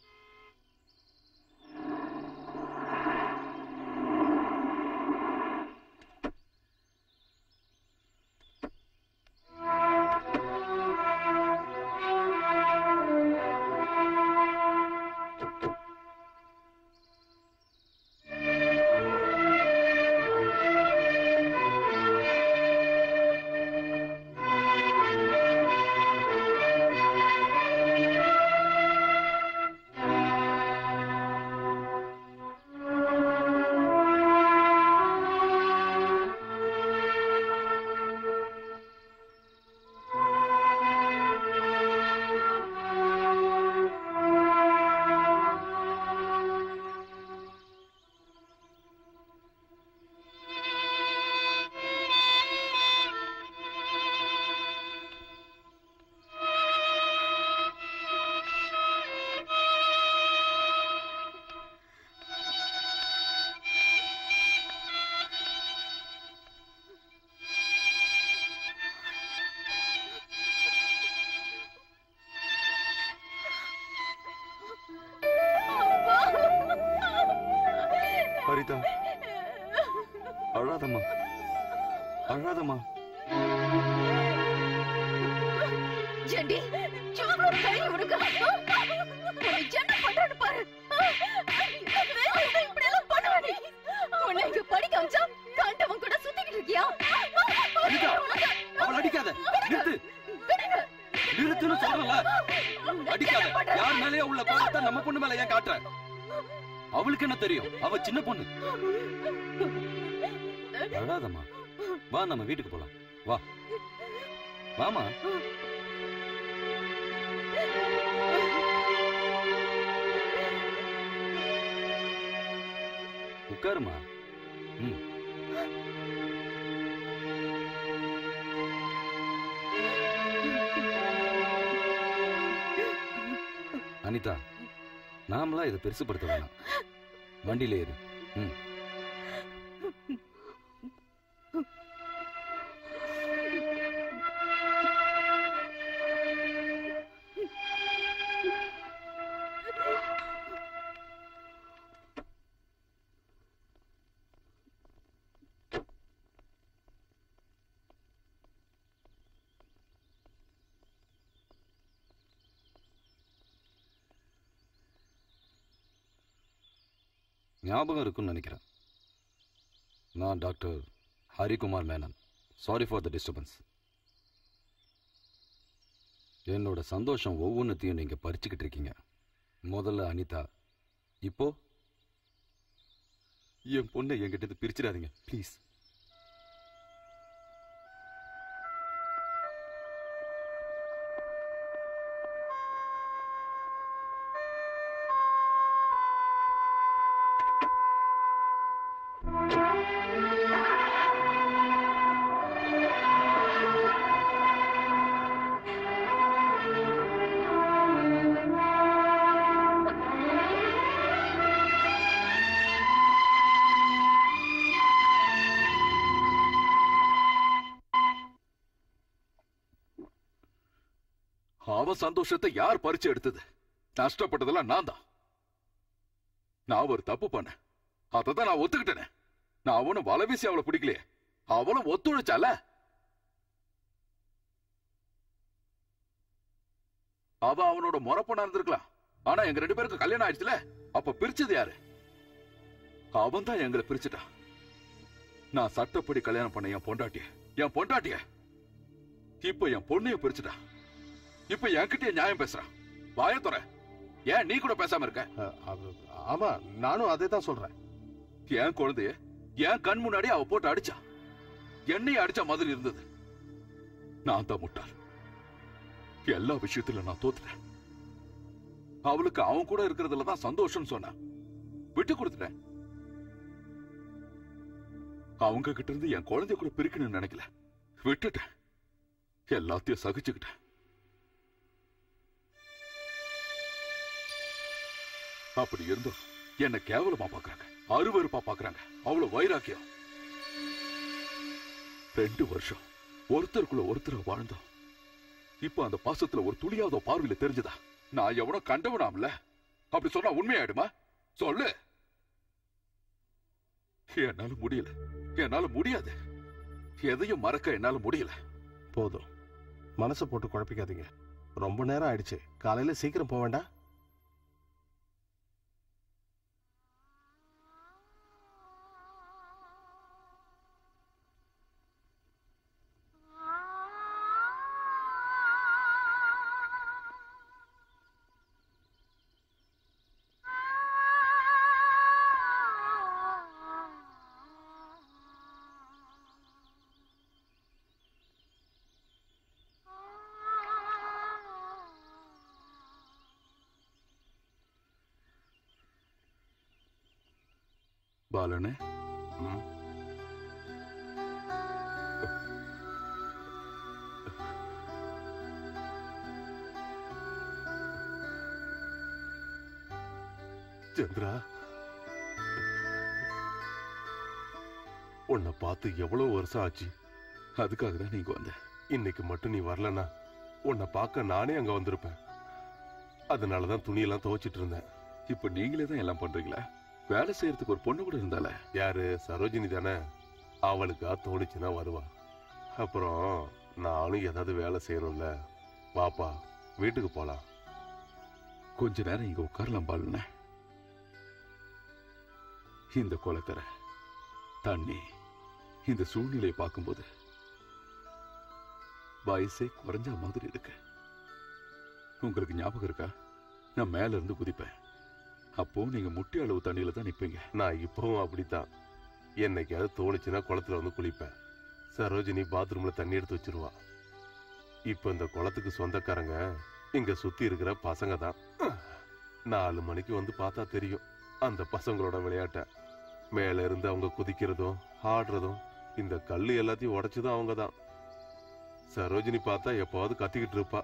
ஹரிதா அழாதம்மா அழாதம்மா ஜெண்டி சும்மா கை விடுங்க உன்னை என்ன பண்றேன்னு பாரு இப்படி எல்லாம் பண்ணுவடி உன்னை இங்க படிக்க வச்சா கண்டவன் கூட சுத்திக்கிட்டு இருக்கியா அனிதா அவள் அடிக்காத நிறுத்து நிறுத்துன்னு சொல்றல அடிக்காத யார் மேலயே உள்ள கோபத்தை நம்ம பொண்ணு மேல ஏன் காட்டுற அவளுக்கு என்ன தெரியும் அவ சின்ன பொண்ணு அழாதம்மா வா நம்ம வீட்டுக்கு போலாம் வா வாமா உட்காருமா ம் அனிதா நாமளா இதை பெருசுப்படுத்த வேணாம் வண்டியில ஏறு ம் ஞாபகம் இருக்குன்னு நினைக்கிறேன் நான் doctor Harikumar Menon sorry for the disturbance என்னோட சந்தோஷம் ஒவ்வொன்றத்தையும் நீங்க பறிச்சுக்கிட்டு இருக்கீங்க முதல்ல அனிதா இப்போ என் பொண்ணை என்கிட்ட இருந்து பிரிச்சிடாதீங்க ப்ளீஸ் அவ சந்தோஷத்தை யார் பறிச்சு எடுத்தது நஷ்டப்பட்டதெல்லாம் நான் தான் நான் ஒரு தப்பு பண்ணேன் அததான் நான் ஒத்துக்கிட்டேனே நான் அவனும் வலை வீசி அவளை பிடிக்கலையே அவளும் ஒத்துழைச்சால அவ அவனோட முறப்பனா இருந்திருக்கலாம் ஆனா எங்க ரெண்டு பேருக்கு கல்யாணம் ஆயிடுச்சுல அப்ப பிரிச்சது யாரு அவன் தான் எங்களை பிரிச்சுட்டான் நான் சட்டப்படி கல்யாணம் பண்ண என் பொண்டாட்டிய என் பொண்டாட்டிய இப்ப என் பொண்ணைய பிரிச்சுட்டான் இப்ப என்கிட்ட நியாயம் பேசுறான் வாய துற ஏன் நீ கூட பேசாம இருக்க ஆமா நானும் அதே தான் சொல்றேன் என் குழந்தைய என் கண் முன்னாடி அவ போட்டு அடிச்சா என்னைய அடிச்ச மாதிரி இருந்தது நான் தான் முட்டாள் எல்லா விஷயத்துல நான் தோத்துட்டேன் அவளுக்கு அவன் கூட இருக்கிறதுல தான் சந்தோஷம்னு சொன்னான் விட்டு கொடுத்துட்டேன் அவங்க கிட்ட இருந்து என் குழந்தைய கூட பிரிக்கணும்னு நினைக்கல விட்டுட்டேன் எல்லாத்தையும் சகிச்சுக்கிட்டேன் அப்படி இருந்தும் என்ன கேவலமா பாக்குறாங்க அருவருப்பா பாக்குறாங்க அவ்வளவு வைராக்கியம் ரெண்டு வருஷம் ஒருத்தருக்குள்ள ஒருத்தர் வாழ்ந்தோம் இப்ப அந்த பாசத்துல ஒரு துளியாவதோ பார்வையில தெரிஞ்சதா நான் எவனோ கண்டவனாம்ல அப்படி சொன்னா உண்மையாயிடுமா சொல்லு என்னால முடியல என்னால முடியாது எதையும் மறக்க என்னால முடியல போதும் மனசை போட்டு குழப்பிக்காதீங்க ரொம்ப நேரம் ஆயிடுச்சு காலையில சீக்கிரம் போக வேண்டாம் பாலனே சந்திரா உன்னை பார்த்து எவ்வளவு வருஷம் ஆச்சு அதுக்காக தான் நீங்க வந்த இன்னைக்கு மட்டும் நீ வரலனா உன்னை பார்க்க நானே அங்க வந்திருப்பேன் அதனாலதான் துணியெல்லாம் துவைச்சிட்டு இருந்தேன் இப்ப நீங்களே தான் எல்லாம் பண்றீங்களா வேலை செய்யறதுக்கு ஒரு பொண்ணு கூட இருந்தால யாரு சரோஜினி தானே அவளுக்கா தோணுச்சுன்னா வருவா அப்புறம் நானும் ஏதாவது வேலை செய்யணும்ல வாப்பா வீட்டுக்கு போலாம் கொஞ்ச நேரம் இங்க உட்காரலாம் பாலுன இந்த குளக்கரை தண்ணி இந்த சூழ்நிலையை பார்க்கும்போது வயசே குறைஞ்ச மாதிரி இருக்கு உங்களுக்கு ஞாபகம் இருக்கா நான் மேல இருந்து குதிப்பேன் அப்போ நீங்க முட்டி அளவு தண்ணியில தான் நிப்பீங்க நான் இப்பவும் அப்படித்தான் என்னைக்காவது தோணுச்சுன்னா குளத்துல வந்து குளிப்பேன் சரோஜினி பாத்ரூம்ல தண்ணி எடுத்து வச்சிருவா இப்ப இந்த குளத்துக்கு சொந்தக்காரங்க இங்க சுத்தி இருக்கிற பசங்க தான் நாலு மணிக்கு வந்து பார்த்தா தெரியும் அந்த பசங்களோட விளையாட்ட மேல இருந்து அவங்க குதிக்கிறதும் ஆடுறதும் இந்த கல்லு எல்லாத்தையும் உடைச்சதும் அவங்க தான் சரோஜினி பார்த்தா எப்பவாவது கத்திக்கிட்டு இருப்பா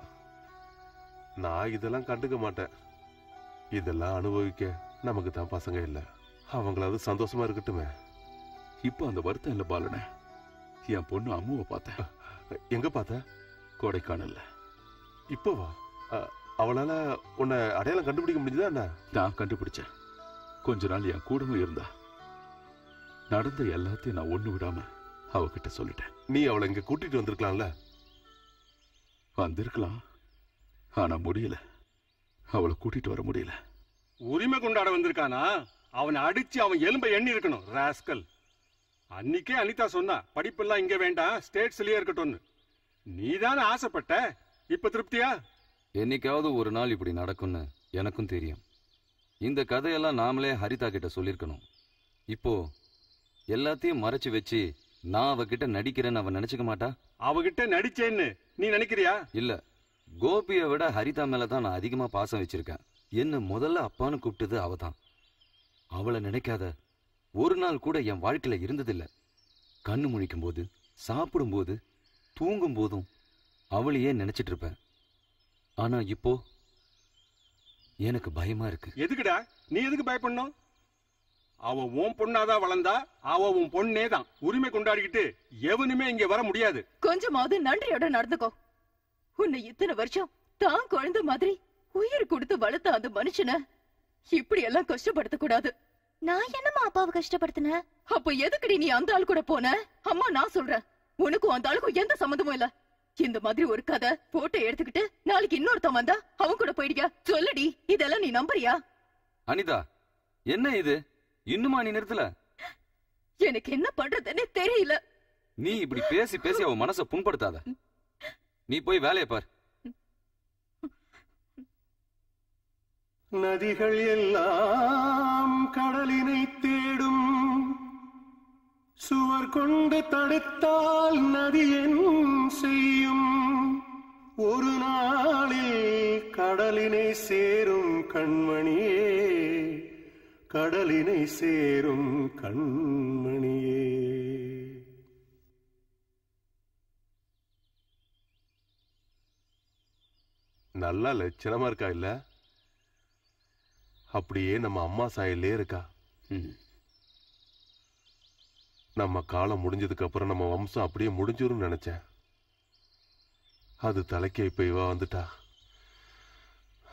நான் இதெல்லாம் கண்டுக்க மாட்டேன் இதெல்லாம் அனுபவிக்க நமக்கு தான் பசங்க இல்ல அவங்களாவது சந்தோஷமா இருக்கட்டுமே இப்போ அந்த வருத்தம் இல்ல பாலுன என் பொண்ணு அம்முவை பார்த்தேன் எங்க பார்த்த கொடைக்கானல்ல இப்பவா அ- அவளால உன்னை அடையாளம் கண்டுபிடிக்க முடிஞ்சதா என்ன நான் கண்டுபிடிச்சேன் கொஞ்ச நாள் என் கூடவும் இருந்தா நடந்த எல்லாத்தையும் நான் ஒண்ணு விடாம அவகிட்ட சொல்லிட்டேன் நீ அவளை இங்க கூட்டிட்டு வந்திருக்கலாம்ல வந்திருக்கலாம் ஆனா முடியல அவளை கூட்டிட்டு வர முடியல உரிமை கொண்டாட வந்திருக்கானா அவனை அடிச்சு அவன் எலும்பை எண்ணி இருக்கணும் ராஸ்கல் அன்னிக்கே அனிதா சொன்னா படிப்பெல்லாம் இங்க வேண்டாம் ஸ்டேட்ஸ்லயே இருக்கட்டும்னு நீதானே ஆசைப்பட்ட இப்ப திருப்தியா என்னைக்காவது ஒரு நாள் இப்படி நடக்கும்னு எனக்கும் தெரியும் இந்த கதையெல்லாம் நாமளே ஹரிதா கிட்ட சொல்லியிருக்கணும் இப்போ எல்லாத்தையும் மறைச்சு வச்சு நான் அவகிட்ட நடிக்கிறேன்னு அவ நினைச்சுக்க மாட்டா அவகிட்ட நடிச்சேன்னு நீ நினைக்கிறியா இல்ல கோபியை விட ஹரிதா மேல தான் நான் அதிகமா பாசம் வச்சிருக்கேன் என்ன முதல்ல அப்பான்னு கூப்பிட்டது அவ தான் அவளை நினைக்காத ஒரு நாள் கூட என் வாழ்க்கையில இருந்ததில்ல கண்ணு முழிக்கும் போது சாப்பிடும் போது தூங்கும் போதும் அவளையே நினைச்சிட்டு இருப்பேன் ஆனா இப்போ எனக்கு பயமா இருக்கு எதுக்குடா நீ எதுக்கு பயப்படணும் அவ உன் பொண்ணாதான் வளர்ந்தா அவ உன் பொண்ணே தான் உரிமை கொண்டாடிக்கிட்டு எவனுமே இங்க வர முடியாது கொஞ்சமாவது நன்றியோட நடந்துக்கோ உன்னை இத்தனை வருஷம் தான் குழந்தை மாதிரி உயிர் கொடுத்து வளர்த்த அந்த மனுஷனை இப்படி எல்லாம் கஷ்டப்படுத்த கூடாது நான் என்னம்மா அப்பாவை கஷ்டப்படுத்தினேன் அப்ப எதுக்குடி நீ அந்த ஆள் கூட போன அம்மா நான் சொல்றேன் உனக்கும் அந்த ஆளுக்கும் எந்த சம்மந்தமும் இல்ல இந்த மாதிரி ஒரு கதை போட்டோ எடுத்துக்கிட்டு நாளைக்கு இன்னொருத்தன் வந்தா அவன் கூட போயிடுவியா சொல்லுடி இதெல்லாம் நீ நம்புறியா அனிதா என்ன இது இன்னுமா நீ நிறுத்தல எனக்கு என்ன பண்றதுன்னே தெரியல நீ இப்படி பேசி பேசி அவ மனச புண்படுத்தாத நீ போய் வேலையை பார் நதிகள் எல்லாம் கடலினை தேடும் சுவர் கொண்டு தடுத்தால் நதி என் செய்யும் ஒரு நாளில் கடலினை சேரும் கண்மணியே கடலினை சேரும் கண்மணியே நல்லா லட்சணமா இருக்கா இல்ல அப்படியே நம்ம அம்மா சாயல்லே இருக்கா நம்ம காலம் முடிஞ்சதுக்கு அப்புறம் நம்ம வம்சம் அப்படியே முடிஞ்சிரும்னு நினைச்சேன் அது தலைக்கே இப்ப இவ வந்துட்டா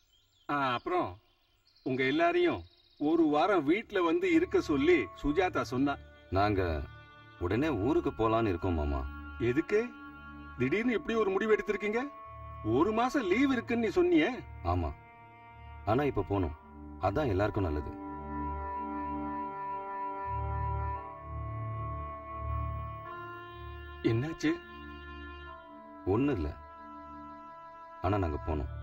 ஆ, அப்புறம் உங்க எல்லாரையும் ஒரு வாரம் வீட்ல வந்து இருக்க சொல்லி சுஜாதா சொன்னா நாங்க உடனே ஊருக்கு போலான்னு இருக்கோம் மாமா எதுக்கு திடீர்னு இப்படி ஒரு முடிவு எடுத்திருக்கீங்க ஒரு மாசம் லீவ் இருக்குன்னு நீ சொன்னியே ஆமா ஆனா இப்ப போகணும் அதான் எல்லாருக்கும் நல்லது என்னாச்சு ஒண்ணு இல்ல ஆனா நாங்க போனோம்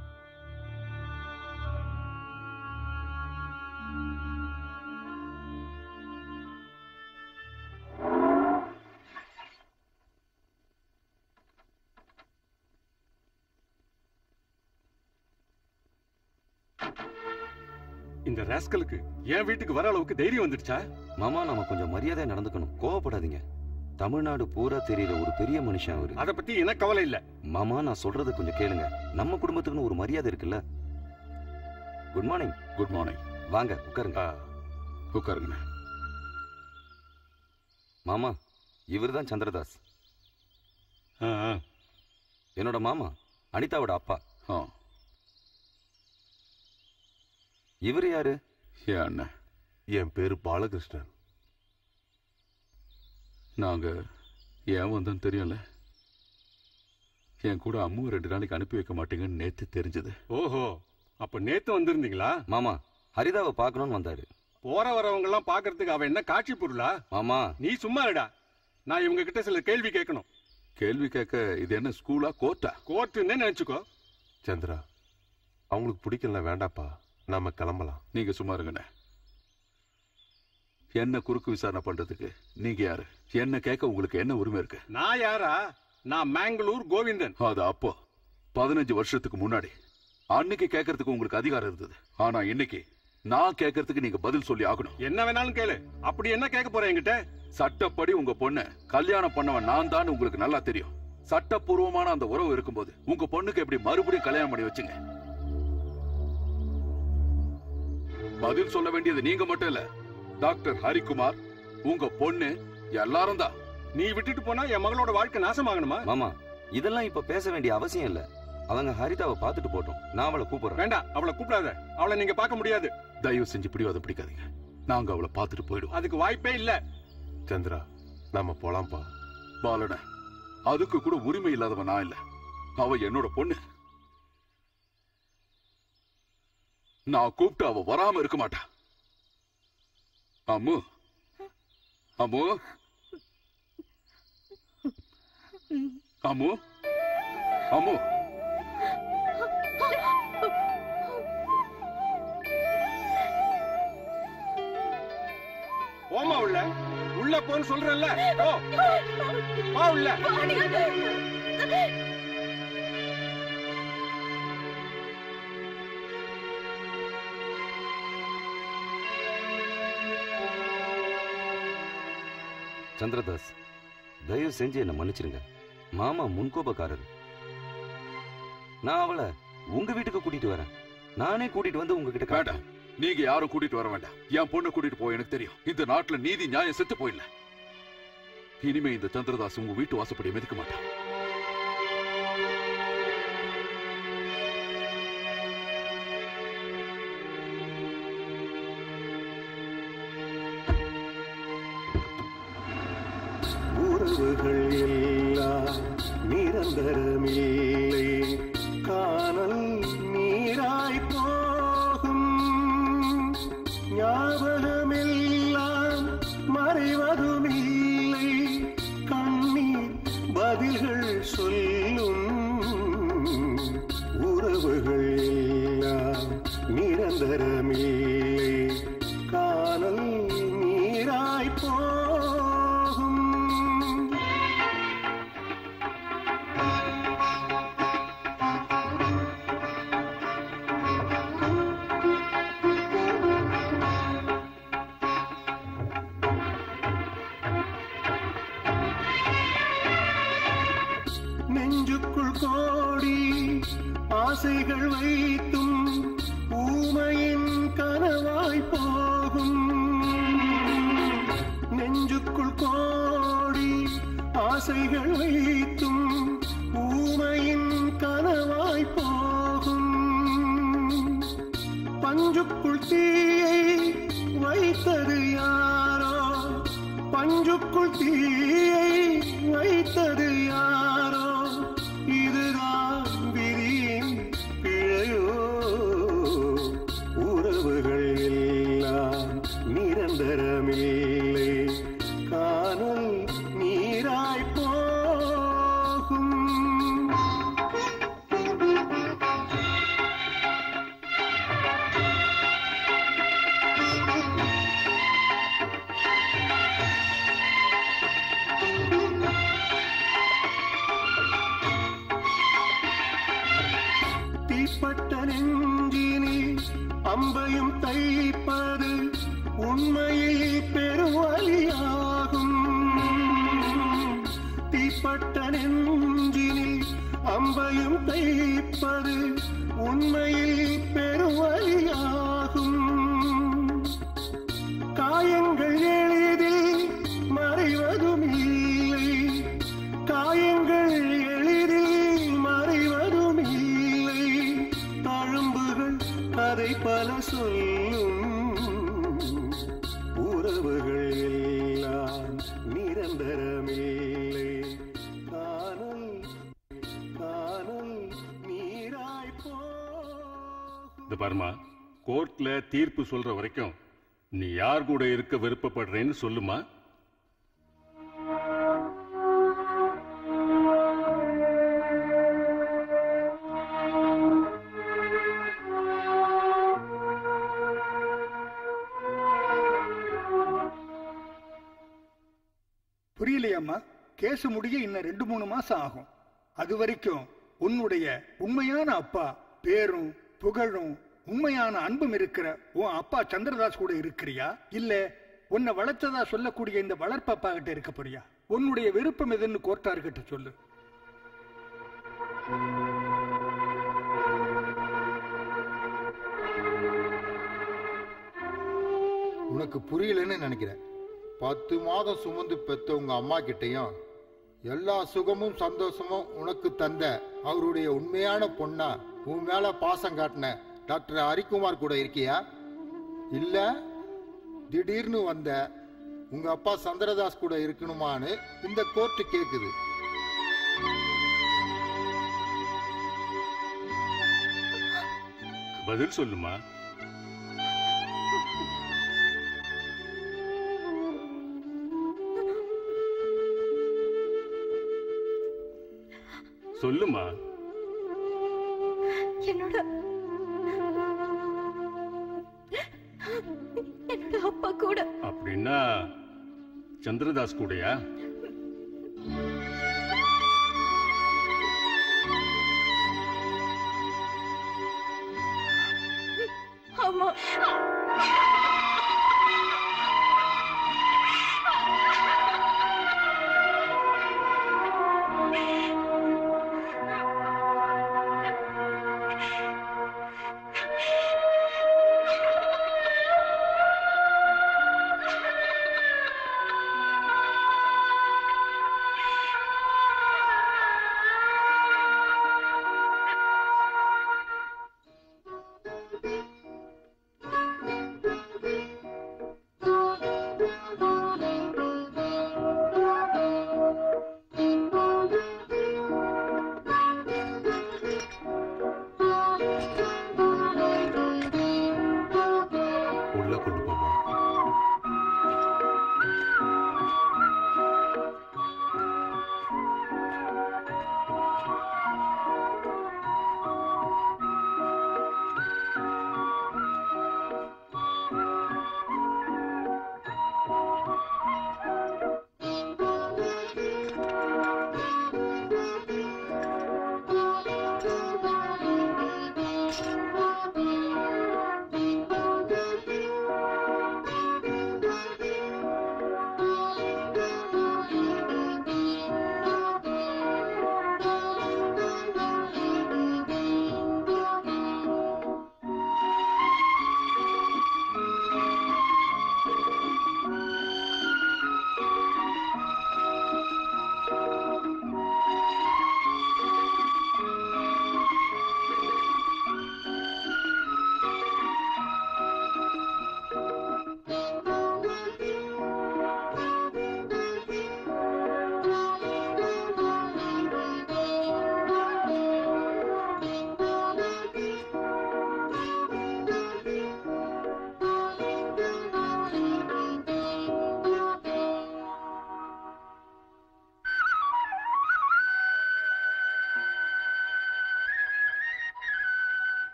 இந்த ராஸ்கலுக்கு என் வீட்டுக்கு வர அளவுக்கு தைரியம் வந்துடுச்சா மாமா நாம கொஞ்சம் மரியாதையா நடந்துக்கணும் கோவப்படாதீங்க தமிழ்நாடு பூரா தெரியுற ஒரு பெரிய மனுஷன் அவரு அத பத்தி எனக்கு கவலை இல்ல மாமா நான் சொல்றத கொஞ்சம் கேளுங்க நம்ம குடும்பத்துக்குன்னு ஒரு மரியாதை இருக்குல்ல குட் மார்னிங் குட் மார்னிங் வாங்க உட்காருங்க உட்காருங்க மாமா இவர்தான் சந்திரதாஸ் என்னோட மாமா அனிதாவோட அப்பா இவர் யாரு என் அண்ணன் என் பேரு பாலகிருஷ்ணன் நாங்க ஏன் வந்தோன்னு தெரியல என் கூட அம்முவை ரெண்டு நாளைக்கு அனுப்பி வைக்க மாட்டீங்கன்னு நேத்து தெரிஞ்சது ஓஹோ அப்ப நேத்து வந்திருந்தீங்களா மாமா ஹரிதாவை பார்க்கணும்னு வந்தாரு போற வரவங்க எல்லாம் பாக்குறதுக்கு அவ என்ன காட்சி பொருளா மாமா நீ சும்மா இருடா நான் இவங்க கிட்ட சில கேள்வி கேட்கணும் கேள்வி கேட்க இது என்ன ஸ்கூலா கோர்ட்டா கோர்ட்டுன்னு நினைச்சுக்கோ சந்திரா அவங்களுக்கு பிடிக்கல வேண்டாப்பா நாம கிளம்பலாம் நீங்க சும்மா இருங்கண்ணே என்ன குறுக்கு விசாரணை பண்றதுக்கு நீங்க யாரு என்ன கேட்க உங்களுக்கு என்ன உரிமை இருக்கு நான் யாரா நான் மேங்களூர் கோவிந்தன் அது அப்போ பதினஞ்சு வருஷத்துக்கு முன்னாடி அன்னைக்கு கேட்கறதுக்கு உங்களுக்கு அதிகாரம் இருந்தது ஆனா இன்னைக்கு நான் கேட்கறதுக்கு நீங்க பதில் சொல்லி ஆகணும் என்ன வேணாலும் கேளு அப்படி என்ன கேட்க போற என்கிட்ட சட்டப்படி உங்க பொண்ண கல்யாணம் பண்ணவன் நான் தான் உங்களுக்கு நல்லா தெரியும் சட்டப்பூர்வமான அந்த உறவு இருக்கும்போது உங்க பொண்ணுக்கு எப்படி மறுபடியும் கல்யாணம் பண்ணி வச்சுங்க பதில் சொல்ல வேண்டியது நீங்க மட்டும் இல்ல டாக்டர் ஹரிக்குமார் உங்க பொண்ணு எல்லாரும் தான் நீ விட்டுட்டு போனா என் மகளோட வாழ்க்கை நாசமாகணுமா மாமா இதெல்லாம் இப்ப பேச வேண்டிய அவசியம் இல்ல அவங்க ஹரிதாவை பார்த்துட்டு போட்டோம் நான் அவளை கூப்பிடுறேன் வேண்டாம் அவளை கூப்பிடாத அவளை நீங்க பார்க்க முடியாது தயவு செஞ்சு பிடிவாதம் பிடிக்காதீங்க நாங்க அவளை பார்த்துட்டு போயிடுவோம் அதுக்கு வாய்ப்பே இல்ல சந்திரா நாம போலாம்ப்பா பாலன அதுக்கு கூட உரிமை இல்லாதவன் நான் இல்ல அவ என்னோட பொண்ணு நான் கூப்பிட்டு அவ வராம இருக்க மாட்டா அம்மு அம்மு அம்மு அம்மு போமா உள்ள உள்ள போன்னு சொல்றேன்ல போ வா உள்ள சந்திரதாஸ் தயவு செஞ்சு என்ன மன்னிச்சிருங்க மாமா முன்கோபக்காரர் நான் அவளை உங்க வீட்டுக்கு கூட்டிட்டு வரேன் நானே கூட்டிட்டு வந்து உங்ககிட்ட வேண்டாம் நீங்க யாரும் கூட்டிட்டு வர வேண்டாம் என் பொண்ணை கூட்டிட்டு போய் எனக்கு தெரியும் இந்த நாட்டுல நீதி நியாயம் செத்து போயிடல இனிமே இந்த சந்திரதாஸ் உங்க வீட்டு வாசப்படி மிதிக்க மாட்டான் உறவுகள் எல்லாம் நிரந்தரமில்லை காணல் நீராய் போகும் ஞாபகமெல்லாம் மறைவதுமில்லை கண்ணீர் பதில்கள் சொல்லும் உறவுகள் எல்லாம் நிரந்தரமில்லை காணல் நீராய் போகும் நெஞ்சுக்குள் கோடி ஆசைகள் வைத்தும் ஊமையின் கனவாய் போகும் நெஞ்சுக்குள் கோடி ஆசைகள் வைத்தும் ஊமையின் கனவாய் போகும் பஞ்சுக்குள் தீயை வைத்தது யாரோ பஞ்சுக்குள் தீயை வைத்தது யாரோ இதுதான் விதியின் பிழையோ உறவுகள் எல்லாம் நிரந்தரமில்லை காணல் நீராய் போகும் தீப்பட்ட நெஞ்சினில் அம்பையும் தைப்பது உண்மையில் பெருவழியாகும் தீப்பட்ட நெஞ்சினில் அம்பையும் தைப்பது உண்மையில் பெருவழியாகும் காயங்கள் எளிதில் மறைவதும் இல்லை காயங்கள் எளிதில் மறைவதும் இல்லை தழும்புகள் கதை பல சொல்லும் உறவுகள் எல்லாம் நிரந்தரமில்லை காணல் காணல் நீராய் போ இந்த பாருமா கோர்ட்ல தீர்ப்பு சொல்ற வரைக்கும் நீ யார் கூட இருக்க விருப்பப்படுறேன்னு சொல்லுமா புரியலையம்மா கேஸ் முடிய இன்னும் ரெண்டு மூணு மாசம் ஆகும் அது வரைக்கும் உன்னுடைய உண்மையான அப்பா பேரும் புகழும் உண்மையான அன்பும் இருக்கிற உன் அப்பா சந்திரதாஸ் கூட இருக்கிறியா இல்ல உன்னை வளர்த்ததா சொல்லக்கூடிய இந்த வளர்ப்பப்பா கிட்ட இருக்க போறியா உன்னுடைய விருப்பம் எதுன்னு கோர்ட்டார்கிட்ட சொல்லு உனக்கு புரியலன்னு நினைக்கிறேன் பத்து மாதம் சுமந்து பெத்த உங்க அம்மா கிட்டயும் எல்லா சுகமும் சந்தோஷமும் உனக்கு தந்த அவருடைய உண்மையான பொண்ணா உன் மேல பாசம் காட்டின டாக்டர் ஹரிக்குமார் கூட இருக்கியா இல்ல திடீர்னு வந்த உங்க அப்பா சந்திரதாஸ் கூட இருக்கணுமான்னு இந்த கோர்ட்டு கேக்குது பதில் சொல்லுமா சொல்லுமா என்னோட என்னோட அப்பா கூட அப்படின்னா சந்திரதாஸ் கூடயா ஆமா உள்ள கொண்டு போமா Thank you.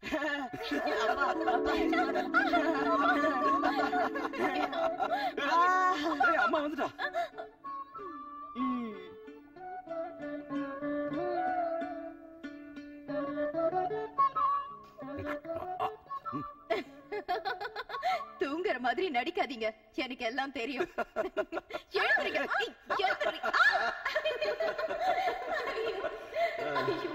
ஏய், அம்மா வந்துட்டா தூங்குற மாதிரி நடிக்காதீங்க எனக்கு எல்லாம் தெரியும் எழுந்துருங்க. ஐய், எழுந்துருங்க. ஆ! ஐயோ.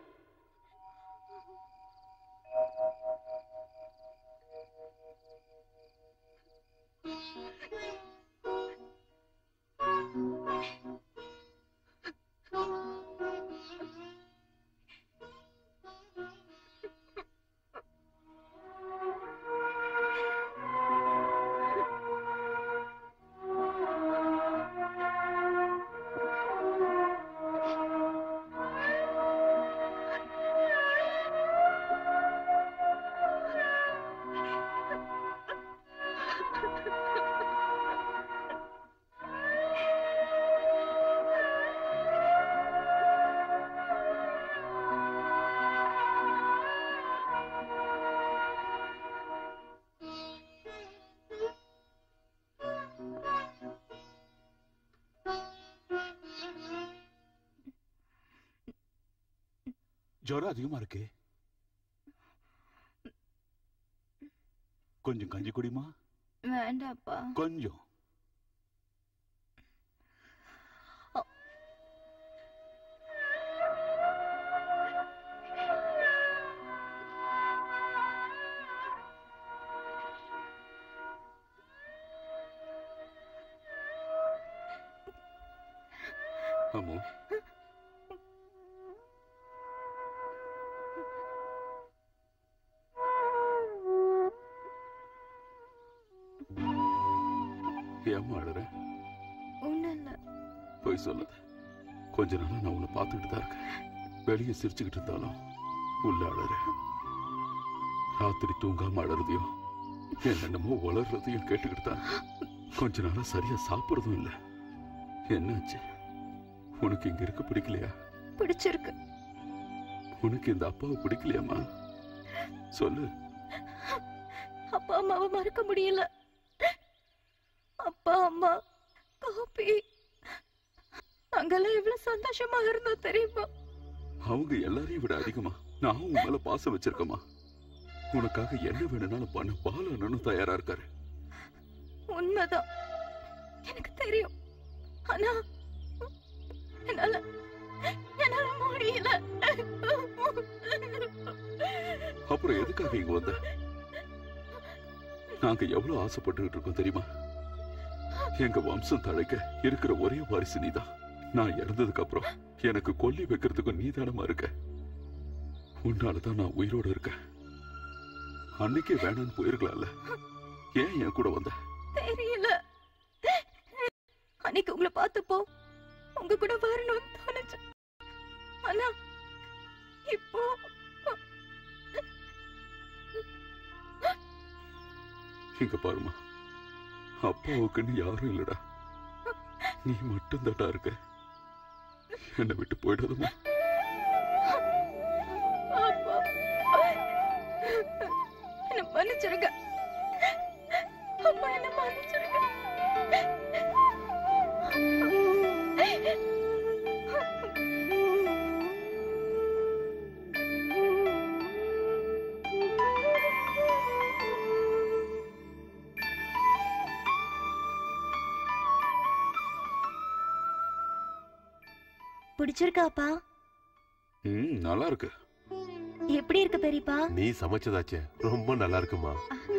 ஜுரம் அதிகமா இருக்கு கொஞ்சம் கஞ்சி குடிமா வேண்டாப்பா கொஞ்சம் அம்மு ஏம்மா அழுற ஒண்ணும் இல்ல போய் சொல்லாத கொஞ்ச நாளா நான் உன்னை பார்த்துக்கிட்டு தான் இருக்கேன் வெளியே சிரிச்சுக்கிட்டு இருந்தாலும் உள்ள அழற ராத்திரி தூங்காம அழறதையும் என்னென்னமோ வளர்றதையும் கேட்டுக்கிட்டு தான் இருக்கேன். கொஞ்ச நாளா சரியா சாப்பிடுறதும் இல்ல என்னாச்சு உனக்கு இங்க இருக்க பிடிக்கலையா பிடிச்சிருக்கு உனக்கு இந்த அப்பாவை பிடிக்கலையாம்மா சொல்லு அப்பா அம்மாவை மறக்க முடியல அப்பா அம்மா காபி அங்கெல்லாம் எவ்வளவு சந்தோஷமா இருந்தோம் தெரியுமா அவங்க எல்லாரையும் விட அதிகமா நான் உன் மேல பாசம் வச்சிருக்கேம்மா உனக்காக என்ன வேணும்னாலும் பண்ண பாலனும் தயாரா இருக்காரு உண்மைதான் எனக்கு தெரியும் ஆனா என்னால என்னால முடியல அப்புறம் எதுக்காக இங்க வந்த நாங்க எவ்வளவு ஆசைப்பட்டுக்கிட்டு இருக்கோம் தெரியுமா எங்க வம்சம் தழைக்க இருக்கிற ஒரே வாரிசு நீதான் நான் இறந்ததுக்கு அப்புறம் எனக்கு கொல்லி வைக்கிறதுக்கு நீதானமா இருக்க உன்னாலதான் நான் உயிரோட இருக்கேன் அன்னைக்கே வேணான்னு போயிருக்கலாம்ல ஏன் என் கூட வந்த தெரியல அன்னைக்கு உங்களை பார்த்தப்போ உங்க கூட வரணும்னு தோணுச்சு ஆனா இப்போ இங்க பாருமா அப்பாவுக்குன்னு யாரும் இல்லடா நீ மட்டும் தாட்டா இருக்க என்னை விட்டு போயிடாதமா அப்பா என்ன மன்னிச்சிருங்க அப்பா என்ன மன்னிச்சிருங்க பிடிச்சிருக்காப்பா ம் நல்லா இருக்கு எப்படி இருக்கு பெரியப்பா நீ சமைச்சதாச்சே ரொம்ப நல்லா இருக்குமா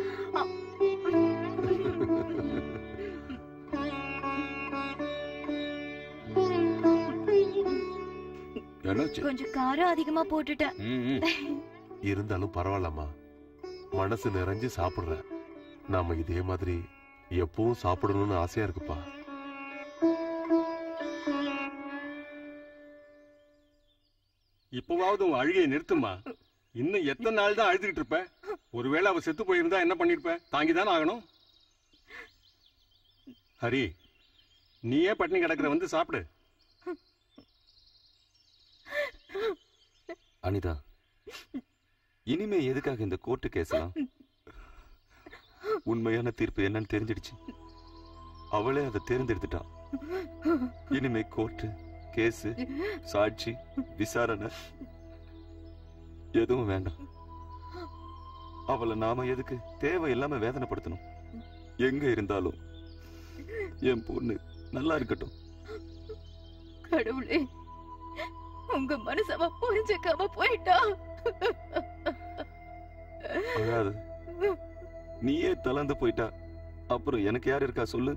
என்னாச்சு கொஞ்சம் காரம் அதிகமா போட்டுட்டேன் இருந்தாலும் பரவாயில்லம்மா மனசு நிறைஞ்சு சாப்பிடுற நாம இதே மாதிரி எப்பவும் சாப்பிடணும்னு ஆசையா இருக்குப்பா இப்பவாவது உன் அழுகையை நிறுத்துமா இன்னும் எத்தனை நாள் தான் அழுதுகிட்டு இருப்ப ஒருவேளை அவ செத்து போயிருந்தா என்ன பண்ணிருப்ப தாங்கி தானே ஆகணும் ஹரி நீயே பட்டினி கிடக்குற வந்து சாப்பிடு அனிதா இனிமே எதுக்காக இந்த கோர்ட்டு கேஸ்லாம் உண்மையான தீர்ப்பு என்னன்னு தெரிஞ்சிடுச்சு அவளே அதை தேர்ந்தெடுத்துட்டா இனிமே கோர்ட்டு கேஸ் சாட்சி விசாரணை எதுவும் வேண்டாம் அவளை நாம எதுக்கு தேவையில்லாம வேதனைப்படுத்தணும் எங்க இருந்தாலும் என் பொண்ணு நல்லா இருக்கட்டும் கடவுளே உங்க மனசவ புரிஞ்சுக்காம போயிட்டா அழாத நீயே தளர்ந்து போயிட்டா அப்புறம் எனக்கு யார் இருக்கா சொல்லு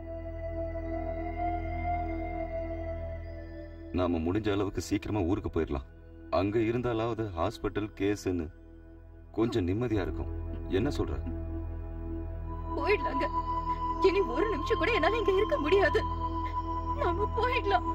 நாம முடிஞ்ச அளவுக்கு சீக்கிரமா ஊருக்கு போயிடலாம் அங்க இருந்தாலாவது ஹாஸ்பிட்டல் கேஸ்ன்னு கொஞ்சம் நிம்மதியா இருக்கும் என்ன சொல்ற போயிடலாங்க இனி ஒரு நிமிஷம் கூட என்னால இங்க இருக்க முடியாது நாம போயிடலாம்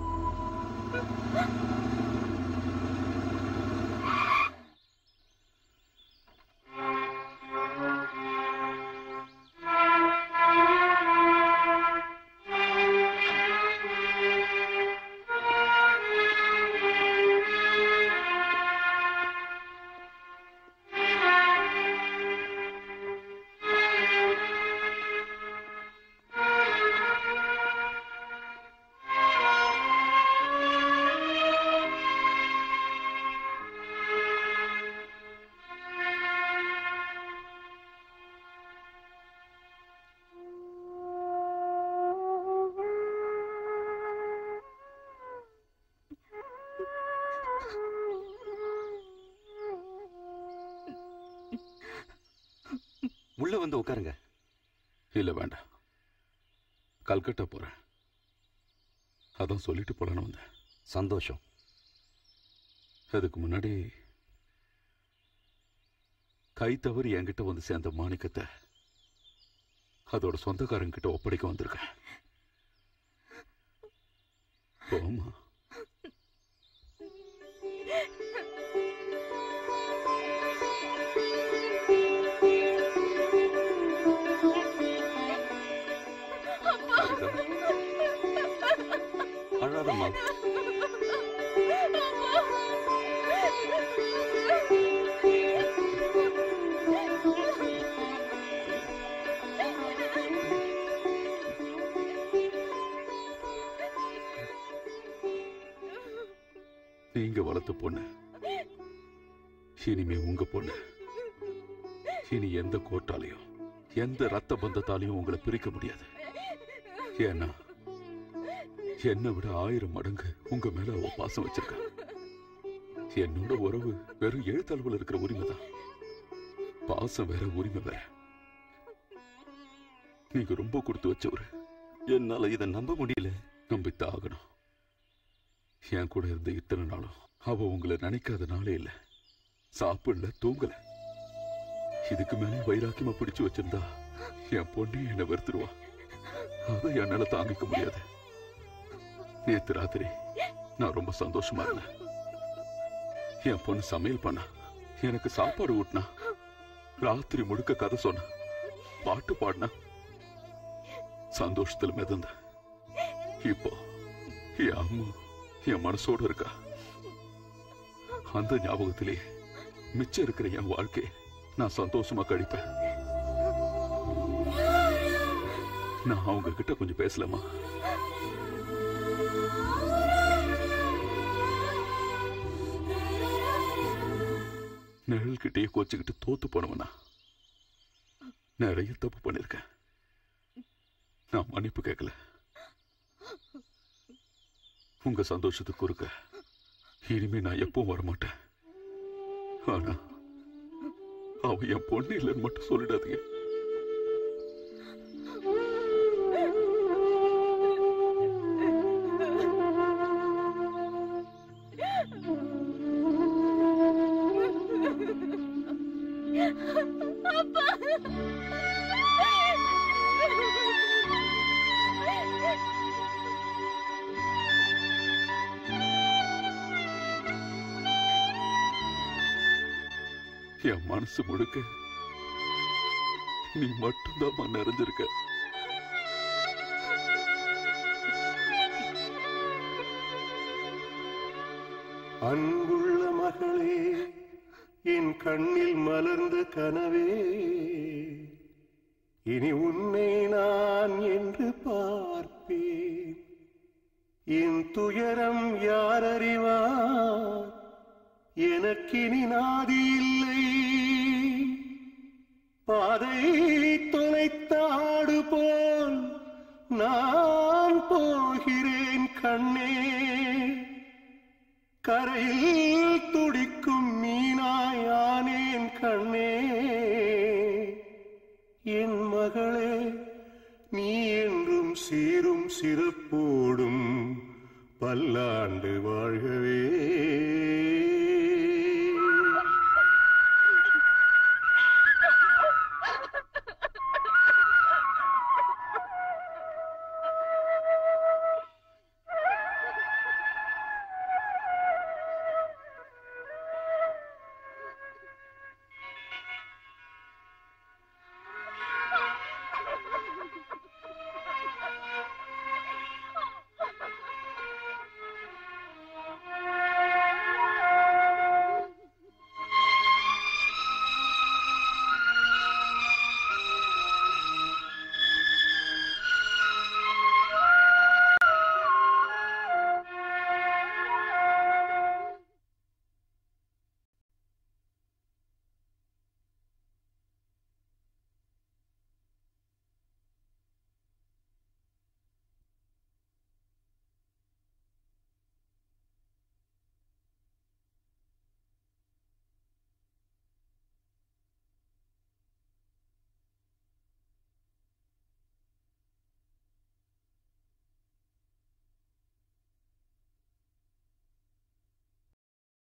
உள்ள வந்து உட்காருங்க இல்ல வேண்டாம் கல்கட்டா போறேன் அதான் சொல்லிட்டு போலான்னு வந்தேன் சந்தோஷம் அதுக்கு முன்னாடி கை தவறி என்கிட்ட வந்து சேர்ந்த மாணிக்கத்தை அதோட சொந்தக்காரங்க கிட்ட ஒப்படைக்க வந்திருக்கேன் போமா அழாதம்மா நீங்க வளர்த்த பொண்ணு இனிமே உங்க பொண்ணு இனி எந்த கோட்டாலையும் எந்த ரத்த பந்தத்தாலையும் உங்களை பிரிக்க முடியாது ஏன்னா என்னை விட ஆயிரம் மடங்கு உங்க மேல அவ பாசம் வச்சிருக்கா என்னோட உறவு வெறும் எழுத்தளவில் இருக்கிற உரிமை தான் பாசம் வேற உரிமை வேற நீங்க ரொம்ப கொடுத்து வச்சவரு என்னால இதை நம்ப முடியல நம்பித்தான் ஆகணும் என் கூட இருந்த இத்தனை நாளும் அவ உங்களை நினைக்காத நாளே இல்ல சாப்பிடல தூங்கல இதுக்கு மேலே வைராக்கியமா பிடிச்சு வச்சிருந்தா என் பொண்ணு என்னை வெறுத்துருவா அதை என்னால தாங்கிக்க முடியாது நேத்து ராத்திரி நான் ரொம்ப சந்தோஷமா இருந்தேன் என் பொண்ணு சமையல் பண்ணா எனக்கு சாப்பாடு ஊட்டினா ராத்திரி முழுக்க கதை சொன்ன பாட்டு பாடினா சந்தோஷத்துல மிதந்த இப்போ என் அம்மா என் மனசோட இருக்கா அந்த ஞாபகத்திலே மிச்சம் இருக்கிற என் வாழ்க்கை நான் சந்தோஷமா கழிப்பேன் நான் அவங்க கிட்ட கொஞ்சம் பேசலாமா நிழல் கிட்டே கோச்சுக்கிட்டு தோத்து போனவனா நிறைய தப்பு பண்ணிருக்கேன் நான் மன்னிப்பு கேட்கல உங்க சந்தோஷத்துக்கு குறுக்க இனிமே நான் எப்பவும் வரமாட்டேன் ஆனா அவ என் பொண்ணு இல்லைன்னு மட்டும் சொல்லிடாதீங்க அப்பா என் மனசு முழுக்க நீ மட்டும்தான் நிறைஞ்சிருக்க அன்புள்ள மகளே என் கண்ணில் மலர்ந்த கனவே இனி உன்னை நான் என்று பார்ப்பேன் என் துயரம் யார் அறிவார் எனக்கினி நாதி இல்லை பாதை தொலைத்தாடு போல் நான் போகிறேன் கண்ணே கரையில் துடிக்கும் மீனாயானேன் கண்ணே என் மகளே நீ என்றும் சீரும் சிறப்போடும் பல்லாண்டு வாழ்கவே